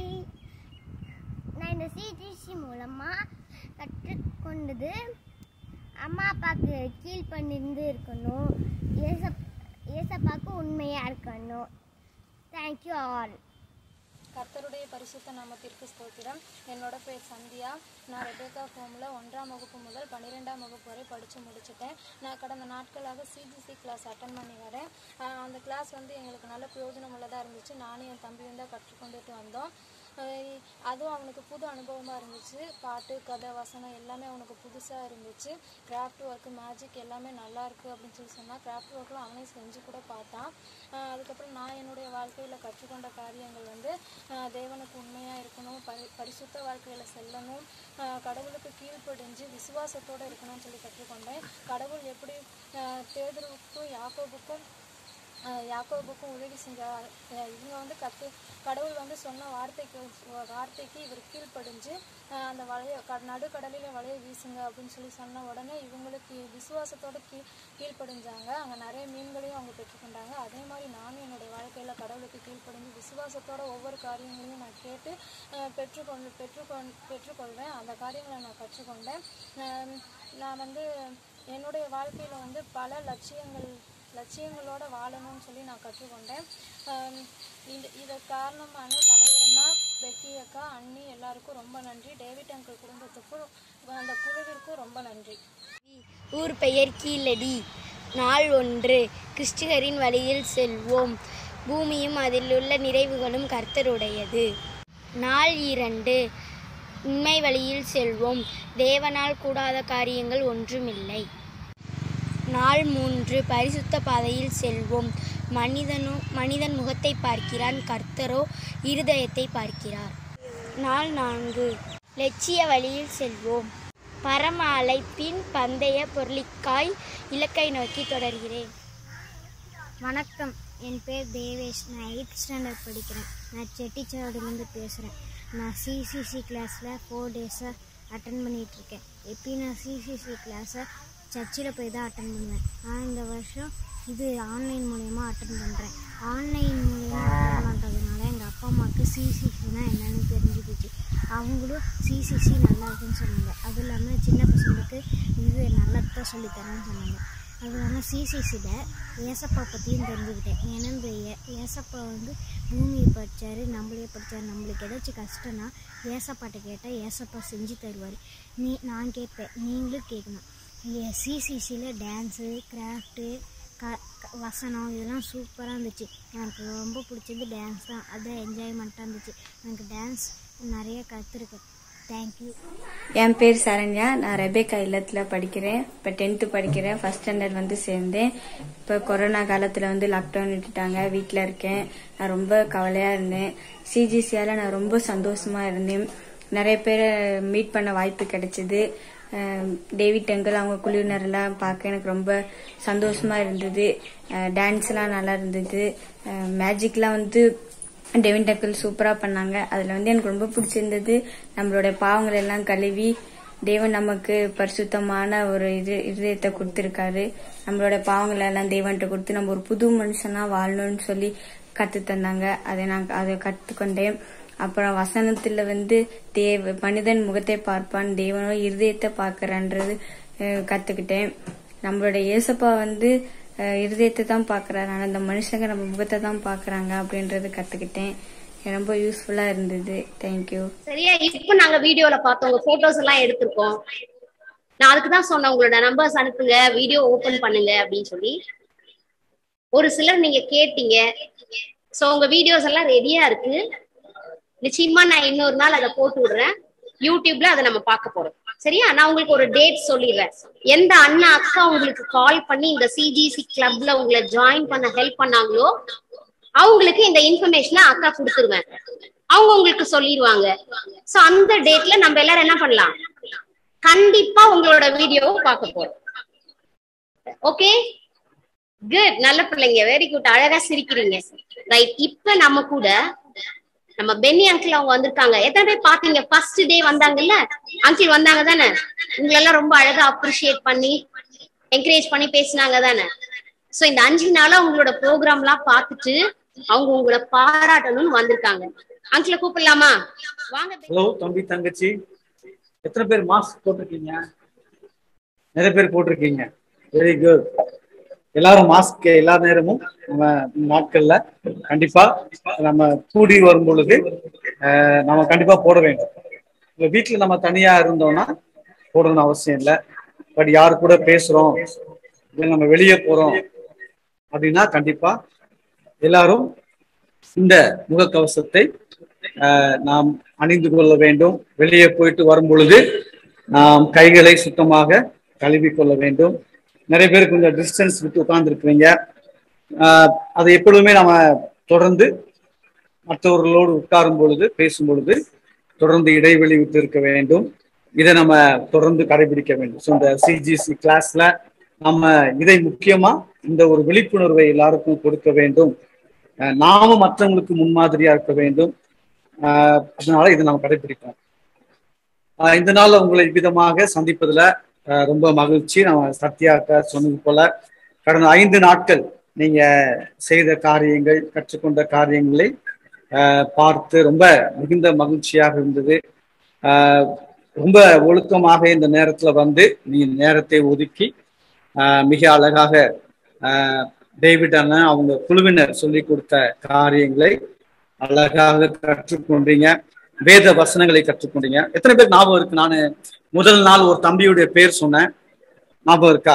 நான் இந்த சிடிசி மூலமாக கற்றுக்கொண்டது அம்மா அப்பாவுக்கு கீழ் பண்ணிருந்து இருக்கணும் ஏசப் ஏசப்பாவுக்கு உண்மையாக இருக்கணும் தேங்க்யூ ஆல் கர்த்தருடைய பரிசுத்த நாமத்திற்கு ஸ்தோத்திரம் என்னோட பேர் சந்தியா நான் ரெபேக்கா ஹோமில் ஒன்றாம் வகுப்பு முதல் பன்னிரெண்டாம் வகுப்பு வரை படித்து முடிச்சிட்டேன் நான் கடந்த நாட்களாக சிஜிசி கிளாஸ் அட்டன் பண்ணி வரேன் ஆஹ் அந்த கிளாஸ் வந்து எங்களுக்கு நல்ல பிரயோஜனம் உள்ளதாக இருந்துச்சு நானும் என் தம்பியும் தான் கற்றுக்கொண்டுட்டு வந்தோம் ஆஹ் அதுவும் அவனுக்கு புது அனுபவமாக இருந்துச்சு பாட்டு கதை வசனம் எல்லாமே அவனுக்கு புதுசாக இருந்துச்சு கிராஃப்ட் ஒர்க்கு மேஜிக் எல்லாமே நல்லா இருக்கு அப்படின்னு சொல்லி சொன்னால் கிராஃப்ட் ஒர்க்லாம் அவனே செஞ்சு கூட பார்த்தான் ஆஹ் அதுக்கப்புறம் நான் என்னுடைய வாழ்க்கையில் கற்றுக்கொண்ட காரியங்கள் வந்து ஆஹ் தேவனுக்கு உண்மையாக இருக்கணும் பரி பரிசுத்த வாழ்க்கையில் செல்லணும் ஆஹ் கடவுளுக்கு கீழ்ப்படிஞ்சு விசுவாசத்தோடு இருக்கணும்னு சொல்லி கற்றுக்கொண்டேன் கடவுள் எப்படி ஆஹ் பேதுருவுக்கும் யாக்கோபுக்கும் ஆஹ் யாக்கோபுக்கும் உதவி செஞ்சார் ஆஹ் இவங்க வந்து கத்து கடவுள் வந்து சொன்ன வார்த்தைக்கு வார்த்தைக்கு இவர் கீழ்ப்படிஞ்சு ஆஹ் அந்த வலைய க நடுக்கடலில் வலைய வீசுங்க அப்படின்னு சொல்லி சொன்ன உடனே இவங்களுக்கு விசுவாசத்தோட கீழ் கீழ்ப்படிஞ்சாங்க அங்கே நிறைய மீன்களையும் அவங்க பெற்றுக்கொண்டாங்க அதே மாதிரி நானும் என்னுடைய வாழ்க்கையில் கடவுளுக்கு கீழ்ப்படிஞ்சு விசுவாசத்தோட ஒவ்வொரு காரியங்களையும் நான் கேட்டு ஆஹ் பெற்றுக்கொண்டு பெற்றுக்கொண் பெற்றுக்கொள்வேன் அந்த காரியங்களை நான் கற்றுக்கொண்டேன் ஆஹ் நான் வந்து என்னுடைய வாழ்க்கையில் வந்து பல லட்சியங்கள் லட்சியங்களோட வாழணும்னு சொல்லி நான் கற்றுக்கொண்டேன் ஆம், இந்த இதை காரணமான தலைவர்னா பெக்கி அக்கா அண்ணி எல்லாருக்கும் ரொம்ப நன்றி டேவிட் அங்கிள் குடும்பத்துக்கும் அந்த குழுவிற்கும் ரொம்ப நன்றி ஊர் பெயர் கீழடி நாள் ஒன்று கிறிஸ்துவரின் வழியில் செல்வோம் பூமியும் அதிலுள்ள நிறைவுகளும் கர்த்தருடையது நாள் இரண்டு உண்மை வழியில் செல்வோம் தேவனால் கூடாத காரியங்கள் ஒன்றுமில்லை நாள் மூன்று பரிசுத்த பாதையில் செல்வோம் மனிதனோ மனிதன் முகத்தை பார்க்கிறான் கர்த்தரோ இருதயத்தை பார்க்கிறார் நாள் நான்கு லட்சிய வழியில் செல்வோம் பரம அழைப்பின் பந்தய பொருளிக்காய் இலக்கை நோக்கி தொடர்கிறேன் வணக்கம் என் பேர் தேவேஷ் நான் எயித் ஸ்டாண்டர்ட் படிக்கிறேன் நான் செட்டிச்சாவடிலேருந்து பேசுகிறேன் நான் சிசிசி கிளாஸில் ஃபோர் டேஸாக அட்டன் பண்ணிகிட்ருக்கேன் எப்பயும் நான் சிசிசி கிளாஸை சர்ச்சில் போய் தான் அட்டன் பண்ணுவேன் ஆனால் இந்த வருஷம் இது ஆன்லைன் மூலயமா அட்டன் பண்ணுறேன் ஆன்லைன் மூலயமா அட்டன் பண்ணுறதுனால எங்கள் அப்பா அம்மாவுக்கு சிசிசினா என்னென்னு தெரிஞ்சுக்கிச்சு அவங்களும் சிசிசி நல்லா இருக்குன்னு சொன்னாங்க அதுவும் இல்லாமல் சின்ன பசங்களுக்கு இது நல்லதான் சொல்லித்தரேன்னு சொன்னாங்க அது இல்லாமல் சிசிசியில் ஏசப்பா பற்றியும் தெரிஞ்சுக்கிட்டேன் ஏன்னா இந்த ஏ- ஏசப்பா வந்து பூமியை படித்தார் நம்மளே படித்தார் நம்மளுக்கு ஏதாச்சும் கஷ்டம்னா ஏசப்பாட்ட கேட்டால் ஏசப்பா செஞ்சு தருவார் நீ நான் கேட்பேன் நீங்களும் கேட்கணும் சிசிசியில் டான்ஸு கிராஃப்ட்டு க க- வசனம் இதெல்லாம் சூப்பராக இருந்துச்சு எனக்கு ரொம்ப பிடிச்சது டான்ஸ் தான் அதுதான் என்ஜாய்மெண்ட்டாக இருந்துச்சு எனக்கு டான்ஸ் நிறைய கற்றுருக்கேன் தேங்க்யூ என் பேர் சரண்யா நான் ரெபேக்கா இல்லத்தில் படிக்கிறேன் இப்போ டென்த்து படிக்கிறேன் ஃபர்ஸ்ட் ஸ்டாண்டர்ட் வந்து சேர்ந்தேன் இப்போ கொரோனா காலத்தில் வந்து லாக்டவுன் விட்டுட்டாங்க வீட்டில் இருக்கேன் நான் ரொம்ப கவலையாக இருந்தேன் சிஜிசியால் நான் ரொம்ப சந்தோஷமாக இருந்தேன் நிறைய பேரை மீட் பண்ண வாய்ப்பு கிடைச்சிது அஹ் டேவிட் அங்கிள் அவங்க குழுவினரெல்லாம் பார்க்க எனக்கு ரொம்ப சந்தோஷமா இருந்தது டான்ஸ்லாம் நல்லா இருந்தது மேஜிக்லாம் வந்து டேவிட் அங்கிள் சூப்பரா பண்ணாங்க அதுல வந்து எனக்கு ரொம்ப பிடிச்சிருந்தது நம்மளோட பாவங்கள் எல்லாம் கழுவி தேவன் நமக்கு பரிசுத்தமான ஒரு இது இதயத்தை கொடுத்திருக்காரு நம்மளோட பாவங்களை எல்லாம் தேவன்கிட்ட கொடுத்து நம்ம ஒரு புது மனுஷனா வாழணும்னு சொல்லி கத்து தந்தாங்க அதை நான் அதை கத்துக்கொண்டேன் அப்புறம் வசனத்துல வந்து தேவ மனிதன் முகத்தை பார்ப்பான் தேவனோ இருதயத்தை பார்க்கறான்றது அஹ், கத்துக்கிட்டேன் நம்மளோட இயேசப்பா வந்து அஹ், இருதயத்தை தான் பார்க்கறாரு ஆனா அந்த மனுஷங்க நம்ம முகத்தை தான் பார்க்கறாங்க அப்படின்றது கத்துக்கிட்டேன் எனக்கு ரொம்ப யூஸ்ஃபுல்லா இருந்தது தேங்க்யூ சரியா இப்போ நாங்க வீடியோல பார்த்தோம் உங்க போட்டோஸ் எல்லாம் எடுத்திருக்கோம் நான் அதுக்கு தான் சொன்னேன் உங்களோட நம்பர்ஸ் அனுப்புங்க வீடியோ ஓபன் பண்ணுங்க அப்படின்னு சொல்லி ஒரு சிலர் நீங்க கேட்டீங்க சோ உங்க வீடியோஸ் எல்லாம் ரெடியா இருக்கு நிச்சயமா நான் இன்னொரு நாள் அதை போட்டு விடுறேன் யூடியூப்ல அதை நம்ம பார்க்க போறோம் சரியா நான் உங்களுக்கு ஒரு டேட் சொல்லிடுறேன் எந்த அண்ணா அக்கா உங்களுக்கு கால் பண்ணி இந்த சிஜிசி கிளப்ல உங்களை ஜாயின் பண்ண ஹெல்ப் பண்ணாங்களோ அவங்களுக்கு இந்த இன்ஃபர்மேஷனை அக்கா கொடுத்துருவேன் அவங்க உங்களுக்கு சொல்லிடுவாங்க சோ அந்த டேட்ல நம்ம எல்லாரும் என்ன பண்ணலாம் கண்டிப்பா உங்களோட வீடியோவை பார்க்க போறோம் ஓகே குட் நல்ல பிள்ளைங்க வெரி குட் அழகா சிரிக்கிறீங்க ரைட் இப்ப நம்ம கூட நம்ம பென்னி அங்கிள் அவங்க வந்திருக்காங்க எத்தனை பேர் பாத்தீங்க ஃபர்ஸ்ட் டே வந்தாங்கல்ல அங்கிள் வந்தாங்க தானே உங்களெல்லாம் ரொம்ப அழகா அப்ரிஷியேட் பண்ணி என்கரேஜ் பண்ணி பேசினாங்க தானே சோ இந்த அஞ்சு நாளா உங்களோட ப்ரோக்ராம் எல்லாம் பார்த்துட்டு அவங்க உங்களை பாராட்டணும்னு வந்திருக்காங்க அங்கிள கூப்பிடலாமா வாங்க ஹலோ தம்பி தங்கச்சி எத்தனை பேர் மாஸ்க் போட்டிருக்கீங்க நிறைய பேர் போட்டிருக்கீங்க வெரி குட் எல்லாரும் மாஸ்க் எல்லா நேரமும் நம்ம நாட்கள்ல கண்டிப்பா நம்ம கூடி வரும் பொழுது அஹ், நம்ம கண்டிப்பா போட வேண்டும் இல்ல வீட்டுல நம்ம தனியா இருந்தோம்னா போடணும்னு அவசியம் இல்லை பட் யாரு கூட பேசுறோம் இல்ல நம்ம வெளியே போறோம் அப்படின்னா கண்டிப்பா எல்லாரும் இந்த முகக்கவசத்தை ஆஹ், நாம் அணிந்து கொள்ள வேண்டும் வெளியே போயிட்டு வரும் பொழுது நாம் கைகளை சுத்தமாக கழுவி கொள்ள வேண்டும் நிறைய பேர் கொஞ்சம் டிஸ்டன்ஸ் விட்டு உட்கார்ந்துருக்குறீங்க அதை எப்பொழுதுமே நம்ம தொடர்ந்து மற்றவர்களோடு உட்காரும் பொழுது பேசும் பொழுது தொடர்ந்து இடைவெளி விட்டு இருக்க வேண்டும் இதை நம்ம தொடர்ந்து கடைபிடிக்க வேண்டும் ஸோ இந்த சிஜிசி கிளாஸ்ல நம்ம இதை முக்கியமா இந்த ஒரு விழிப்புணர்வை எல்லாருக்கும் கொடுக்க வேண்டும் அஹ் நாம மற்றவங்களுக்கு முன்மாதிரியா இருக்க வேண்டும் ஆஹ் அதனால இதை நாம் கடைபிடிப்போம் ஆஹ் இந்த நாள்ல உங்களை விதமாக சந்திப்பதுல ஆஹ் ரொம்ப மகிழ்ச்சி நம்ம சத்யாக்கா சொன்னது போல கடந்த ஐந்து நாட்கள் நீங்க செய்த காரியங்கள் கற்றுக்கொண்ட காரியங்களை ஆஹ் பார்த்து ரொம்ப மிகுந்த மகிழ்ச்சியாக இருந்தது ஆஹ் ரொம்ப ஒழுக்கமாக இந்த நேரத்துல வந்து நீ நேரத்தை ஒதுக்கி ஆஹ் மிக அழகாக ஆஹ் டேவிட் அண்ணன் அவங்க குழுவினர் சொல்லி கொடுத்த காரியங்களை அழகாக கற்றுக்கொண்டீங்க வேத வசனங்களை கற்றுக்கொண்டீங்க எத்தனை பேர் ஞாபகம் இருக்கு நான் முதல் நாள் ஒரு தம்பியுடைய பேர் சொன்னேன் ஞாபகம் இருக்கா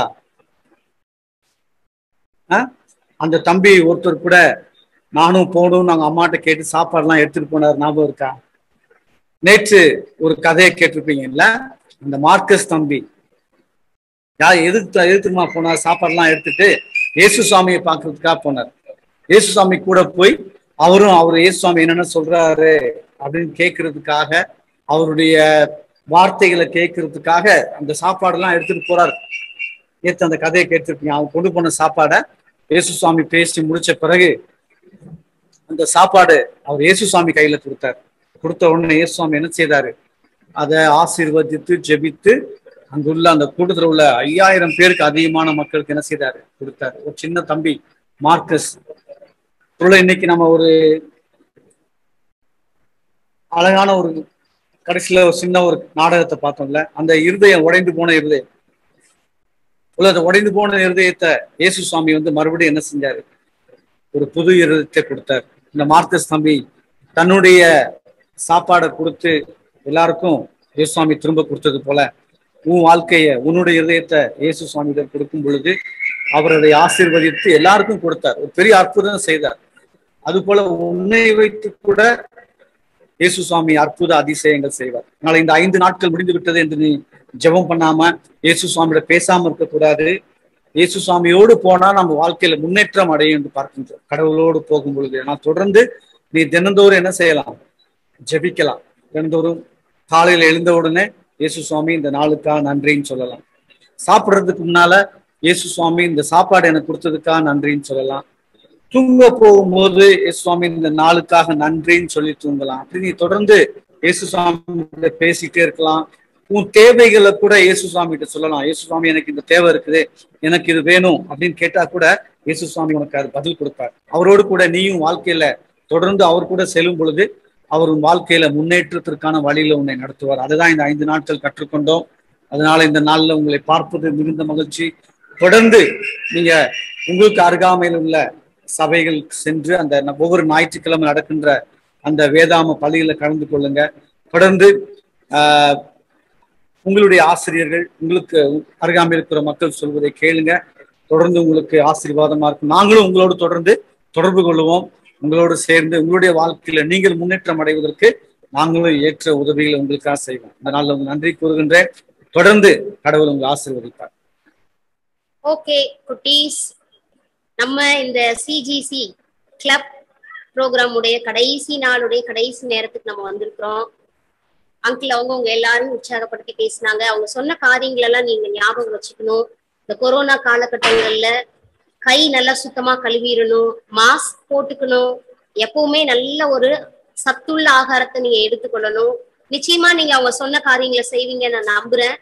ஆ? அந்த தம்பி ஒருத்தர் கூட நானும் போகணும் நாங்க அம்மாட்ட கேட்டு சாப்பாடுலாம் எடுத்துட்டு போனார் ஞாபகம் இருக்கா நேற்று ஒரு கதையை கேட்டிருப்பீங்கல்ல அந்த மார்க்கஸ் தம்பி யார் எதுக்கு எதுக்குமா போனார் சாப்பாடுலாம் எடுத்துட்டு இயேசு சுவாமியை பார்க்கறதுக்காக போனார் இயேசு சுவாமி கூட போய் அவரும் அவர் இயேசு சுவாமி என்னென்ன சொல்றாரு அப்படின்னு கேட்கறதுக்காக அவருடைய வார்த்தைகளை கேட்கறதுக்காக அந்த சாப்பாடெல்லாம் எடுத்துட்டு போறாரு நேற்று அந்த கதையை கேட்டிருப்பீங்க அவங்க கொண்டு போன சாப்பாடை இயேசு சுவாமி பேசி முடிச்ச பிறகு அந்த சாப்பாடு அவர் இயேசு சுவாமி கையில கொடுத்தார் கொடுத்த உடனே இயேசு சுவாமி என்ன செய்தாரு அதை ஆசீர்வதித்து ஜெபித்து அங்குள்ள அந்த கூட்டத்தில் உள்ள ஐயாயிரம் பேருக்கு அதிகமான மக்களுக்கு என்ன செய்தாரு கொடுத்தாரு ஒரு சின்ன தம்பி மார்க்கஸ் உள்ள இன்னைக்கு நம்ம ஒரு அழகான ஒரு கடைசியில ஒரு சின்ன ஒரு நாடகத்தை பார்த்தோம்ல அந்த இருதயம் உடைந்து போன இருதயம் உள்ள அந்த உடைந்து போன இருதயத்தை இயேசு சுவாமி வந்து மறுபடியும் என்ன செஞ்சாரு ஒரு புது இருதயத்தை கொடுத்தார் இந்த மார்க்கஸ் தம்பி தன்னுடைய சாப்பாடை கொடுத்து எல்லாருக்கும் இயேசு சுவாமி திரும்ப கொடுத்தது போல உன் வாழ்க்கைய உன்னுடைய இருதயத்தை இயேசு சுவாமியிடம் கொடுக்கும் பொழுது அவர் அதை ஆசீர்வதித்து எல்லாருக்கும் கொடுத்தார் ஒரு பெரிய அற்புதம் செய்தார் அது போல உன்னை வைத்து கூட இயேசு சுவாமி அற்புத அதிசயங்கள் செய்வார் அதனால இந்த ஐந்து நாட்கள் முடிந்து விட்டது என்று நீ ஜெபம் பண்ணாம இயேசு சுவாமியோட பேசாம இருக்கக்கூடாது இயேசு சுவாமியோடு போனா நம்ம வாழ்க்கையில முன்னேற்றம் அடையும் என்று பார்க்கின்றோம் கடவுளோடு போகும் பொழுது ஆனால் தொடர்ந்து நீ தினந்தோறும் என்ன செய்யலாம் ஜெபிக்கலாம் தினந்தோறும் காலையில எழுந்த உடனே இயேசு சுவாமி இந்த நாளுக்காக நன்றின்னு சொல்லலாம் சாப்பிடுறதுக்கு முன்னால இயேசு சுவாமி இந்த சாப்பாடு எனக்கு கொடுத்ததுக்காக நன்றின்னு சொல்லலாம் தூங்க போகும்போது இயேசு சுவாமி இந்த நாளுக்காக நன்றின்னு சொல்லி தூங்கலாம் அப்படி நீ தொடர்ந்து இயேசு சுவாமி பேசிட்டே இருக்கலாம் உன் தேவைகளை கூட இயேசு சுவாமி கிட்ட சொல்லலாம் இயேசு சுவாமி எனக்கு இந்த தேவை இருக்குது எனக்கு இது வேணும் அப்படின்னு கேட்டா கூட இயேசு சுவாமி உனக்கு அது பதில் கொடுப்பார் அவரோடு கூட நீயும் வாழ்க்கையில தொடர்ந்து அவர் கூட செல்லும் பொழுது அவர் உன் வாழ்க்கையில முன்னேற்றத்திற்கான வழியில உன்னை நடத்துவார் அதுதான் இந்த ஐந்து நாட்கள் கற்றுக்கொண்டோம் அதனால இந்த நாள்ல உங்களை பார்ப்பது மிகுந்த மகிழ்ச்சி தொடர்ந்து நீங்க உங்களுக்கு அருகாமையில் உள்ள சபைகள் சென்று அந்த ந- ஒவ்வொரு ஞாயிற்றுக்கிழமை நடக்கின்ற அந்த வேதாம பள்ளியில கலந்து கொள்ளுங்க தொடர்ந்து ஆஹ், உங்களுடைய ஆசிரியர்கள் உங்களுக்கு அருகாமையில் இருக்கிற மக்கள் சொல்வதை கேளுங்க தொடர்ந்து உங்களுக்கு ஆசீர்வாதமா இருக்கும் நாங்களும் உங்களோடு தொடர்ந்து தொடர்பு கொள்வோம் உங்களோடு சேர்ந்து உங்களுடைய வாழ்க்கையில நீங்கள் முன்னேற்றம் அடைவதற்கு நாங்களும் ஏற்ற உதவிகளை உங்களுக்காக செய்வோம் இந்த நாள்ல உங்களுக்கு நன்றி கூறுகின்றேன் தொடர்ந்து கடவுள் உங்களை ஆசீர்வதிப்பார் ஓகே குட்டீஸ் நம்ம இந்த சிஜிசி கிளப் ப்ரோக்ராம் உடைய கடைசி நாளுடைய கடைசி நேரத்துக்கு நம்ம வந்திருக்கிறோம் அங்கிள் அவங்க உங்க எல்லாரும் உற்சாகப்படுத்தி பேசினாங்க அவங்க சொன்ன காரியங்கள் எல்லாம் நீங்க ஞாபகம் வச்சுக்கணும் இந்த கொரோனா காலகட்டங்கள்ல கை நல்லா சுத்தமா கழுவிடணும் மாஸ்க் போட்டுக்கணும் எப்பவுமே நல்ல ஒரு சத்துள்ள ஆகாரத்தை நீங்க எடுத்துக்கொள்ளணும் நிச்சயமா நீங்க அவங்க சொன்ன காரியங்களை செய்வீங்க நான் நம்புறேன்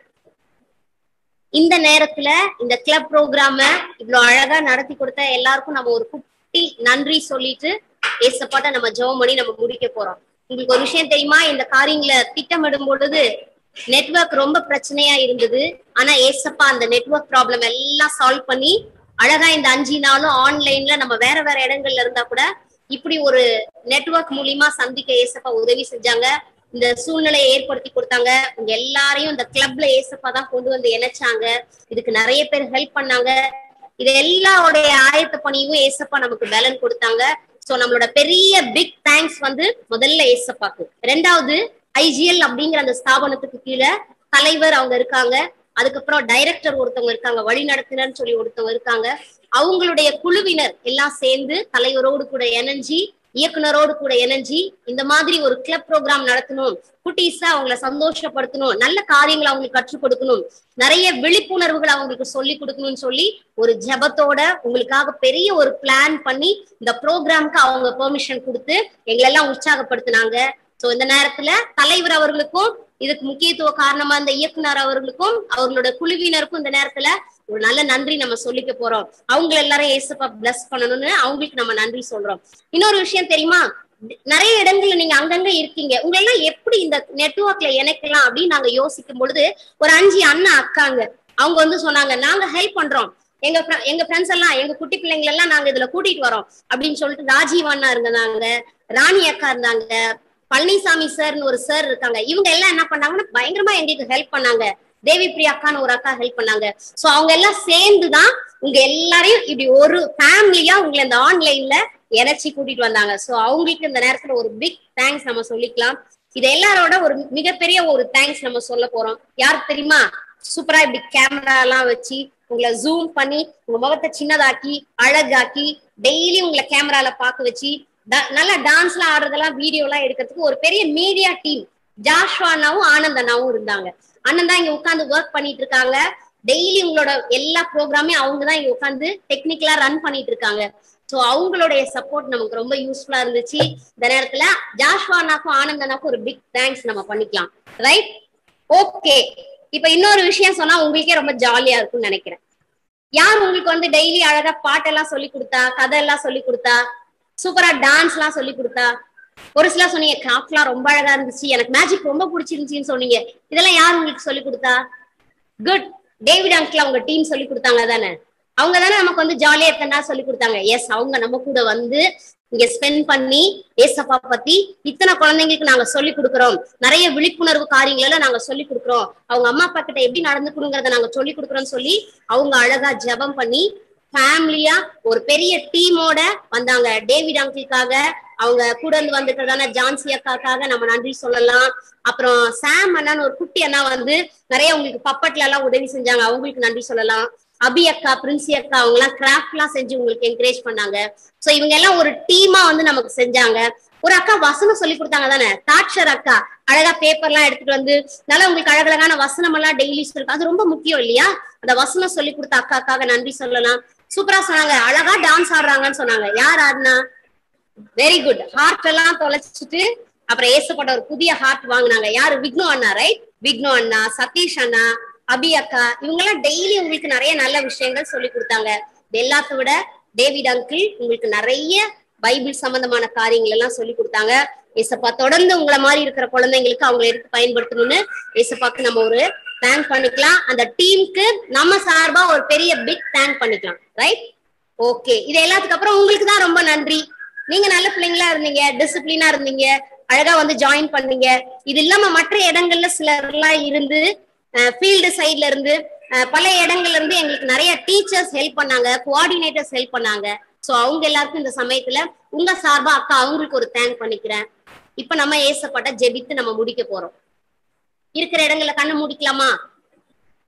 இந்த நேரத்துல இந்த கிளப் ப்ரோக்ராம இவ்வளவு அழகா நடத்தி கொடுத்த எல்லாருக்கும் நம்ம ஒரு குட்டி நன்றி சொல்லிட்டு ஏசப்பாட்ட நம்ம ஜெபம் பண்ணி நம்ம முடிக்க போறோம் உங்களுக்கு ஒரு விஷயம் தெரியுமா இந்த காரியங்களை திட்டமிடும் பொழுது நெட்வொர்க் ரொம்ப பிரச்சனையா இருந்தது ஆனா ஏசப்பா அந்த நெட்வொர்க் ப்ராப்ளம் எல்லாம் சால்வ் பண்ணி அழகா இந்த அஞ்சு நாளும் ஆன்லைன்ல நம்ம வேற வேற இடங்கள்ல இருந்தா கூட இப்படி ஒரு நெட்வொர்க் மூலியமா சந்திக்க ஏசப்பா உதவி செஞ்சாங்க இந்த சூழ்நிலையை ஏற்படுத்தி கொடுத்தாங்க உங்க எல்லாரையும் இந்த கிளப்ல ஏசப்பா தான் கொண்டு வந்து இணைச்சாங்க இதுக்கு நிறைய பேர் ஹெல்ப் பண்ணாங்க இது எல்லாருடைய ஆயத்த பணியும் ஏசப்பா நமக்கு பலன் கொடுத்தாங்க சோ நம்மளோட பெரிய பிக் தேங்க்ஸ் வந்து முதல்ல ஏசப்பாக்கு ரெண்டாவது ஐஜிஎல் அப்படிங்கிற அந்த ஸ்தாபனத்துக்கு கீழே தலைவர் அவங்க இருக்காங்க அதுக்கப்புறம் டைரக்டர் ஒருத்தவங்க இருக்காங்க வழி நடத்தினர்னு சொல்லி ஒருத்தவங்க இருக்காங்க அவங்களுடைய குழுவினர் எல்லாம் சேர்ந்து தலைவரோடு கூட இணைஞ்சி இயக்குனரோடு கூட இணைஞ்சி இந்த மாதிரி ஒரு கிளப் ப்ரோக்ராம் நடத்தணும் குட்டீஸா அவங்கள சந்தோஷப்படுத்தணும் நல்ல காரியங்களை அவங்களுக்கு கற்றுக் கொடுக்கணும் நிறைய விழிப்புணர்வுகளை அவங்களுக்கு சொல்லி கொடுக்கணும்னு சொல்லி ஒரு ஜபத்தோட உங்களுக்காக பெரிய ஒரு பிளான் பண்ணி இந்த ப்ரோக்ராம்க்கு அவங்க பெர்மிஷன் கொடுத்து எங்களெல்லாம் உற்சாகப்படுத்தினாங்க சோ இந்த நேரத்துல தலைவர் அவர்களுக்கும் இதுக்கு முக்கியத்துவ காரணமா இந்த இயக்குனர் அவர்களுக்கும் அவர்களோட குழுவினருக்கும் இந்த நேரத்துல ஒரு நல்ல நன்றி நம்ம சொல்லிக்க போறோம் அவங்க எல்லாரும் ஏசப்பா பிளஸ் பண்ணணும்னு அவங்களுக்கு நம்ம நன்றி சொல்றோம் இன்னொரு விஷயம் தெரியுமா நிறைய இடங்கள்ல நீங்க அங்கங்க இருக்கீங்க உங்களெல்லாம் எப்படி இந்த நெட்வொர்க்ல இணைக்கலாம் அப்படின்னு நாங்க யோசிக்கும் பொழுது ஒரு அஞ்சு அண்ணன் அக்காங்க அவங்க வந்து சொன்னாங்க நாங்க ஹெல்ப் பண்றோம் எங்க fri- எங்க ஃப்ரெண்ட்ஸ் எல்லாம் எங்க குட்டி பிள்ளைங்களை எல்லாம் நாங்க இதுல கூட்டிட்டு வரோம் அப்படின்னு சொல்லிட்டு ராஜீவ் அண்ணா இருந்தாங்க ராணி அக்கா இருந்தாங்க பழனிசாமி சார்னு ஒரு சார் இருக்காங்க இவங்க எல்லாம் என்ன பண்ணாங்கன்னா பயங்கரமா எங்களுக்கு ஹெல்ப் பண்ணாங்க தேவி பிரியா அக்கான்னு ஒரு அக்கா ஹெல்ப் பண்ணாங்க சோ அவங்க எல்லாம் சேர்ந்துதான் உங்க எல்லாரையும் இப்படி ஒரு ஃபேமிலியா உங்களை இந்த ஆன்லைன்ல இணைச்சி கூட்டிட்டு வந்தாங்க சோ அவங்களுக்கு இந்த நேரத்துல ஒரு பிக் தேங்க்ஸ் நம்ம சொல்லிக்கலாம் இது எல்லாரோட ஒரு மிகப்பெரிய ஒரு தேங்க்ஸ் நம்ம சொல்ல போறோம் யாருக்கு தெரியுமா சூப்பரா இப்படி கேமரா எல்லாம் வச்சு உங்களை ஜூம் பண்ணி உங்க முகத்தை சின்னதாக்கி அழகாக்கி டெய்லி உங்களை கேமரால பார்க்க வச்சு ட- நல்லா டான்ஸ் எல்லாம் ஆடுறதெல்லாம் வீடியோ எல்லாம் எடுக்கிறதுக்கு ஒரு பெரிய மீடியா டீம் ஜாஷ்வானாவும் ஆனந்த் அண்ணாவும் இருந்தாங்க அண்ணன் தான் இங்க உட்கார்ந்து ஒர்க் பண்ணிட்டு இருக்காங்க டெய்லி உங்களோட எல்லா ப்ரோக்ராமே அவங்க தான் இங்க உட்கார்ந்து டெக்னிக்கலா ரன் பண்ணிட்டு இருக்காங்க சோ அவங்களுடைய சப்போர்ட் நமக்கு ரொம்ப யூஸ்ஃபுல்லா இருந்துச்சு இந்த நேரத்துல ஜாஷ்வா அண்ணாக்கும் ஆனந்த் அண்ணாக்கும் ஒரு பிக் தேங்க்ஸ் நம்ம பண்ணிக்கலாம் ரைட் ஓகே இப்ப இன்னொரு விஷயம் சொன்னா உங்களுக்கே ரொம்ப ஜாலியா இருக்கும்னு நினைக்கிறேன் யார் உங்களுக்கு வந்து டெய்லி அழகா பாட்டெல்லாம் சொல்லி கொடுத்தா கதை எல்லாம் சொல்லி கொடுத்தா சூப்பரா டான்ஸ் எல்லாம் சொல்லி கொடுத்தா ஒரு சிலர் சொன்னீங்க கிராஃப்ட்லாம் ரொம்ப அழகா இருந்துச்சு எனக்கு மேஜிக் ரொம்ப பிடிச்சிருந்துச்சுன்னு சொன்னீங்க இதெல்லாம் யார் உங்களுக்கு சொல்லி கொடுத்தா குட் டேவிட் அங்கிள் அவங்க டீம் சொல்லி கொடுத்தாங்க தானே அவங்க தானே நமக்கு வந்து ஜாலியா இருக்கா சொல்லி கொடுத்தாங்க எஸ் அவங்க நம்ம கூட வந்து இங்க ஸ்பெண்ட் பண்ணி ஏசப்பா பத்தி இத்தனை குழந்தைங்களுக்கு நாங்க சொல்லி கொடுக்குறோம் நிறைய விழிப்புணர்வு காரியங்கள் எல்லாம் நாங்க சொல்லி கொடுக்குறோம் அவங்க அம்மா அப்பா கிட்ட எப்படி நடந்துக்கணுங்கிறத நாங்க சொல்லி கொடுக்குறோம்னு சொல்லி அவங்க அழகா ஜெபம் பண்ணி ஃபேமிலியா ஒரு பெரிய டீமோட வந்தாங்க டேவிட் அங்கிளுக்காக அவங்க கூட இருந்து வந்துட்டதான ஜான்சி அக்காக்காக நம்ம நன்றி சொல்லலாம் அப்புறம் சாம் அண்ணான்னு ஒரு குட்டி அண்ணா வந்து நிறைய உங்களுக்கு பப்பட்ல எல்லாம் உதவி செஞ்சாங்க அவங்களுக்கு நன்றி சொல்லலாம் அபி அக்கா பிரின்சி அக்கா அவங்க எல்லாம் கிராஃப்ட் எல்லாம் செஞ்சு உங்களுக்கு என்கரேஜ் பண்ணாங்க சோ இவங்க எல்லாம் ஒரு டீமா வந்து நமக்கு செஞ்சாங்க ஒரு அக்கா வசனம் சொல்லி கொடுத்தாங்க தானே தாட்சர் அக்கா அழகா பேப்பர் எல்லாம் எடுத்துட்டு வந்து நல்லா உங்களுக்கு அழகழகான வசனம் எல்லாம் டெய்லி சொல்லி அது ரொம்ப முக்கியம் இல்லையா அந்த வசனம் சொல்லி கொடுத்த அக்காக்காக நன்றி சொல்லலாம் சூப்பரா சொன்னாங்க அழகா டான்ஸ் ஆடுறாங்கன்னு சொன்னாங்க யார் ஆடுனா வெரி குட் ஹார்ட் எல்லாம் தொலைச்சிட்டு அப்புறம் ஏசப்பட்ட ஒரு புதிய ஹார்ட் வாங்குனாங்க யாரு விக்னு அண்ணா ரைட் விக்னு அண்ணா சதீஷ் அண்ணா அபி அக்கா இவங்க எல்லாம் டெய்லி உங்களுக்கு நிறைய நல்ல விஷயங்கள் சொல்லி கொடுத்தாங்க இது எல்லாத்த விட டேவிட் அங்கிள் உங்களுக்கு நிறைய பைபிள் சம்பந்தமான காரியங்கள் எல்லாம் சொல்லி கொடுத்தாங்க ஏசப்பா தொடர்ந்து உங்களை மாதிரி இருக்கிற குழந்தைங்களுக்கு அவங்களை எடுத்து பயன்படுத்தணும்னு ஏசப்பாக்கு நம்ம ஒரு தேங்க் பண்ணிக்கலாம் அந்த டீமுக்கு நம்ம சார்பா ஒரு பெரிய பிக் தேங்க் பண்ணிக்கலாம் ரைட் ஓகே இது எல்லாத்துக்கு அப்புறம் உங்களுக்கு தான் ரொம்ப நன்றி நீங்க நல்ல பிள்ளைங்களா இருந்தீங்க டிசிப்ளினா இருந்தீங்க அழகா வந்து ஜாயின் பண்ணீங்க இது இல்லாம மற்ற இடங்கள்ல சிலர் எல்லாம் இருந்து ஃபீல்டு சைட்ல இருந்து அஹ், பல இடங்கள்ல இருந்து எங்களுக்கு நிறைய டீச்சர்ஸ் ஹெல்ப் பண்ணாங்க கோஆர்டினேட்டர்ஸ் ஹெல்ப் பண்ணாங்க சோ அவங்க எல்லாருக்கும் இந்த சமயத்துல உங்க சார்பா அக்கா அவங்களுக்கு ஒரு தேங்க் பண்ணிக்கிறேன் இப்ப நம்ம ஏசப்பட்ட ஜெபித்து நம்ம முடிக்க போறோம் இருக்கிற இடங்கள்ல கண்ணை மூடிக்கலாமா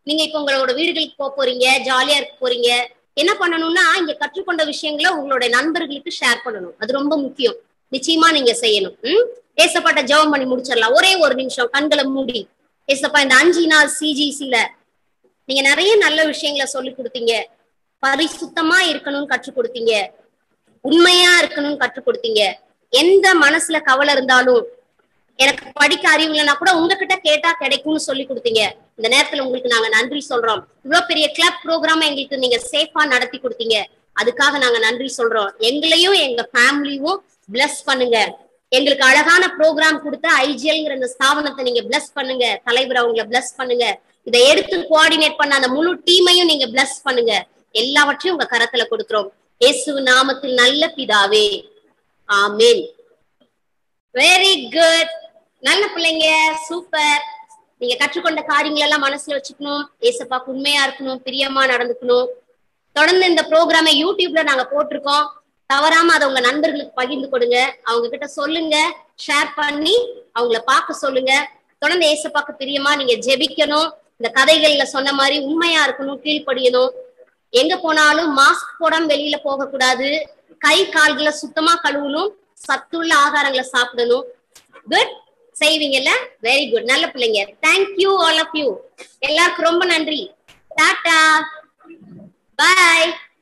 நீங்க இப்ப உங்களோட வீடுகளுக்கு போக போறீங்க ஜாலியா இருக்க போறீங்க என்ன பண்ணணும்னா இங்க கற்றுக்கொண்ட விஷயங்களை உங்களுடைய நண்பர்களுக்கு ஷேர் பண்ணணும் அது ரொம்ப முக்கியம் நிச்சயமா நீங்க செய்யணும் ம் ஏசப்பாட்ட ஜெபம் பண்ணி முடிச்சிடலாம் ஒரே ஒரு நிமிஷம் கண்களை மூடி ஏசப்பா இந்த அஞ்சு நாள் சிஜிசில நீங்க நிறைய நல்ல விஷயங்களை சொல்லி கொடுத்தீங்க பரிசுத்தமா இருக்கணும்னு கற்றுக் கொடுத்தீங்க உண்மையா இருக்கணும்னு கற்றுக் கொடுத்தீங்க எந்த மனசுல கவலை இருந்தாலும் எனக்கு படிக்க அறிவு இல்லைன்னா கூட உங்ககிட்ட கேட்டா கிடைக்கும்னு சொல்லி கொடுத்தீங்க இந்த நேரத்துல உங்களுக்கு நாங்க நன்றி சொல்றோம் இவ்வளவு பெரிய கிளப் ப்ரோக்ராம் எங்களுக்கு நீங்க சேஃபா நடத்தி கொடுத்தீங்க அதுக்காக நாங்க நன்றி சொல்றோம் எங்களையும் எங்க ஃபேமிலியும் bless பண்ணுங்க எங்களுக்கு அழகான ப்ரோக்ராம் கொடுத்த ஐஜிஎல்ங்கிற இந்த ஸ்தாபனத்தை நீங்க bless பண்ணுங்க தலைவர் அவங்கள bless பண்ணுங்க இதை எடுத்து கோஆர்டினேட் பண்ண அந்த முழு டீமையும் நீங்க bless பண்ணுங்க எல்லாவற்றையும் உங்க கரத்துல கொடுக்கிறோம் இயேசு நாமத்தில் நல்ல பிதாவே ஆமென் வெரி குட் நல்ல பிள்ளைங்க சூப்பர் நீங்க கற்றுக்கொண்ட காரியங்கள் எல்லாம் மனசுல வச்சுக்கணும் ஏசப்பாக்கு உண்மையா இருக்கணும் பிரியமா நடந்துக்கணும் தொடர்ந்து இந்த ப்ரோக்ராமை யூடியூப்ல நாங்க போட்டிருக்கோம் தவறாம அதை உங்க நண்பர்களுக்கு பகிர்ந்து கொடுங்க அவங்க கிட்ட சொல்லுங்க ஷேர் பண்ணி அவங்கள பார்க்க சொல்லுங்க தொடர்ந்து ஏசப்பாக்கு பிரியமா நீங்க ஜெபிக்கணும் இந்த கதைகள்ல சொன்ன மாதிரி உண்மையா இருக்கணும் கீழ்ப்படியணும் எங்க போனாலும் மாஸ்க் போடாம வெளியில போக கூடாது கை கால்களை சுத்தமா கழுவணும் சத்துள்ள ஆகாரங்களை சாப்பிடணும் குட் செய்வீங்கல்ல வெரி குட் நல்ல பிள்ளைங்க தேங்க்யூ ஆல் ஆஃப் யூ எல்லாருக்கும் ரொம்ப நன்றி டாடா பாய்